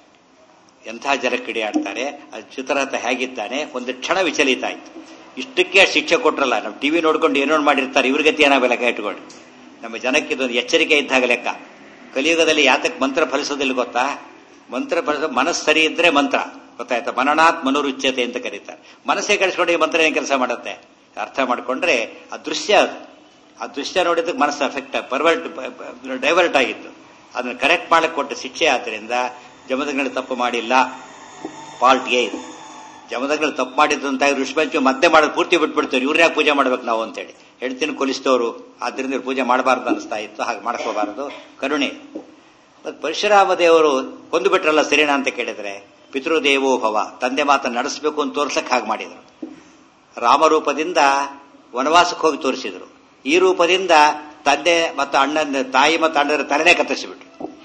ಎಂಥ ಜನ ಕಿಡಿಯಾಡ್ತಾರೆ ಅದು ಚಿತ್ರರಥ ಹೇಗಿದ್ದಾನೆ ಒಂದು ಕ್ಷಣ ವಿಚಲಿತ ಆಯ್ತು ಇಷ್ಟಕ್ಕೆ ಶಿಕ್ಷೆ ಕೊಟ್ರಲ್ಲ ನಾವು ಟಿವಿ ನೋಡ್ಕೊಂಡು ಏನೋ ಮಾಡಿರ್ತಾರೆ ಇವ್ರ ಗತಿ ಏನಾಗಲ್ಲ ಲೆಕ್ಕ ಇಟ್ಕೊಂಡು ನಮ್ಮ ಜನಕ್ಕೆ ಇದೊಂದು ಎಚ್ಚರಿಕೆ ಇದ್ದಾಗ ಲೆಕ್ಕ ಕಲಿಯುಗದಲ್ಲಿ ಯಾತಕ್ಕೆ ಮಂತ್ರ ಫಲಿಸೋದಿಲ್ಲ ಗೊತ್ತಾ ಮಂತ್ರ ಫಲಿಸೋ ಮನಸ್ಸು ಸರಿ ಇದ್ರೆ ಮಂತ್ರ ಗೊತ್ತಾಯ್ತಾ ಮನನಾತ್ ಮನೋರುಚ್ಯತೆ ಅಂತ ಕರೀತಾರೆ ಮನಸ್ಸೇ ಕಳಿಸ್ಕೊಂಡು ಈ ಮಂತ್ರ ಏನ್ ಕೆಲಸ ಮಾಡುತ್ತೆ ಅರ್ಥ ಮಾಡ್ಕೊಂಡ್ರೆ ಆ ದೃಶ್ಯ ಅದು ಆ ದೃಶ್ಯ ನೋಡಿದಕ್ಕೆ ಮನಸ್ಸು ಅಫೆಕ್ಟ್ ಪರ್ವರ್ಟ್ ಡೈವರ್ಟ್ ಆಗಿತ್ತು ಅದನ್ನ ಕರೆಕ್ಟ್ ಮಾಡಕ್ ಕೊಟ್ಟ ಶಿಕ್ಷೆ ಆದ್ರಿಂದ ಜಮದಗ್ಗಳು ತಪ್ಪು ಮಾಡಿಲ್ಲ ಪಾಲ್ಟ್ಗೆ ಇದು ಜಮದಗ್ಗಳು ತಪ್ಪು ಮಾಡಿದ್ದು ಅಂತ ಋಷಿಪಂಚಮಿ ಮತ್ತೆ ಮಾಡೋದು ಪೂರ್ತಿ ಬಿಟ್ಬಿಡ್ತಾರೆ ಇವ್ರ ಯಾಕೆ ಪೂಜೆ ಮಾಡ್ಬೇಕು ನಾವು ಅಂತೇಳಿ ಹೇಳ್ತೀನಿ ಕೊಲಿಸ್ತವರು ಆದ್ರಿಂದ ಇವ್ರು ಪೂಜೆ ಮಾಡಬಾರ್ದು ಅನಿಸ್ತಾ ಇತ್ತು ಹಾಗೆ ಮಾಡ್ಕೋಬಾರದು ಕರುಣೆ ಮತ್ತೆ ಪರಶುರಾಮ ದೇವರು ಕೊಂದು ಬಿಟ್ರಲ್ಲ ಸರಿನಾ ಅಂತ ಕೇಳಿದ್ರೆ ಪಿತೃದೇವೋ ಭವ ತಂದೆ ಮಾತನ್ನು ನಡೆಸಬೇಕು ಅಂತ ತೋರ್ಸಕ್ ಹಾಗೆ ಮಾಡಿದ್ರು ರಾಮರೂಪದಿಂದ ವನವಾಸಕ್ಕೆ ಹೋಗಿ ತೋರಿಸಿದ್ರು ಈ ರೂಪದಿಂದ ತಂದೆ ಮತ್ತು ಅಣ್ಣನ ತಾಯಿ ಮತ್ತು ಅಣ್ಣನ ತಲೆನೇ ಕತ್ತರಿಸಿಬಿಟ್ರು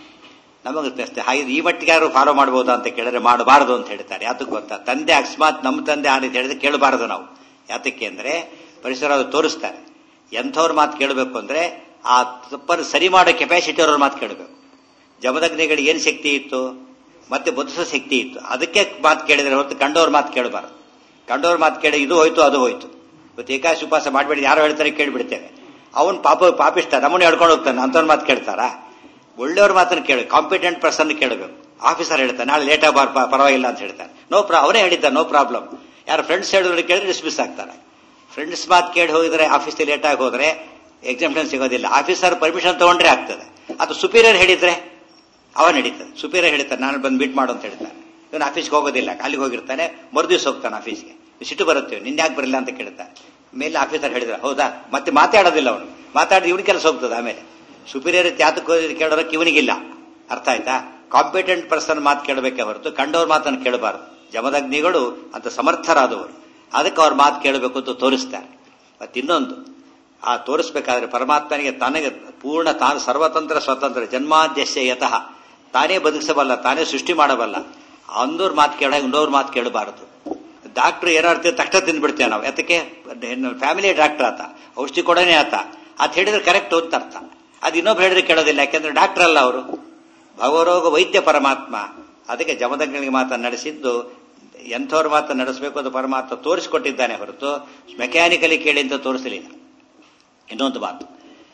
ನಮಗೆ ಹಾಗೆ ಈ ಮಟ್ಟಿಗೆ ಯಾರು ಫಾಲೋ ಮಾಡಬಹುದಾ ಅಂತ ಕೇಳಿದ್ರೆ ಮಾಡಬಾರದು ಅಂತ ಹೇಳ್ತಾರೆ ಯಾತಕ್ಕೆ ಗೊತ್ತಾ ತಂದೆ ಅಕಸ್ಮಾತ್ ನಮ್ಮ ತಂದೆ ಆ ರೀತಿ ಹೇಳಿದ್ರೆ ಕೇಳಬಾರದು ನಾವು ಯಾತಕ್ಕೆ ಅಂದ್ರೆ ಪರಿಸರ ತೋರಿಸ್ತಾರೆ ಎಂಥವ್ರ ಮಾತು ಕೇಳಬೇಕು ಅಂದ್ರೆ ಆ ತಪ್ಪನ್ನು ಸರಿ ಮಾಡೋ ಕೆಪಾಸಿಟಿ ಅವ್ರ ಮಾತು ಕೇಳಬೇಕು ಜಮದಗ್ನಿಗಳಿಗೆ ಏನು ಶಕ್ತಿ ಇತ್ತು ಮತ್ತೆ ಬದುಸೋ ಶಕ್ತಿ ಇತ್ತು ಅದಕ್ಕೆ ಮಾತು ಕೇಳಿದ್ರೆ ಹೊರತು ಕಂಡವ್ರ ಮಾತು ಕೇಳಬಾರದು ಕಂಡವ್ರ ಮಾತು ಕೇಳಿ ಇದು ಹೋಯ್ತು ಅದು ಹೋಯ್ತು ಇವತ್ತು ಏಕಾಶಿ ಉಪವಾಸ ಮಾಡಬೇಡಿ ಯಾರು ಹೇಳ್ತಾರೆ ಕೇಳಿಬಿಡ್ತೇವೆ ಅವನ್ ಪಾಪ ಪಾಪಿಷ್ಟ ನಮ್ಮನ್ನ ಹೇಳ್ಕೊಂಡು ಹೋಗ್ತಾನೆ ಅಂಥವ್ರ ಮಾತು ಕೇಳ್ತಾರಾ ಒಳ್ಳೆಯವ್ರ ಮಾತನ್ನು ಕೇಳಿ ಕಾಂಪಿಟೆಂಟ್ ಪರ್ಸನ್ ಕೇಳಬೇಕು ಆಫೀಸರ್ ಹೇಳ್ತಾನೆ ನಾಳೆ ಲೇಟ್ ಬಾರ್ ಪರವಾಗಿಲ್ಲ ಅಂತ ಹೇಳ್ತಾನೆ ನೋ ಪ್ರಾ ಅವರೇ ಹೇಳಿದ್ದಾರೆ ನೋ ಪ್ರಾಬ್ಲಮ್ ಯಾರು ಫ್ರೆಂಡ್ಸ್ ಹೇಳಿದ್ರೆ ಕೇಳಿದ್ರೆ ಡಿಸ್ಮಿಸ್ ಆಗ್ತಾರೆ ಫ್ರೆಂಡ್ಸ್ ಮಾತು ಕೇಳಿ ಹೋಗಿದ್ರೆ ಆಫೀಸ್ ಲೇಟ್ ಆಗಿ ಹೋದ್ರೆ ಎಕ್ಸಾಮಿಷನ್ ಸಿಗೋದಿಲ್ಲ ಆಫೀಸರ್ ಪರ್ಮಿಷನ್ ತಗೊಂಡ್ರೆ ಆಗ್ತದೆ ಅದು ಸುಪೀರಿಯರ್ ಹೇಳಿದ್ರೆ ಅವ ನಡೀತದೆ ಸುಪೀರಿಯರ್ ಹೇಳ್ತಾರೆ ನಾನು ಬಂದು ಮೀಟ್ ಮಾಡು ಅಂತ ಹೇಳ್ತಾನೆ ಇವನು ಆಫೀಸ್ಗೆ ಹೋಗೋದಿಲ್ಲ ಅಲ್ಲಿಗೆ ಹೋಗಿರ್ತಾನೆ ಮರುದಿವ್ಸ ಹೋಗ್ತಾನೆ ಆಫೀಸ್ಗೆ ಸಿಟ್ಟು ಬರುತ್ತೆ ನಿನ್ನೆ ಯಾಕೆ ಬರಲಿಲ್ಲ ಅಂತ ಕೇಳ್ತಾನೆ ಮೇಲೆ ಆಫೀಸರ್ ಹೇಳಿದ್ರೆ ಹೌದಾ ಮತ್ತೆ ಮಾತಾಡೋದಿಲ್ಲ ಅವನು ಮಾತಾಡಿದ ಇವನು ಕೆಲಸ ಹೋಗ್ತದೆ ಆಮೇಲೆ ಸುಪೀರಿಯರ್ ತ್ಯಾತಕ್ಕೆ ಕೇಳೋರಕ್ಕೆ ಇವನಿಗಿಲ್ಲ ಅರ್ಥ ಆಯ್ತಾ ಕಾಂಪಿಟೆಂಟ್ ಪರ್ಸನ್ ಮಾತು ಕೇಳಬೇಕೆ ಹೊರತು ಕಂಡವ್ರ ಮಾತನ್ನು ಕೇಳಬಾರದು ಜಮದಗ್ನಿಗಳು ಅಂತ ಸಮರ್ಥರಾದವರು ಅದಕ್ಕೆ ಅವ್ರ ಮಾತು ಕೇಳಬೇಕು ಅಂತ ತೋರಿಸ್ತಾರೆ ಮತ್ತೆ ಇನ್ನೊಂದು ಆ ತೋರಿಸ್ಬೇಕಾದ್ರೆ ಪರಮಾತ್ಮನಿಗೆ ತನಗೆ ಪೂರ್ಣ ತಾನು ಸರ್ವತಂತ್ರ ಸ್ವತಂತ್ರ ಜನ್ಮಾದ್ಯಸ್ಯ ಯತಃ ತಾನೇ ಬದುಕಿಸಬಲ್ಲ ತಾನೇ ಸೃಷ್ಟಿ ಮಾಡಬಲ್ಲ ಅಂದೋರ್ ಮಾತು ಕೇಳ ಇನ್ನೋರ್ ಮಾತು ಕೇಳಬಾರದು ಡಾಕ್ಟರ್ ಏನಾರ್ತೀವಿ ತಕ್ಷಣ ತಿಂದ್ಬಿಡ್ತೇವೆ ನಾವು ಯಾತಕ್ಕೆ ಫ್ಯಾಮಿಲಿ ಡಾಕ್ಟರ್ ಆತ ಔಷಧಿ ಕೊಡೋನೇ ಆತ ಅದ್ ಹೇಳಿದ್ರೆ ಕರೆಕ್ಟ್ ಅಂತ ಅರ್ಥ ಅದು ಇನ್ನೊಬ್ರು ಹೇಳಿದ್ರೆ ಕೇಳೋದಿಲ್ಲ ಯಾಕೆಂದ್ರೆ ಡಾಕ್ಟರ್ ಅಲ್ಲ ಅವರು ಭವರೋಗ ವೈದ್ಯ ಪರಮಾತ್ಮ ಅದಕ್ಕೆ ಜಮದಗ್ನಿಗೆ ಮಾತ ನಡೆಸಿದ್ದು ಎಂಥವ್ರ ಮಾತ ನಡೆಸಬೇಕು ಅದು ಪರಮಾತ್ಮ ತೋರಿಸಿಕೊಟ್ಟಿದ್ದಾನೆ ಹೊರತು ಮೆಕ್ಯಾನಿಕಲಿ ಕೇಳಿ ಅಂತ ತೋರಿಸಲಿಲ್ಲ ಇನ್ನೊಂದು ಮಾತು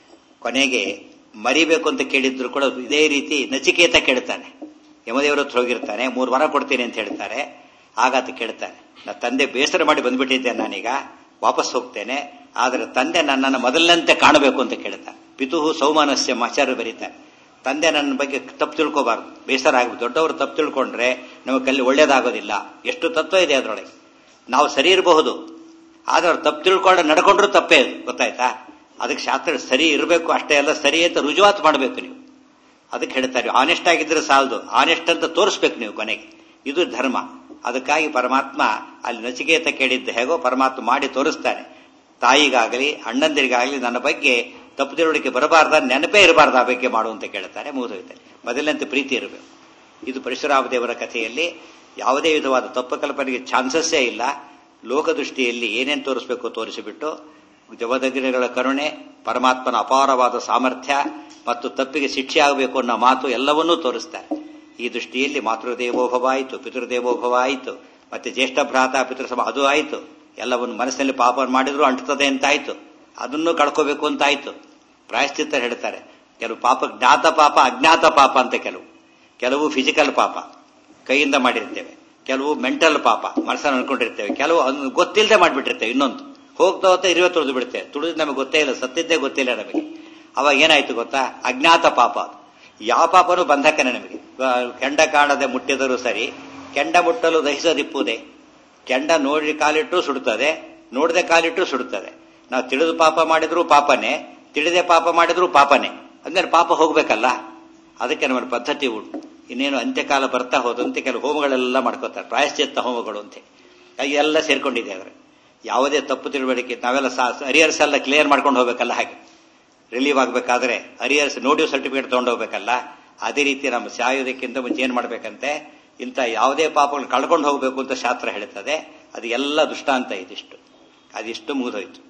ಕೊನೆಗೆ ಮರಿಬೇಕು ಅಂತ ಕೇಳಿದ್ರು ಕೂಡ ಇದೇ ರೀತಿ ನಚಿಕೇತ ಕೇಳ್ತಾನೆ ಯಮದೇವರ ಹತ್ರ ಹೋಗಿರ್ತಾನೆ ಮೂರು ವರ ಕೊಡ್ತೀನಿ ಅಂತ ಹೇಳ್ತಾರೆ ಆಗಾತ ಕೇಳ್ತಾನೆ ನಾ ತಂದೆ ಬೇಸರ ಮಾಡಿ ಬಂದ್ಬಿಟ್ಟಿದ್ದೆ ನಾನೀಗ ವಾಪಸ್ ಹೋಗ್ತೇನೆ ಆದರೆ ತಂದೆ ನನ್ನನ್ನು ಮೊದಲಿನಂತೆ ಕಾಣಬೇಕು ಅಂತ ಕೇಳ್ತಾನೆ ಪಿತುಹು ಸೌಮಾನಸ್ಯ ಆಚಾರ್ಯ ಬರೀತಾರೆ ತಂದೆ ನನ್ನ ಬಗ್ಗೆ ತಪ್ಪು ತಿಳ್ಕೋಬಾರ್ದು ಬೇಸರ ಆಗ್ಬೋದು ದೊಡ್ಡವರು ತಪ್ಪು ತಿಳ್ಕೊಂಡ್ರೆ ನಮಗೆ ಕಲ್ಲಿ ಒಳ್ಳೇದಾಗೋದಿಲ್ಲ ಎಷ್ಟು ತತ್ವ ಇದೆ ಅದರೊಳಗೆ ನಾವು ಸರಿ ಇರಬಹುದು ಆದ್ರೆ ಅವ್ರು ತಪ್ಪು ತಿಳ್ಕೊಂಡು ನಡ್ಕೊಂಡ್ರು ತಪ್ಪೇ ಅದು ಗೊತ್ತಾಯ್ತಾ ಅದಕ್ಕೆ ಶಾಸ್ತ್ರ ಸರಿ ಇರಬೇಕು ಅಷ್ಟೇ ಎಲ್ಲ ಸರಿ ಅಂತ ರುಜುವಾತು ಮಾಡಬೇಕು ನೀವು ಅದಕ್ಕೆ ಹೇಳ್ತಾರೆ ಆನೆಸ್ಟ್ ಆಗಿದ್ರೆ ಸಾಲದು ಆನೆಸ್ಟ್ ಅಂತ ತೋರಿಸ್ಬೇಕು ನೀವು ಕೊನೆಗೆ ಇದು ಧರ್ಮ ಅದಕ್ಕಾಗಿ ಪರಮಾತ್ಮ ಅಲ್ಲಿ ನಚಿಕೇತ ಕೇಳಿದ್ದು ಹೇಗೋ ಪರಮಾತ್ಮ ಮಾಡಿ ತೋರಿಸ್ತಾನೆ ತಾಯಿಗಾಗಲಿ ಅಣ್ಣಂದಿರಿಗಾಗಲಿ ನನ್ನ ಬಗ್ಗೆ ತಪ್ಪು ತಿಳುವಳಿಕೆ ಬರಬಾರ್ದ ನೆನಪೇ ಇರಬಾರ್ದು ಆ ಬಗ್ಗೆ ಮಾಡು ಅಂತ ಕೇಳ್ತಾರೆ ಮುಗಿದೋಯ್ತಾರೆ ಮೊದಲಿನಂತೆ ಪ್ರೀತಿ ಇರಬೇಕು ಇದು ಪರಶುರಾಮ ದೇವರ ಕಥೆಯಲ್ಲಿ ಯಾವುದೇ ವಿಧವಾದ ತಪ್ಪು ಕಲ್ಪನೆಗೆ ಚಾನ್ಸಸ್ಸೇ ಇಲ್ಲ ಲೋಕದೃಷ್ಟಿಯಲ್ಲಿ ಏನೇನು ತೋರಿಸಬೇಕು ತೋರಿಸಿಬಿಟ್ಟು ಜವದಗ್ನಿಗಳ ಕರುಣೆ ಪರಮಾತ್ಮನ ಅಪಾರವಾದ ಸಾಮರ್ಥ್ಯ ಮತ್ತು ತಪ್ಪಿಗೆ ಶಿಕ್ಷೆ ಆಗಬೇಕು ಅನ್ನೋ ಮಾತು ಎಲ್ಲವನ್ನೂ ತೋರಿಸ್ತಾರೆ ಈ ದೃಷ್ಟಿಯಲ್ಲಿ ಮಾತೃದೇವೋಭವ ಆಯಿತು ಪಿತೃದೇವೋಭವ ಆಯಿತು ಮತ್ತೆ ಜ್ಯೇಷ್ಠ ಭ್ರಾತ ಪಿತೃಸಮ ಅದು ಆಯಿತು ಎಲ್ಲವನ್ನು ಮನಸ್ಸಿನಲ್ಲಿ ಪಾಪ ಮಾಡಿದ್ರು ಅಂಟುತ್ತದೆ ಅಂತಾಯ್ತು ಅದನ್ನು ಕಳ್ಕೋಬೇಕು ಅಂತಾಯ್ತು ಪ್ರಾಯಶ್ಚಿತ್ತ ಹೇಳ್ತಾರೆ ಕೆಲವು ಪಾಪ ಜ್ಞಾತ ಪಾಪ ಅಜ್ಞಾತ ಪಾಪ ಅಂತ ಕೆಲವು ಕೆಲವು ಫಿಸಿಕಲ್ ಪಾಪ ಕೈಯಿಂದ ಮಾಡಿರ್ತೇವೆ ಕೆಲವು ಮೆಂಟಲ್ ಪಾಪ ಮನಸ್ಸನ್ನು ಅನ್ಕೊಂಡಿರ್ತೇವೆ ಕೆಲವು ಅದನ್ನು ಗೊತ್ತಿಲ್ಲದೆ ಮಾಡಿಬಿಟ್ಟಿರ್ತೇವೆ ಇನ್ನೊಂದು ಹೋಗ್ತಾ ಹೋಗ್ತಾ ಇರುವೆ ತುಳಿದು ಬಿಡ್ತೇವೆ ತುಳಿದು ನಮಗೆ ಗೊತ್ತೇ ಇಲ್ಲ ಸತ್ತಿದ್ದೇ ಗೊತ್ತಿಲ್ಲ ನಮಗೆ ಅವಾಗ ಏನಾಯ್ತು ಗೊತ್ತಾ ಅಜ್ಞಾತ ಪಾಪ ಅದು ಯಾವ ಪಾಪನೂ ಬಂಧಕನೇ ನಮಗೆ ಕೆಂಡ ಕಾಣದೆ ಮುಟ್ಟಿದರೂ ಸರಿ ಕೆಂಡ ಮುಟ್ಟಲು ದಹಿಸದಿಪ್ಪುದೇ ಕೆಂಡ ನೋಡಿ ಕಾಲಿಟ್ಟು ಸುಡುತ್ತದೆ ನೋಡದೆ ಕಾಲಿಟ್ಟು ಸುಡುತ್ತದೆ ನಾವು ತಿಳಿದು ಪಾಪ ಮಾಡಿದ್ರು ಪಾಪನೇ ತಿಳಿದೆ ಪಾಪ ಮಾಡಿದ್ರು ಪಾಪನೇ ಅಂದ್ರೆ ಪಾಪ ಹೋಗ್ಬೇಕಲ್ಲ ಅದಕ್ಕೆ ನಮ್ಮ ಪದ್ಧತಿ ಉಂಟು ಇನ್ನೇನು ಅಂತ್ಯಕಾಲ ಬರ್ತಾ ಹೋದಂತೆ ಕೆಲವು ಹೋಮಗಳೆಲ್ಲ ಮಾಡ್ಕೋತಾರೆ ಪ್ರಾಯಶ್ಚಿತ್ತ ಹೋಮಗಳು ಅಂತ ಎಲ್ಲ ಸೇರ್ಕೊಂಡಿದೆ ಆದ್ರೆ ಯಾವುದೇ ತಪ್ಪು ತಿಳುವಳಿಕೆ ನಾವೆಲ್ಲ ಅರಿಯರ್ಸ್ ಎಲ್ಲ ಕ್ಲಿಯರ್ ಮಾಡ್ಕೊಂಡು ಹೋಗ್ಬೇಕಲ್ಲ ಹಾಗೆ ರಿಲೀವ್ ಆಗಬೇಕಾದ್ರೆ ಅರಿಯರ್ಸ್ ನೋಟಿವ್ ಸರ್ಟಿಫಿಕೇಟ್ ತಗೊಂಡು ಹೋಗ್ಬೇಕಲ್ಲ ಅದೇ ರೀತಿ ನಮ್ಮ ಸಾಯೋದಕ್ಕಿಂತ ಮುಂಚೆ ಏನ್ ಮಾಡ್ಬೇಕಂತೆ ಇಂಥ ಯಾವುದೇ ಪಾಪಗಳು ಕಳ್ಕೊಂಡು ಹೋಗಬೇಕು ಅಂತ ಶಾಸ್ತ್ರ ಹೇಳುತ್ತದೆ ಅದು ಎಲ್ಲ ದುಷ್ಟಾಂತ ಇದಿಷ್ಟು ಅದಿಷ್ಟು ಮುಗಿದೋಯ್ತು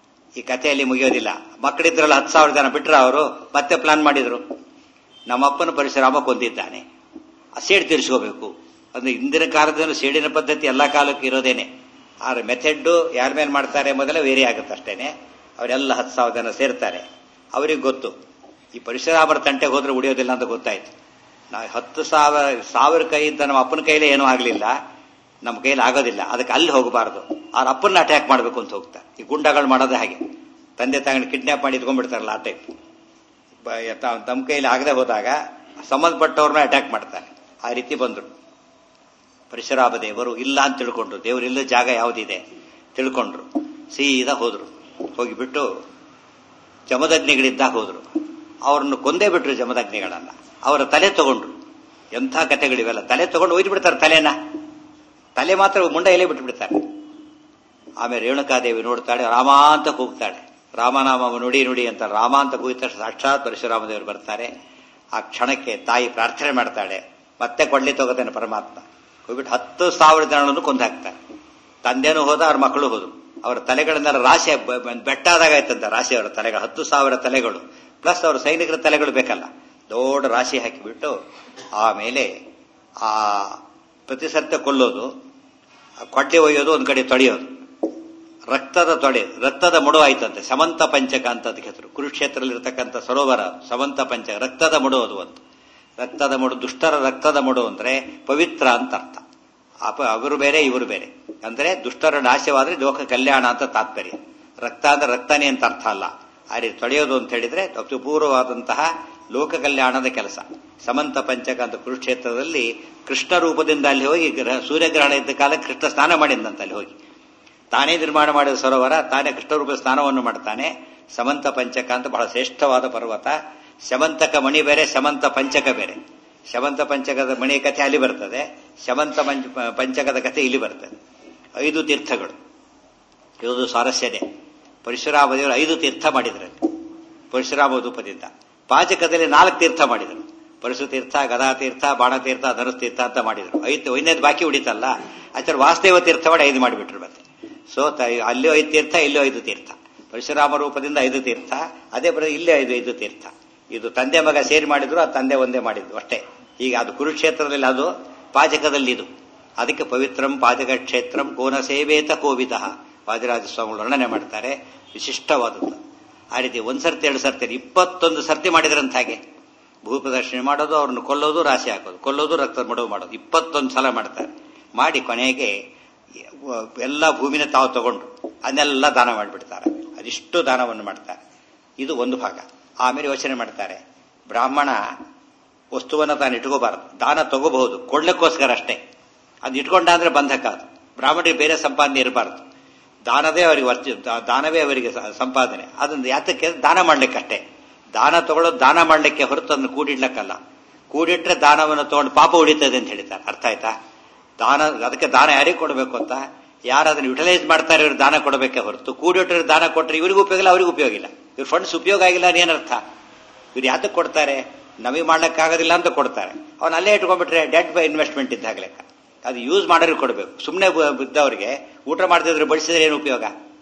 ಈ ಕಥೆಯಲ್ಲಿ ಮುಗಿಯೋದಿಲ್ಲ ಮಕ್ಕಳಿದ್ರಲ್ಲ ಹತ್ತು ಸಾವಿರ ಜನ ಬಿಟ್ರ ಅವರು ಮತ್ತೆ ಪ್ಲಾನ್ ಮಾಡಿದ್ರು ನಮ್ಮಪ್ಪನ ಪರಶುರಾಮ ಕೊಂದಿದ್ದಾನೆ ಆ ಸೇಡ್ ತೀರಿಸ್ಕೋಬೇಕು ಅಂದ್ರೆ ಇಂದಿನ ಕಾಲದಲ್ಲಿ ಸೇಡಿನ ಪದ್ಧತಿ ಎಲ್ಲ ಕಾಲಕ್ಕೂ ಇರೋದೇನೆ ಆದ್ರೆ ಮೆಥಡ್ ಯಾರ ಮೇಲೆ ಮಾಡ್ತಾರೆ ಮೊದಲೇ ವೇರಿ ಆಗುತ್ತೆ ಅಷ್ಟೇನೆ ಅವರೆಲ್ಲ ಹತ್ತು ಸಾವಿರ ಜನ ಸೇರ್ತಾರೆ ಅವರಿಗೆ ಗೊತ್ತು ಈ ಪರಶುರಾಮರ ತಂಟೆಗೆ ಹೋದ್ರೆ ಉಳಿಯೋದಿಲ್ಲ ಅಂತ ಗೊತ್ತಾಯ್ತು ನಾವು ಹತ್ತು ಸಾವಿರ ಸಾವಿರ ಕೈಯಿಂದ ನಮ್ಮ ಅಪ್ಪನ ಕೈಲೇ ಏನೂ ಆಗಲಿಲ್ಲ ನಮ್ಮ ಕೈಲಿ ಆಗೋದಿಲ್ಲ ಅದಕ್ಕೆ ಅಲ್ಲಿ ಹೋಗಬಾರ್ದು ಅವ್ರ ಅಪ್ಪನ್ನ ಅಟ್ಯಾಕ್ ಮಾಡಬೇಕು ಅಂತ ಹೋಗ್ತಾರೆ ಈ ಗುಂಡಗಳು ಮಾಡೋದೇ ಹಾಗೆ ತಂದೆ ತಗೊಂಡು ಕಿಡ್ನಾಪ್ ಮಾಡಿ ಇಟ್ಕೊಂಡ್ಬಿಡ್ತಾರಲ್ಲ ಆ ಟೈಪ್ ತಮ್ಮ ಕೈಲಿ ಆಗದೆ ಹೋದಾಗ ಸಂಬಂಧಪಟ್ಟವ್ರನ್ನ ಅಟ್ಯಾಕ್ ಮಾಡ್ತಾರೆ ಆ ರೀತಿ ಬಂದರು ಪರಶುರಾಮ ದೇವರು ಇಲ್ಲ ಅಂತ ತಿಳ್ಕೊಂಡ್ರು ದೇವರು ಇಲ್ಲ ಜಾಗ ಯಾವುದಿದೆ ತಿಳ್ಕೊಂಡ್ರು ಸೀದಾ ಹೋದ್ರು ಹೋಗಿಬಿಟ್ಟು ಜಮದಗ್ನಿಗಳಿದ್ದಾಗ ಹೋದ್ರು ಅವ್ರನ್ನು ಕೊಂದೇ ಬಿಟ್ರು ಜಮದಗ್ನಿಗಳನ್ನ ಅವರ ತಲೆ ತಗೊಂಡ್ರು ಎಂಥ ಕಥೆಗಳಿವೆಲ್ಲ ತಲೆ ತಗೊಂಡು ಒಯ್ದು ಬಿಡ್ತಾರೆ ತಲೆನ ತಲೆ ಮಾತ್ರ ಮುಂಡ ಎಲೆ ಬಿಟ್ಬಿಡ್ತಾರೆ ಆಮೇಲೆ ರೇಣುಕಾದೇವಿ ನೋಡ್ತಾಳೆ ರಾಮ ಅಂತ ಕೂಗ್ತಾಳೆ ರಾಮನಾಮ ನುಡಿ ನುಡಿ ಅಂತ ರಾಮ ಅಂತ ಕೂಗಿದ ತಕ್ಷಣ ಸಾಕ್ಷಾತ್ ಪರಶುರಾಮದೇವರು ಬರ್ತಾರೆ ಆ ಕ್ಷಣಕ್ಕೆ ತಾಯಿ ಪ್ರಾರ್ಥನೆ ಮಾಡ್ತಾಳೆ ಮತ್ತೆ ಕೊಳ್ಳಿ ತಗೋತಾನೆ ಪರಮಾತ್ಮ ಹೋಗ್ಬಿಟ್ಟು ಹತ್ತು ಸಾವಿರ ಜನಗಳನ್ನು ಕೊಂದು ಹಾಕ್ತಾರೆ ತಂದೆನೂ ಹೋದ ಅವ್ರ ಮಕ್ಕಳು ಹೋದ್ರು ಅವರ ತಲೆಗಳನ್ನೆಲ್ಲ ರಾಶಿ ಬೆಟ್ಟಾದಾಗ ಆಯ್ತಂತ ರಾಶಿ ಅವರ ತಲೆಗಳು ಹತ್ತು ಸಾವಿರ ತಲೆಗಳು ಪ್ಲಸ್ ಅವರ ಸೈನಿಕರ ತಲೆಗಳು ಬೇಕಲ್ಲ ದೊಡ್ಡ ರಾಶಿ ಹಾಕಿಬಿಟ್ಟು ಆಮೇಲೆ ಆ ಪ್ರತಿ ಸತ್ಯ ಕೊಲ್ಲೋದು ಕೊಟ್ಟೆ ಒಯ್ಯೋದು ಒಂದ್ ಕಡೆ ತೊಳೆಯೋದು ರಕ್ತದ ತೊಡೆ ರಕ್ತದ ಮುಡು ಆಯ್ತಂತೆ ಸಮಂತ ಪಂಚಕ ಅಂತ ಹೆಸರು ಕುರುಕ್ಷೇತ್ರದಲ್ಲಿರ್ತಕ್ಕಂಥ ಸರೋವರ ಸಮಂತ ಪಂಚಕ ರಕ್ತದ ಮುಡು ಅದು ಅಂತ ರಕ್ತದ ಮುಡು ದುಷ್ಟರ ರಕ್ತದ ಮುಡು ಅಂದ್ರೆ ಪವಿತ್ರ ಅಂತ ಅರ್ಥ ಅಪ ಅವರು ಬೇರೆ ಇವರು ಬೇರೆ ಅಂದ್ರೆ ದುಷ್ಟರ ನಾಶವಾದ್ರೆ ಲೋಕ ಕಲ್ಯಾಣ ಅಂತ ತಾತ್ಪರ್ಯ ರಕ್ತ ಅಂದ್ರೆ ರಕ್ತನೇ ಅಂತ ಅರ್ಥ ಅಲ್ಲ ಆ ರೀತಿ ತೊಳೆಯೋದು ಅಂತ ಹೇಳಿದ್ರೆ ಅಪೂರ್ವವಾದಂತಹ ಲೋಕ ಕಲ್ಯಾಣದ ಕೆಲಸ ಸಮಂತ ಪಂಚಕ ಅಂತ ಕುರುಕ್ಷೇತ್ರದಲ್ಲಿ ಕೃಷ್ಣ ರೂಪದಿಂದ ಅಲ್ಲಿ ಹೋಗಿ ಸೂರ್ಯಗ್ರಹಣ ಇದ್ದ ಕಾಲ ಕೃಷ್ಣ ಸ್ನಾನ ಮಾಡಿದಂತ ಅಲ್ಲಿ ಹೋಗಿ ತಾನೇ ನಿರ್ಮಾಣ ಮಾಡಿದ ಸರೋವರ ತಾನೇ ಕೃಷ್ಣರೂಪ ಸ್ನಾನವನ್ನು ಮಾಡ್ತಾನೆ ಸಮಂತ ಪಂಚಕ ಅಂತ ಬಹಳ ಶ್ರೇಷ್ಠವಾದ ಪರ್ವತ ಶಮಂತಕ ಮಣಿ ಬೇರೆ ಶಮಂತ ಪಂಚಕ ಬೇರೆ ಶಮಂತ ಪಂಚಕದ ಮಣಿ ಕಥೆ ಅಲ್ಲಿ ಬರ್ತದೆ ಶಮಂತ ಪಂಚಕದ ಕಥೆ ಇಲ್ಲಿ ಬರ್ತದೆ ಐದು ತೀರ್ಥಗಳು ಇದು ಸ್ವಾರಸ್ಯನೇ ಪರಶುರಾಮ ದೇವರು ಐದು ತೀರ್ಥ ಮಾಡಿದ್ರು ಪರಶುರಾಮ ರೂಪದಿಂದ ಪಾಚಕದಲ್ಲಿ ನಾಲ್ಕು ತೀರ್ಥ ಮಾಡಿದರು ಪರಶು ತೀರ್ಥ ಗದಾ ತೀರ್ಥ ಬಾಣತೀರ್ಥ ಧನುಸ್ ತೀರ್ಥ ಅಂತ ಮಾಡಿದರು ಐದು ಐದನೇದು ಬಾಕಿ ಉಳಿತಲ್ಲ ಆಚಾರ ವಾಸುದೇವ ತೀರ್ಥ ಮಾಡಿ ಐದು ಮಾಡಿಬಿಟ್ರು ಮತ್ತೆ ಸೊ ಅಲ್ಲೂ ಐದು ತೀರ್ಥ ಇಲ್ಲೂ ಐದು ತೀರ್ಥ ಪರಶುರಾಮ ರೂಪದಿಂದ ಐದು ತೀರ್ಥ ಅದೇ ಬರ ಇಲ್ಲೇ ಐದು ಐದು ತೀರ್ಥ ಇದು ತಂದೆ ಮಗ ಸೇರಿ ಮಾಡಿದ್ರು ಆ ತಂದೆ ಒಂದೇ ಮಾಡಿದ್ದು ಅಷ್ಟೇ ಈಗ ಅದು ಕುರುಕ್ಷೇತ್ರದಲ್ಲಿ ಅದು ಪಾಚಕದಲ್ಲಿ ಇದು ಅದಕ್ಕೆ ಪವಿತ್ರಂ ಪಾಚಕ ಕ್ಷೇತ್ರಂ ಕೋನ ಸೇವೇತ ಕೋವಿದ ವಾದಿರಾಜ ಸ್ವಾಮಿಗಳು ವರ್ಣನೆ ಮಾಡ್ತಾರೆ ವಿಶಿಷ್ಟವಾದದ್ದು ಆ ರೀತಿ ಒಂದ್ ಸರ್ತಿ ಎರಡು ಸರ್ತಿ ಇಪ್ಪತ್ತೊಂದು ಸರ್ತಿ ಮಾಡಿದ್ರಂತ ಹಾಗೆ ಭೂಪ್ರದರ್ಶನ ಮಾಡೋದು ಅವ್ರನ್ನ ಕೊಲ್ಲೋದು ರಾಶಿ ಹಾಕೋದು ಕೊಲ್ಲೋದು ರಕ್ತ ಮಡುವು ಮಾಡೋದು ಇಪ್ಪತ್ತೊಂದು ಸಲ ಮಾಡ್ತಾರೆ ಮಾಡಿ ಕೊನೆಗೆ ಎಲ್ಲ ಭೂಮಿನ ತಾವು ತಗೊಂಡು ಅದನ್ನೆಲ್ಲ ದಾನ ಮಾಡಿಬಿಡ್ತಾರೆ ಅದಿಷ್ಟು ದಾನವನ್ನು ಮಾಡ್ತಾರೆ ಇದು ಒಂದು ಭಾಗ ಆಮೇಲೆ ಯೋಚನೆ ಮಾಡ್ತಾರೆ ಬ್ರಾಹ್ಮಣ ವಸ್ತುವನ್ನು ತಾನು ಇಟ್ಕೋಬಾರದು ದಾನ ತಗೋಬಹುದು ಕೊಡ್ಲಿಕ್ಕೋಸ್ಕರ ಅಷ್ಟೇ ಅದು ಇಟ್ಕೊಂಡ ಅಂದ್ರೆ ಬಂಧಕ ಅದು ಬ್ರಾಹ್ಮಣರಿಗೆ ಬೇರೆ ಸಂಪಾದನೆ ಇರಬಾರದು ದಾನವೇ ಅವರಿಗೆ ವರ್ಚ ದಾನವೇ ಅವರಿಗೆ ಸಂಪಾದನೆ ಅದನ್ನು ಯಾತಕ್ಕೆ ದಾನ ಮಾಡ್ಲಿಕ್ಕಷ್ಟೇ ದಾನ ತಗೊಳ್ಳೋದು ದಾನ ಮಾಡ್ಲಿಕ್ಕೆ ಹೊರತು ಅದನ್ನು ಕೂಡಿಡ್ಲಕ್ಕಲ್ಲ ಕೂಡಿಟ್ರೆ ದಾನವನ್ನು ತಗೊಂಡು ಪಾಪ ಉಳಿತದೆ ಅಂತ ಹೇಳಿದ್ದಾರೆ ಅರ್ಥ ಆಯ್ತಾ ದಾನ ಅದಕ್ಕೆ ದಾನ ಯಾರಿಗೆ ಕೊಡಬೇಕು ಅಂತ ಯಾರು ಅದನ್ನು ಯುಟಿಲೈಸ್ ಮಾಡ್ತಾರೆ ಇವ್ರು ದಾನ ಕೊಡಬೇಕೆ ಹೊರತು ಕೂಡಿಟ್ಟರೆ ದಾನ ಕೊಟ್ಟರೆ ಇವ್ರಿಗೂ ಉಪಯೋಗ ಇಲ್ಲ ಅವ್ರಿಗೂ ಉಪಯೋಗ ಇಲ್ಲ ಇವ್ರ ಫಂಡ್ಸ್ ಉಪಯೋಗ ಆಗಿಲ್ಲ ಏನರ್ಥ ಇವ್ರು ಯಾತಕ್ಕೆ ಕೊಡ್ತಾರೆ ನಮಗೆ ಮಾಡ್ಲಿಕ್ಕಾಗೋದಿಲ್ಲ ಅಂತ ಕೊಡ್ತಾರೆ ಅವನು ಅಲ್ಲೇ ಇಟ್ಕೊಂಡ್ಬಿಟ್ರೆ ಡೆಡ್ ಬೈ ಇನ್ವೆಸ್ಟ್ಮೆಂಟ್ ಇದ್ದಾಗ ಲೆಕ್ಕ ಅದು ಯೂಸ್ ಮಾಡೋರಿಗೆ ಕೊಡಬೇಕು ಸುಮ್ಮನೆ ಬಿದ್ದವರಿಗೆ ಊಟ ಮಾಡ್ತಿದ್ರೆ ಬಡಿಸಿದ್ರೆ ಏನು ಉಪಯೋಗ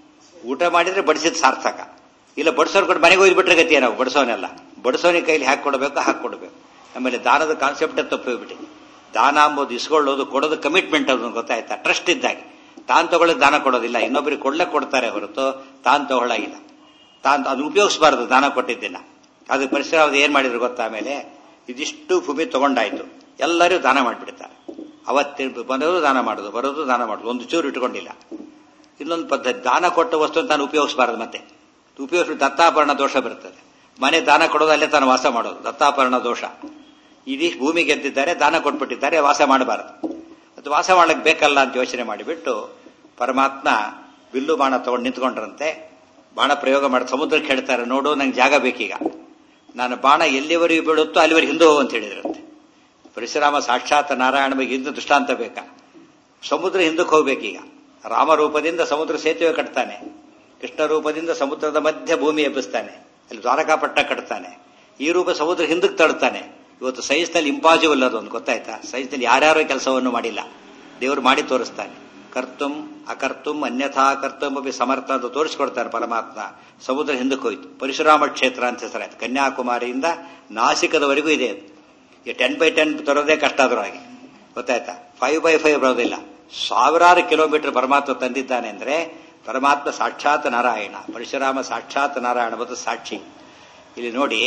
ಊಟ ಮಾಡಿದ್ರೆ ಬಡಿಸಿದ ಸಾರ್ಥಕ ಇಲ್ಲ ಬಡಿಸೋರು ಕೊಟ್ಟು ಮನೆಗೆ ಹೋಗ್ಬಿಟ್ರೆ ಗತಿ ನಾವು ಬಡಿಸೋನೆಲ್ಲ ಬಡಿಸೋನಿಗೆ ಕೈಲಿ ಹಾಕಿ ಕೊಡಬೇಕು ಹಾಕಿ ಕೊಡಬೇಕು ಆಮೇಲೆ ದಾನದ ಕಾನ್ಸೆಪ್ಟ್ ತಪ್ಪೋಗ್ಬಿಟ್ಟಿದೆ ದಾನ ಅಂಬೋದು ಇಸ್ಕೊಳ್ಳೋದು ಕೊಡೋದು ಕಮಿಟ್ಮೆಂಟ್ ಅದು ಗೊತ್ತಾಯ್ತಾ ಟ್ರಸ್ಟ್ ಇದ್ದಾಗೆ ತಾನು ತಗೊಳ್ಳೋದು ದಾನ ಕೊಡೋದಿಲ್ಲ ಇನ್ನೊಬ್ಬರಿಗೆ ಕೊಡ್ಲಕ್ಕೆ ಕೊಡ್ತಾರೆ ಹೊರತು ತಾನು ತಗೊಳ್ಳಾಗಿಲ್ಲ ತಾನು ಅದು ಉಪಯೋಗಿಸಬಾರದು ದಾನ ಕೊಟ್ಟಿದ್ದಿಲ್ಲ ಅದು ಪರಿಸರ ಏನ್ ಮಾಡಿದ್ರು ಗೊತ್ತಾ ಆಮೇಲೆ ಇದಿಷ್ಟು ಭೂಮಿ ತಗೊಂಡಾಯ್ತು ಎಲ್ಲರೂ ದಾನ ಮಾಡಿಬಿಡ್ತಾರೆ ಅವತ್ತು ಬರೋದು ದಾನ ಮಾಡೋದು ಬರೋದು ದಾನ ಮಾಡೋದು ಒಂದು ಚೂರು ಇಟ್ಕೊಂಡಿಲ್ಲ ಇನ್ನೊಂದು ಪದ್ಧತಿ ದಾನ ಕೊಟ್ಟ ವಸ್ತು ತಾನು ಉಪಯೋಗಿಸಬಾರದು ಮತ್ತೆ ಉಪಯೋಗಿಸಿ ದತ್ತಾಪರಣ ದೋಷ ಬರ್ತದೆ ಮನೆ ದಾನ ಕೊಡೋದು ಅಲ್ಲೇ ತಾನು ವಾಸ ಮಾಡೋದು ದತ್ತಾಪರಣ ದೋಷ ಇದಿಷ್ಟು ಭೂಮಿ ಗೆದ್ದಿದ್ದಾರೆ ದಾನ ಕೊಟ್ಬಿಟ್ಟಿದ್ದಾರೆ ವಾಸ ಮಾಡಬಾರದು ಅದು ವಾಸ ಮಾಡಕ್ಕೆ ಬೇಕಲ್ಲ ಅಂತ ಯೋಚನೆ ಮಾಡಿಬಿಟ್ಟು ಪರಮಾತ್ಮ ಬಿಲ್ಲು ಬಾಣ ತಗೊಂಡು ನಿಂತ್ಕೊಂಡ್ರಂತೆ ಬಾಣ ಪ್ರಯೋಗ ಮಾಡಿ ಸಮುದ್ರಕ್ಕೆ ಹೇಳ್ತಾರೆ ನೋಡು ನಂಗೆ ಜಾಗ ಬೇಕೀಗ ನಾನು ಬಾಣ ಎಲ್ಲಿವರೆಗೂ ಬೀಳುತ್ತೋ ಅಲ್ಲಿವರೆಗೆ ಹಿಂದೆ ಹೋಗು ಅಂತ ಹೇಳಿದ್ರಂತೆ ಪರಶುರಾಮ ಸಾಕ್ಷಾತ್ ನಾರಾಯಣ ಬಗ್ಗೆ ಹಿಂದೆ ದೃಷ್ಟಾಂತ ಬೇಕಾ ಸಮುದ್ರ ಹಿಂದಕ್ಕೆ ಹೋಗ್ಬೇಕೀಗ ರಾಮರೂಪದಿಂದ ಸಮುದ್ರ ಸೇತುವೆ ಕಟ್ತಾನೆ ಕೃಷ್ಣ ರೂಪದಿಂದ ಸಮುದ್ರದ ಮಧ್ಯ ಭೂಮಿ ಎಬ್ಬಿಸ್ತಾನೆ ಅಲ್ಲಿ ದ್ವಾರಕಾಪಟ್ಟ ಕಟ್ತಾನೆ ಈ ರೂಪ ಸಮುದ್ರ ಹಿಂದಕ್ಕೆ ತಡ್ತಾನೆ ಇವತ್ತು ಸೈನ್ಸ್ನಲ್ಲಿ ಇಂಪಾಸಿಬಲ್ ಅದು ಒಂದು ಗೊತ್ತಾಯ್ತಾ ಸೈನ್ಸ್ನಲ್ಲಿ ಯಾರ್ಯಾರೋ ಕೆಲಸವನ್ನು ಮಾಡಿಲ್ಲ ದೇವರು ಮಾಡಿ ತೋರಿಸ್ತಾನೆ ಕರ್ತುಂ ಅಕರ್ತುಂ ಅನ್ಯಥಾ ಕರ್ತುಂ ಅಪಿ ಸಮರ್ಥ ಅಂತ ತೋರಿಸ್ಕೊಡ್ತಾರೆ ಪರಮಾತ್ಮ ಸಮುದ್ರ ಹಿಂದಕ್ಕೆ ಹೋಯ್ತು ಪರಶುರಾಮ ಕ್ಷೇತ್ರ ಅಂತ ಹೆಸರಾಯ್ತು ಕನ್ಯಾಕುಮಾರಿಯಿಂದ ನಾಸಿಕದವರೆಗೂ ಇದೆ ಅದು ಈ ಟೆನ್ ಬೈ ಟೆನ್ ತರೋದೇ ಕಷ್ಟ ಅದ್ರೊಳಗೆ ಗೊತ್ತಾಯ್ತಾ ಫೈವ್ ಬೈ ಫೈವ್ ಬರೋದಿಲ್ಲ ಸಾವಿರಾರು ಕಿಲೋಮೀಟರ್ ಪರಮಾತ್ಮ ತಂದಿದ್ದಾನೆ ಅಂದ್ರೆ ಪರಮಾತ್ಮ ಸಾಕ್ಷಾತ್ ನಾರಾಯಣ ಪರಶುರಾಮ ಸಾಕ್ಷಾತ್ ನಾರಾಯಣ ಮತ್ತು ಸಾಕ್ಷಿ ಇಲ್ಲಿ ನೋಡಿ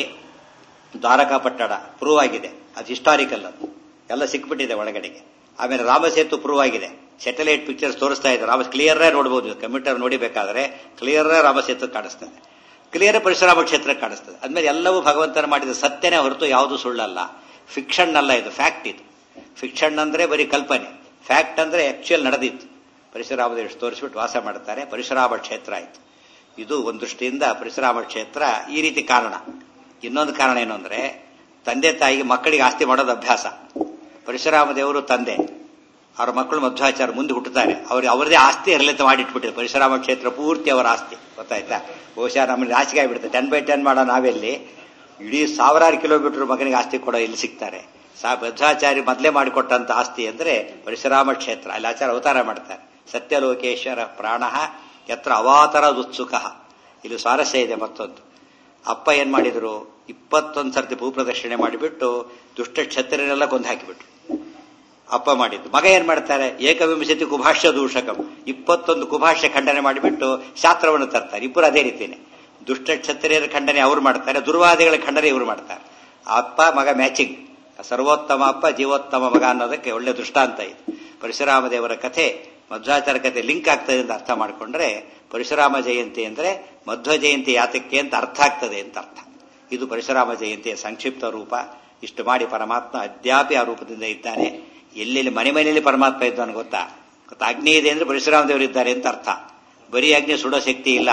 ದ್ವಾರಕಾಪಟ್ಟಣ ಪ್ರೂವ್ ಆಗಿದೆ ಅದು ಹಿಸ್ಟಾರಿಕಲ್ ಅದು ಎಲ್ಲ ಸಿಕ್ಬಿಟ್ಟಿದೆ ಒಳಗಡೆಗೆ ಆಮೇಲೆ ರಾಮಸೇತು ಪ್ರೂವ್ ಆಗಿದೆ ಸ್ಯಾಟಲೈಟ್ ಪಿಕ್ಚರ್ಸ್ ತೋರಿಸ್ತಾ ಇದೆ ರಾಮ ಕ್ಲಿಯರ್ ನೋಡಬಹುದು ಕಂಪ್ಯೂಟರ್ ನೋಡಿಬೇಕಾದ್ರೆ ಕ್ಲಿಯರ್ ರಾಮಸೇತು ಕಾಣಿಸ್ತದೆ ಕ್ಲಿಯರ್ ಪರಶುರಾಮ ಕ್ಷೇತ್ರ ಕಾಣಿಸ್ತದೆ ಅದ್ಮೇಲೆ ಎಲ್ಲವೂ ಭಗವಂತನ ಮಾಡಿದ ಸತ್ಯನೇ ಹೊರತು ಯಾವುದು ಸುಳ್ಳಲ್ಲ ಫಿಕ್ಷನ್ ಅಲ್ಲ ಇದು ಫ್ಯಾಕ್ಟ್ ಇದು ಫಿಕ್ಷನ್ ಅಂದ್ರೆ ಬರೀ ಕಲ್ಪನೆ ಫ್ಯಾಕ್ಟ್ ಅಂದ್ರೆ ಆಕ್ಚುಯಲ್ ನಡೆದಿತ್ತು ಪರಶುರಾಮದೇಶ ತೋರಿಸ್ಬಿಟ್ಟು ವಾಸ ಮಾಡ್ತಾರೆ ಪರಶುರಾಮ ಕ್ಷೇತ್ರ ಆಯ್ತು ಇದು ಒಂದು ದೃಷ್ಟಿಯಿಂದ ಪರಶುರಾಮ ಕ್ಷೇತ್ರ ಈ ರೀತಿ ಕಾರಣ ಇನ್ನೊಂದು ಕಾರಣ ಏನು ಅಂದ್ರೆ ತಂದೆ ತಾಯಿಗೆ ಮಕ್ಕಳಿಗೆ ಆಸ್ತಿ ಮಾಡೋದು ಅಭ್ಯಾಸ ಪರಶುರಾಮ ದೇವರು ತಂದೆ ಅವರ ಮಕ್ಕಳು ಮಧ್ವಾಚಾರ ಮುಂದೆ ಹುಟ್ಟುತ್ತಾರೆ ಅವ್ರಿಗೆ ಅವರದೇ ಆಸ್ತಿ ಇರಲಿತ ಮಾಡಿಟ್ಬಿಟ್ಟಿದೆ ಪರಶುರಾಮ ಕ್ಷೇತ್ರ ಪೂರ್ತಿ ಅವರ ಆಸ್ತಿ ಗೊತ್ತಾಯ್ತಾ ಬಹುಶಃ ನಮ್ಮಲ್ಲಿ ನಾಚಿಕೆ ಆಗಿಬಿಡುತ್ತೆ ಟೆನ್ ಬೈ ಟೆನ್ ಮಾಡೋ ನಾವೆಲ್ಲಿ ಇಡೀ ಸಾವಿರಾರು ಕಿಲೋಮೀಟರ್ ಮಗನಿಗೆ ಆಸ್ತಿ ಕೊಡೋ ಇಲ್ಲಿ ಸಿಗ್ತಾರೆ ಸಾ ಮಧ್ವಾಚಾರಿ ಮೊದಲೇ ಮಾಡಿಕೊಟ್ಟಂತ ಆಸ್ತಿ ಅಂದ್ರೆ ಪರಶುರಾಮ ಕ್ಷೇತ್ರ ಅಲ್ಲಿ ಆಚಾರ ಅವತಾರ ಮಾಡ್ತಾರೆ ಸತ್ಯಲೋಕೇಶ್ವರ ಪ್ರಾಣ ಯತ್ರ ಅವಾತರ ಉತ್ಸುಕ ಇಲ್ಲಿ ಸ್ವಾರಸ್ಯ ಇದೆ ಮತ್ತೊಂದು ಅಪ್ಪ ಏನ್ ಮಾಡಿದ್ರು ಇಪ್ಪತ್ತೊಂದು ಸರ್ತಿ ಭೂಪ್ರದಕ್ಷಿಣೆ ಮಾಡಿಬಿಟ್ಟು ದುಷ್ಟ ಕ್ಷತ್ರಿಯರೆಲ್ಲ ಕೊಂದು ಹಾಕಿಬಿಟ್ರು ಅಪ್ಪ ಮಾಡಿದ್ದು ಮಗ ಏನ್ ಮಾಡ್ತಾರೆ ಏಕವಿಂಶತಿ ಕುಭಾಷ್ಯ ದೂಷಕಂ ಇಪ್ಪತ್ತೊಂದು ಕುಭಾಷ್ಯ ಖಂಡನೆ ಮಾಡಿಬಿಟ್ಟು ಶಾಸ್ತ್ರವನ್ನು ತರ್ತಾರೆ ಇಬ್ಬರು ಅದೇ ರೀತಿಯೇ ದುಷ್ಟ ಕ್ಷತ್ರಿಯರ ಖಂಡನೆ ಅವ್ರು ಮಾಡ್ತಾರೆ ದುರ್ವಾದಿಗಳ ಖಂಡನೆ ಇವರು ಮಾಡ್ತಾರೆ ಅಪ್ಪ ಮಗ ಮ್ಯಾಚಿಂಗ್ ಸರ್ವೋತ್ತಮ ಅಪ್ಪ ಜೀವೋತ್ತಮ ಮಗ ಅನ್ನೋದಕ್ಕೆ ಒಳ್ಳೆ ದೃಷ್ಟಾಂತ ಇದೆ ಪರಶುರಾಮ ದೇವರ ಕಥೆ ಮಧ್ವಾಚಾರ ಕಥೆ ಲಿಂಕ್ ಆಗ್ತದೆ ಅಂತ ಅರ್ಥ ಮಾಡಿಕೊಂಡ್ರೆ ಪರಶುರಾಮ ಜಯಂತಿ ಅಂದ್ರೆ ಮಧ್ವ ಜಯಂತಿ ಯಾತಕ್ಕೆ ಅಂತ ಅರ್ಥ ಆಗ್ತದೆ ಅಂತ ಅರ್ಥ ಇದು ಪರಶುರಾಮ ಜಯಂತಿಯ ಸಂಕ್ಷಿಪ್ತ ರೂಪ ಇಷ್ಟು ಮಾಡಿ ಪರಮಾತ್ಮ ಅದ್ಯಾಪಿ ಆ ರೂಪದಿಂದ ಇದ್ದಾನೆ ಎಲ್ಲೆಲ್ಲಿ ಮನೆ ಮನೆಯಲ್ಲಿ ಪರಮಾತ್ಮ ಇದ್ದಾನೆ ಗೊತ್ತಾ ಗೊತ್ತಾ ಅಗ್ನಿ ಇದೆ ಅಂದ್ರೆ ಪರಶುರಾಮ ದೇವರು ಇದ್ದಾರೆ ಅಂತ ಅರ್ಥ ಬರೀ ಅಗ್ನಿ ಸುಡೋ ಶಕ್ತಿ ಇಲ್ಲ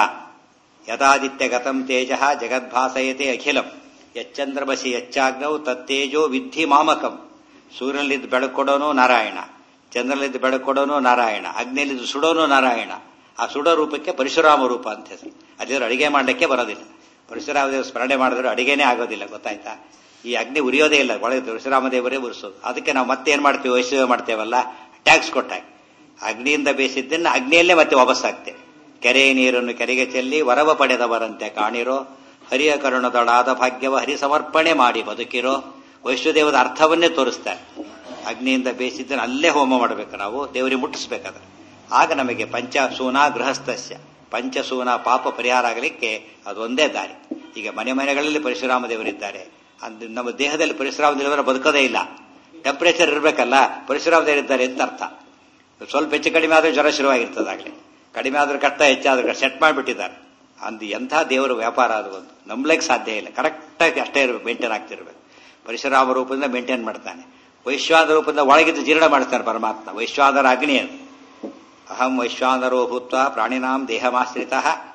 ಯಥಾದಿತ್ಯ ಗತಂ ತೇಜ ಜಗದ್ಭಾಸಯತೆ ಅಖಿಲಂ ಎಚ್ಚಂದ್ರಬಸಿ ಎಚ್ಚಾಗ್ನವು ತತ್ತೇಜೋ ವಿದ್ಧಿ ಮಾಮಕಂ ಸೂರ್ಯನಲ್ಲಿದ್ದು ಬೆಳಕೊಡೋನು ನಾರಾಯಣ ಚಂದ್ರನಲ್ಲಿದ್ದು ಬೆಳಕೊಡೋನು ನಾರಾಯಣ ಅಗ್ನಿಯಲ್ಲಿದ್ದು ಸುಡೋನು ನಾರಾಯಣ ಆ ಸುಡೋ ರೂಪಕ್ಕೆ ಪರಶುರಾಮ ರೂಪ ಅಂತ ಹೆಸರು ಅಲ್ಲಿರೋ ಅಡಿಗೆ ಮಾಡಲಿಕ್ಕೆ ಬರೋದಿಲ್ಲ ಪರಶುರಾಮ ದೇವರು ಸ್ಮರಣೆ ಮಾಡಿದ್ರೆ ಅಡಿಗೆನೇ ಆಗೋದಿಲ್ಲ ಗೊತ್ತಾಯ್ತಾ ಈ ಅಗ್ನಿ ಉರಿಯೋದೇ ಇಲ್ಲ ಒಳಗೆ ಪರಶುರಾಮ ದೇವರೇ ಉರಿಸೋದು ಅದಕ್ಕೆ ನಾವು ಮತ್ತೆ ಏನ್ ಮಾಡ್ತೀವಿ ವೈಷ್ಣವ ಮಾಡ್ತೇವಲ್ಲ ಟ್ಯಾಕ್ಸ್ ಕೊಟ್ಟಾಗ ಅಗ್ನಿಯಿಂದ ಬೇಯಿಸಿದ್ದನ್ನ ಅಗ್ನಿಯಲ್ಲೇ ಮತ್ತೆ ವಾಪಸ್ ಹಾಕ್ತೇವೆ ಕೆರೆ ನೀರನ್ನು ಕೆರೆಗೆ ಚೆಲ್ಲಿ ವರವ ಪಡೆದವರಂತೆ ಕಾಣಿರೋ ಹರಿಯ ಕರುಣದೊಳಾದ ಭಾಗ್ಯವ ಹರಿ ಸಮರ್ಪಣೆ ಮಾಡಿ ಬದುಕಿರೋ ವೈಷ್ಣುದೇವದ ಅರ್ಥವನ್ನೇ ತೋರಿಸ್ತಾರೆ ಅಗ್ನಿಯಿಂದ ಬೇಯಿಸಿದ್ದನ್ನು ಅಲ್ಲೇ ಹೋಮ ಮಾಡಬೇಕು ನಾವು ದೇವರಿಗೆ ಮುಟ್ಟಿಸ್ಬೇಕಾದ್ರೆ ಆಗ ನಮಗೆ ಪಂಚಸೂನ ಗೃಹಸ್ಥಸ್ಯ ಪಂಚಸೂನ ಪಾಪ ಪರಿಹಾರ ಆಗಲಿಕ್ಕೆ ಅದೊಂದೇ ದಾರಿ ಈಗ ಮನೆ ಮನೆಗಳಲ್ಲಿ ಪರಶುರಾಮ ದೇವರಿದ್ದಾರೆ ಅಂದ್ ನಮ್ಮ ದೇಹದಲ್ಲಿ ಪರಶುರಾಮ ದೇವರ ಬದುಕೋದೇ ಇಲ್ಲ ಟೆಂಪರೇಚರ್ ಇರಬೇಕಲ್ಲ ಪರಶುರಾಮ ದೇವರಿದ್ದಾರೆ ಅಂತ ಅರ್ಥ ಸ್ವಲ್ಪ ಹೆಚ್ಚು ಕಡಿಮೆ ಆದ್ರೆ ಜ್ವರ ಶುರುವಾಗಿರ್ತದಾಗಲಿ ಕಡಿಮೆ ಆದ್ರೆ ಕಷ್ಟ ಹೆಚ್ಚಾದ್ರೆ ಸೆಟ್ ಮಾಡಿಬಿಟ್ಟಿದ್ದಾರೆ ಅಂದು ಎಂಥ ದೇವರ ವ್ಯಾಪಾರ ಅದು ಒಂದು ನಂಬಲಿಕ್ಕೆ ಸಾಧ್ಯ ಇಲ್ಲ ಕರೆಕ್ಟಾಗಿ ಅಷ್ಟೇ ಇರಬೇಕು ಮೇಂಟೈನ್ ಆಗ್ತಿರ್ಬೇಕು ಪರಶುರಾಮ ರೂಪದಿಂದ ಮೇಂಟೈನ್ ಮಾಡ್ತಾನೆ ವೈಶ್ವಾದ ರೂಪದಿಂದ ಒಳಗಿದ್ದು ಜೀರ್ಣ ಮಾಡ್ತಾನೆ ಪರಮಾತ್ಮ ವೈಶ್ವಾದರ ಅಗ್ನಿ ಅದು ಅಹಂ ವೈಶ್ವಾನರೋ ಭೂತ್ವ ಪ್ರಾಣಿನಾಂ ದೇಹಮಾಶ್ರಿತ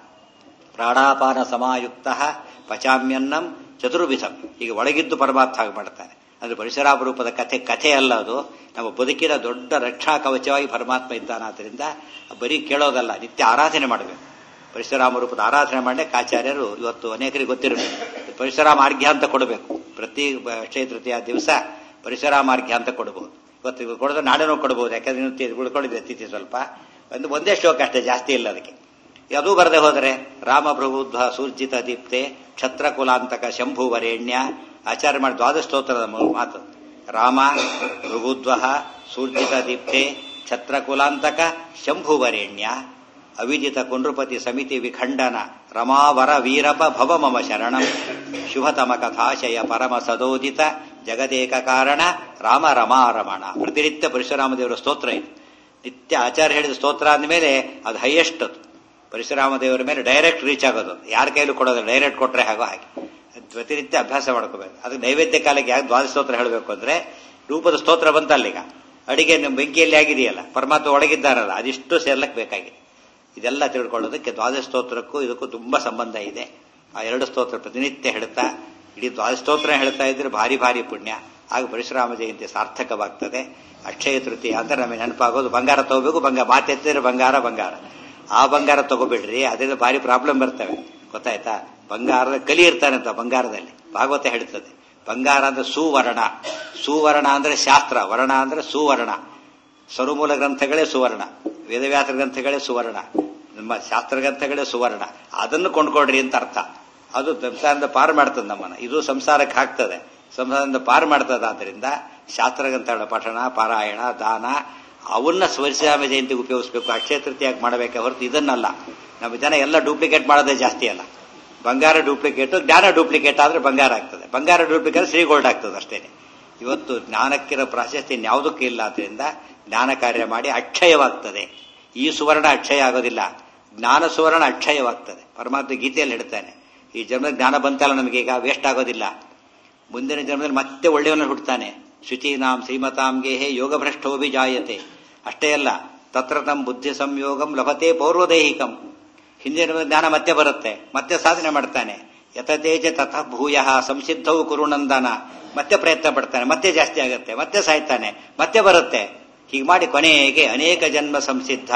ಪ್ರಾಣಾಪಾನ ಸಮಾಯುಕ್ತ ಪಚಾಮ್ಯನ್ನಂ ಚತುರ್ವಿಧಂ ಈಗ ಒಳಗಿದ್ದು ಪರಮಾತ್ಮ ಹಾಗೆ ಮಾಡ್ತಾನೆ ಅಂದ್ರೆ ಪರಶುರಾಮ ರೂಪದ ಕಥೆ ಕಥೆ ಅಲ್ಲ ಅದು ನಮ್ಮ ಬದುಕಿನ ದೊಡ್ಡ ರಕ್ಷಾ ಕವಚವಾಗಿ ಪರಮಾತ್ಮ ಇದ್ದಾನಾದ್ರಿಂದ ಬರೀ ಕೇಳೋದಲ್ಲ ನಿತ್ಯ ಆರಾಧನೆ ಮಾಡಬೇಕು ಪರಶುರಾಮ ರೂಪದ ಆರಾಧನೆ ಮಾಡಲಿಕ್ಕೆ ಆಚಾರ್ಯರು ಇವತ್ತು ಅನೇಕರಿಗೆ ಗೊತ್ತಿರಬೇಕು ಪರಶುರಾಮ ಅರ್ಘ್ಯ ಅಂತ ಕೊಡಬೇಕು ಪ್ರತಿ ಅಕ್ಷಯ ತೃತೀಯ ದಿವಸ ಪರಶುರಾಮ ಅರ್ಘ್ಯ ಅಂತ ಕೊಡಬಹುದು ಇವತ್ತು ಕೊಡೋದು ನಾಡೇನೂ ಕೊಡಬಹುದು ಯಾಕಂದ್ರೆ ಉಳ್ಕೊಂಡಿದೆ ತಿಥಿ ಸ್ವಲ್ಪ ಒಂದು ಒಂದೇ ಶ್ಲೋಕ ಅಷ್ಟೇ ಜಾಸ್ತಿ ಇಲ್ಲ ಅದಕ್ಕೆ ಅದು ಬರದೆ ಹೋದರೆ ರಾಮ ಪ್ರಬುದ್ಧ ಸೂರ್ಜಿತ ದೀಪ್ತೆ ಕ್ಷತ್ರಕುಲಾಂತಕ ಶಂಭು ವರೇಣ್ಯ ಆಚಾರ್ಯ ಮಾಡಿ ದ್ವಾದಶ ಸ್ತೋತ್ರದ ಮಾತು ರಾಮ ಭೃಗುದ್ವ ಸೂರ್ಜಿತ ದೀಪ್ತೆ ಛತ್ರಕುಲಾಂತಕ ಶಂಭು ವರೇಣ್ಯ ಅವಿಜಿತ ಕುನೃಪತಿ ಸಮಿತಿ ವಿಖಂಡನ ರಮಾವರ ವೀರಪ ಭವ ಮಮ ಶರಣಂ ಶುಭತಮ ಕಥಾಶಯ ಪರಮ ಸದೋದಿತ ಜಗದೇಕ ಕಾರಣ ರಾಮ ರಮಾರಮಣ ಪ್ರತಿನಿತ್ಯ ಪರಶುರಾಮ ದೇವರ ಸ್ತೋತ್ರ ಇದು ನಿತ್ಯ ಆಚಾರ್ಯ ಹೇಳಿದ ಸ್ತೋತ್ರ ಅಂದಮೇಲೆ ಅದು ಹೈಯೆಸ್ಟ್ ಅದು ಪರಶುರಾಮ ದೇವರ ಮೇಲೆ ಡೈರೆಕ್ಟ್ ರೀಚ್ ಆಗೋದು ಯಾರ ಕೈಲೂ ಕೊಡೋದು ಡೈರೆಕ್ಟ್ ಕೊಟ್ರೆ ಹಾಗೋ ಹಾಗೆ ಪ್ರತಿನಿತ್ಯ ಅಭ್ಯಾಸ ಮಾಡ್ಕೋಬೇಕು ಅದಕ್ಕೆ ನೈವೇದ್ಯ ಕಾಲಕ್ಕೆ ಯಾಕೆ ದ್ವಾದ ಸ್ತೋತ್ರ ಹೇಳಬೇಕು ಅಂದ್ರೆ ರೂಪದ ಸ್ತೋತ್ರ ಬಂತಲ್ಲೀಗ ಅಡಿಗೆ ನಿಮ್ಮ ಬೆಂಕಿಯಲ್ಲಿ ಆಗಿದೆಯಲ್ಲ ಪರಮಾತ್ಮ ಒಳಗಿದ್ದಾರಲ್ಲ ಅದಿಷ್ಟು ಸೇರ್ಲಕ್ಕೆ ಬೇಕಾಗಿದೆ ಇದೆಲ್ಲ ತಿಳ್ಕೊಳ್ಳೋದಕ್ಕೆ ದ್ವಾದಶ ಸ್ತೋತ್ರಕ್ಕೂ ಇದಕ್ಕೂ ತುಂಬಾ ಸಂಬಂಧ ಇದೆ ಆ ಎರಡು ಸ್ತೋತ್ರ ಪ್ರತಿನಿತ್ಯ ಹೇಳ್ತಾ ಇಡೀ ದ್ವಾದಶ ಸ್ತೋತ್ರ ಹೇಳ್ತಾ ಇದ್ರೆ ಭಾರಿ ಭಾರಿ ಪುಣ್ಯ ಆಗ ಪರಶುರಾಮ ಜಯಂತಿ ಸಾರ್ಥಕವಾಗ್ತದೆ ಅಕ್ಷಯ ತೃತೀಯ ಅಂದ್ರೆ ನಮಗೆ ನೆನಪಾಗೋದು ಬಂಗಾರ ತಗೋಬೇಕು ಬಂಗಾರ ಮಾತೆತ್ತಿದ್ರೆ ಬಂಗಾರ ಬಂಗಾರ ಆ ಬಂಗಾರ ತಗೋಬೇಡ್ರಿ ಅದರಿಂದ ಭಾರಿ ಪ್ರಾಬ್ಲಮ್ ಬರ್ತವೆ ಗೊತ್ತಾಯ್ತಾ ಬಂಗಾರದ ಕಲಿ ಇರ್ತಾನಂತ ಬಂಗಾರದಲ್ಲಿ ಭಾಗವತ ಹೇಳ್ತದೆ ಬಂಗಾರ ಅಂದ್ರೆ ಸುವರ್ಣ ಸುವರ್ಣ ಅಂದ್ರೆ ಶಾಸ್ತ್ರ ವರ್ಣ ಅಂದ್ರೆ ಸುವರ್ಣ ಸ್ವರುಮೂಲ ಗ್ರಂಥಗಳೇ ಸುವರ್ಣ ವೇದವ್ಯಾಸ ಗ್ರಂಥಗಳೇ ಸುವರ್ಣ ನಮ್ಮ ಶಾಸ್ತ್ರ ಗ್ರಂಥಗಳೇ ಸುವರ್ಣ ಅದನ್ನು ಕೊಂಡ್ಕೊಡ್ರಿ ಅಂತ ಅರ್ಥ ಅದು ಸಂಸಾರದಿಂದ ಪಾರು ಮಾಡ್ತದೆ ನಮ್ಮನ್ನ ಇದು ಸಂಸಾರಕ್ಕೆ ಹಾಕ್ತದೆ ಸಂಸಾರದಿಂದ ಪಾರು ಮಾಡ್ತದೆ ಆದ್ದರಿಂದ ಶಾಸ್ತ್ರ ಗ್ರಂಥಗಳ ಪಠಣ ಪಾರಾಯಣ ದಾನ ಅವನ್ನ ಸ್ವರಿಸಾಮ ಜಯಂತಿಗೆ ಉಪಯೋಗಿಸಬೇಕು ಅಕ್ಷಯ ತೃತೀಯಾಗಿ ಮಾಡಬೇಕೆ ಹೊರತು ಇದನ್ನಲ್ಲ ನಮ್ಮ ಜನ ಎಲ್ಲ ಡೂಪ್ಲಿಕೇಟ್ ಮಾಡೋದೇ ಜಾಸ್ತಿ ಅಲ್ಲ ಬಂಗಾರ ಡೂಪ್ಲಿಕೇಟ್ ಜ್ಞಾನ ಡೂಪ್ಲಿಕೇಟ್ ಆದ್ರೆ ಬಂಗಾರ ಆಗ್ತದೆ ಬಂಗಾರ ಡೂಪ್ಲಿಕೇಟ್ ಶ್ರೀ ಗೋಲ್ಡ್ ಆಗ್ತದೆ ಅಷ್ಟೇನೆ ಇವತ್ತು ಜ್ಞಾನಕ್ಕಿರೋ ಪ್ರಾಶಸ್ತ್ಯ ಇನ್ಯಾವುದಕ್ಕೂ ಇಲ್ಲ ಆದ್ರಿಂದ ಜ್ಞಾನ ಕಾರ್ಯ ಮಾಡಿ ಅಕ್ಷಯವಾಗ್ತದೆ ಈ ಸುವರ್ಣ ಅಕ್ಷಯ ಆಗೋದಿಲ್ಲ ಜ್ಞಾನ ಸುವರ್ಣ ಅಕ್ಷಯವಾಗ್ತದೆ ಪರಮಾತ್ಮ ಗೀತೆಯಲ್ಲಿ ಹೇಳ್ತಾನೆ ಈ ಜನ್ಮದ ಜ್ಞಾನ ಬಂತಲ್ಲ ನಮಗೆ ಈಗ ವೇಸ್ಟ್ ಆಗೋದಿಲ್ಲ ಮುಂದಿನ ಜನ್ಮದಲ್ಲಿ ಮತ್ತೆ ಒಳ್ಳೆಯವನ್ನ ಹುಟ್ಟುತ್ತಾನೆ ಶುಚೀನಾಂ ಶ್ರೀಮತಾಂ ಗೇಹೆ ಯೋಗ ಭ್ರಷ್ಟೋಭಿ ಜಾಯತೆ ಅಷ್ಟೇ ಅಲ್ಲ ತತ್ರ ತಂ ಬುದ್ಧಿ ಸಂಯೋಗಂ ಲಭತೆ ಪೌರ್ವದೈಹಿಕಂ ಹಿಂದಿನ ಜ್ಞಾನ ಮತ್ತೆ ಬರುತ್ತೆ ಮತ್ತೆ ಸಾಧನೆ ಮಾಡ್ತಾನೆ ಯತತೇಜ ತಥ ಭೂಯ ಸಂಸಿದ್ಧವು ಕುರುನಂದನ ಮತ್ತೆ ಪ್ರಯತ್ನ ಪಡ್ತಾನೆ ಮತ್ತೆ ಜಾಸ್ತಿ ಆಗುತ್ತೆ ಮತ್ತೆ ಸಾಯ್ತಾನೆ ಮತ್ತೆ ಬರುತ್ತೆ ಹೀಗೆ ಮಾಡಿ ಕೊನೆಗೆ ಅನೇಕ ಜನ್ಮ ಸಂಸಿದ್ಧ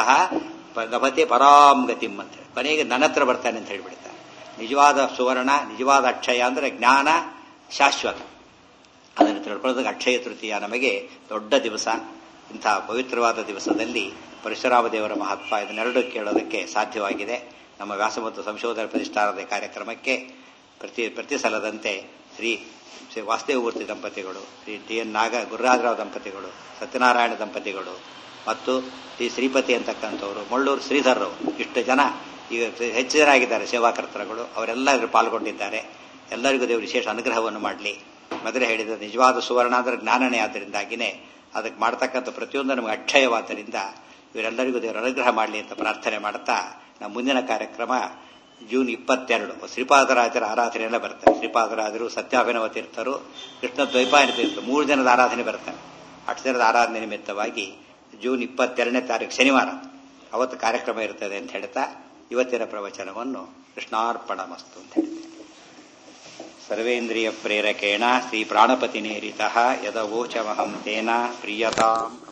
ಲಭತೆ ಪರಾಂ ಗತಿಂ ಅಂತ ಹೇಳಿ ಕೊನೆಗೆ ನನ್ನ ಹತ್ರ ಬರ್ತಾನೆ ಅಂತ ಹೇಳ್ಬಿಡ್ತಾನೆ ನಿಜವಾದ ಸುವರ್ಣ ನಿಜವಾದ ಅಕ್ಷಯ ಅಂದ್ರೆ ಜ್ಞಾನ ಶಾಶ್ವತ ಅದನ್ನು ತಿಳ್ಕೊಳ್ಳೋದಕ್ಕೆ ಅಕ್ಷಯ ತೃತೀಯ ನಮಗೆ ದೊಡ್ಡ ದಿವಸ ಇಂಥ ಪವಿತ್ರವಾದ ದಿವಸದಲ್ಲಿ ಪರಶುರಾಮ ದೇವರ ಮಹತ್ವ ಇದನ್ನೆರಡು ಕೇಳೋದಕ್ಕೆ ಸಾಧ್ಯವಾಗಿದೆ ನಮ್ಮ ವ್ಯಾಸ ಮತ್ತು ಸಂಶೋಧನಾ ಪ್ರತಿಷ್ಠಾನದ ಕಾರ್ಯಕ್ರಮಕ್ಕೆ ಪ್ರತಿ ಪ್ರತಿ ಸಲದಂತೆ ಶ್ರೀ ಶ್ರೀ ವಾಸುದೇವಮೂರ್ತಿ ದಂಪತಿಗಳು ಶ್ರೀ ಟಿ ಎನ್ ನಾಗ ಗುರುರಾಜರಾವ್ ದಂಪತಿಗಳು ಸತ್ಯನಾರಾಯಣ ದಂಪತಿಗಳು ಮತ್ತು ಶ್ರೀ ಶ್ರೀಪತಿ ಅಂತಕ್ಕಂಥವ್ರು ಮಳ್ಳೂರು ಶ್ರೀಧರ್ರವರು ಇಷ್ಟು ಜನ ಈಗ ಹೆಚ್ಚು ಜನ ಆಗಿದ್ದಾರೆ ಸೇವಾಕರ್ತರುಗಳು ಅವರೆಲ್ಲ ಇದ್ರ ಪಾಲ್ಗೊಂಡಿದ್ದಾರೆ ಎಲ್ಲರಿಗೂ ದೇವರು ವಿಶೇಷ ಅನುಗ್ರಹವನ್ನು ಮಾಡಲಿ ಮೊದಲೇ ಹೇಳಿದ ನಿಜವಾದ ಸುವರ್ಣ ಅಂದ್ರೆ ಜ್ಞಾನನೇ ಆದ್ದರಿಂದಾಗಿನೇ ಅದಕ್ಕೆ ಮಾಡ್ತಕ್ಕಂಥ ಪ್ರತಿಯೊಂದು ನಮಗೆ ಅಕ್ಷಯವಾದ್ದರಿಂದ ಇವರೆಲ್ಲರಿಗೂ ದೇವರ ಅನುಗ್ರಹ ಮಾಡಲಿ ಅಂತ ಪ್ರಾರ್ಥನೆ ಮಾಡ್ತಾ ನಮ್ಮ ಮುಂದಿನ ಕಾರ್ಯಕ್ರಮ ಜೂನ್ ಇಪ್ಪತ್ತೆರಡು ಶ್ರೀಪಾದರಾಜರ ಆರಾಧನೆಯೆಲ್ಲ ಬರ್ತವೆ ಶ್ರೀಪಾದರಾಜರು ಸತ್ಯಾಭಿನವ ತೀರ್ಥರು ಕೃಷ್ಣ ದ್ವೈಪಾಯನ ತೀರ್ಥರು ಮೂರು ಜನದ ಆರಾಧನೆ ಬರ್ತವೆ ಅಷ್ಟು ಜನದ ಆರಾಧನೆ ನಿಮಿತ್ತವಾಗಿ ಜೂನ್ ಇಪ್ಪತ್ತೆರಡನೇ ತಾರೀಕು ಶನಿವಾರ ಅವತ್ತು ಕಾರ್ಯಕ್ರಮ ಇರ್ತದೆ ಅಂತ ಹೇಳ್ತಾ ಇವತ್ತಿನ ಪ್ರವಚನವನ್ನು ಕೃಷ್ಣಾರ್ಪಣ ಮಸ್ತು ಅಂತ ಹೇಳ್ತೇನೆ ಸರ್ವೇಂದ್ರಿಯ ಪ್ರೇರಕೇಣ ಶ್ರೀ ಪ್ರಾಣಪತಿ ನೇರಿತ ಯದವೋಚಮಹಂ ತೇನ ಪ್ರಿಯತಾಂ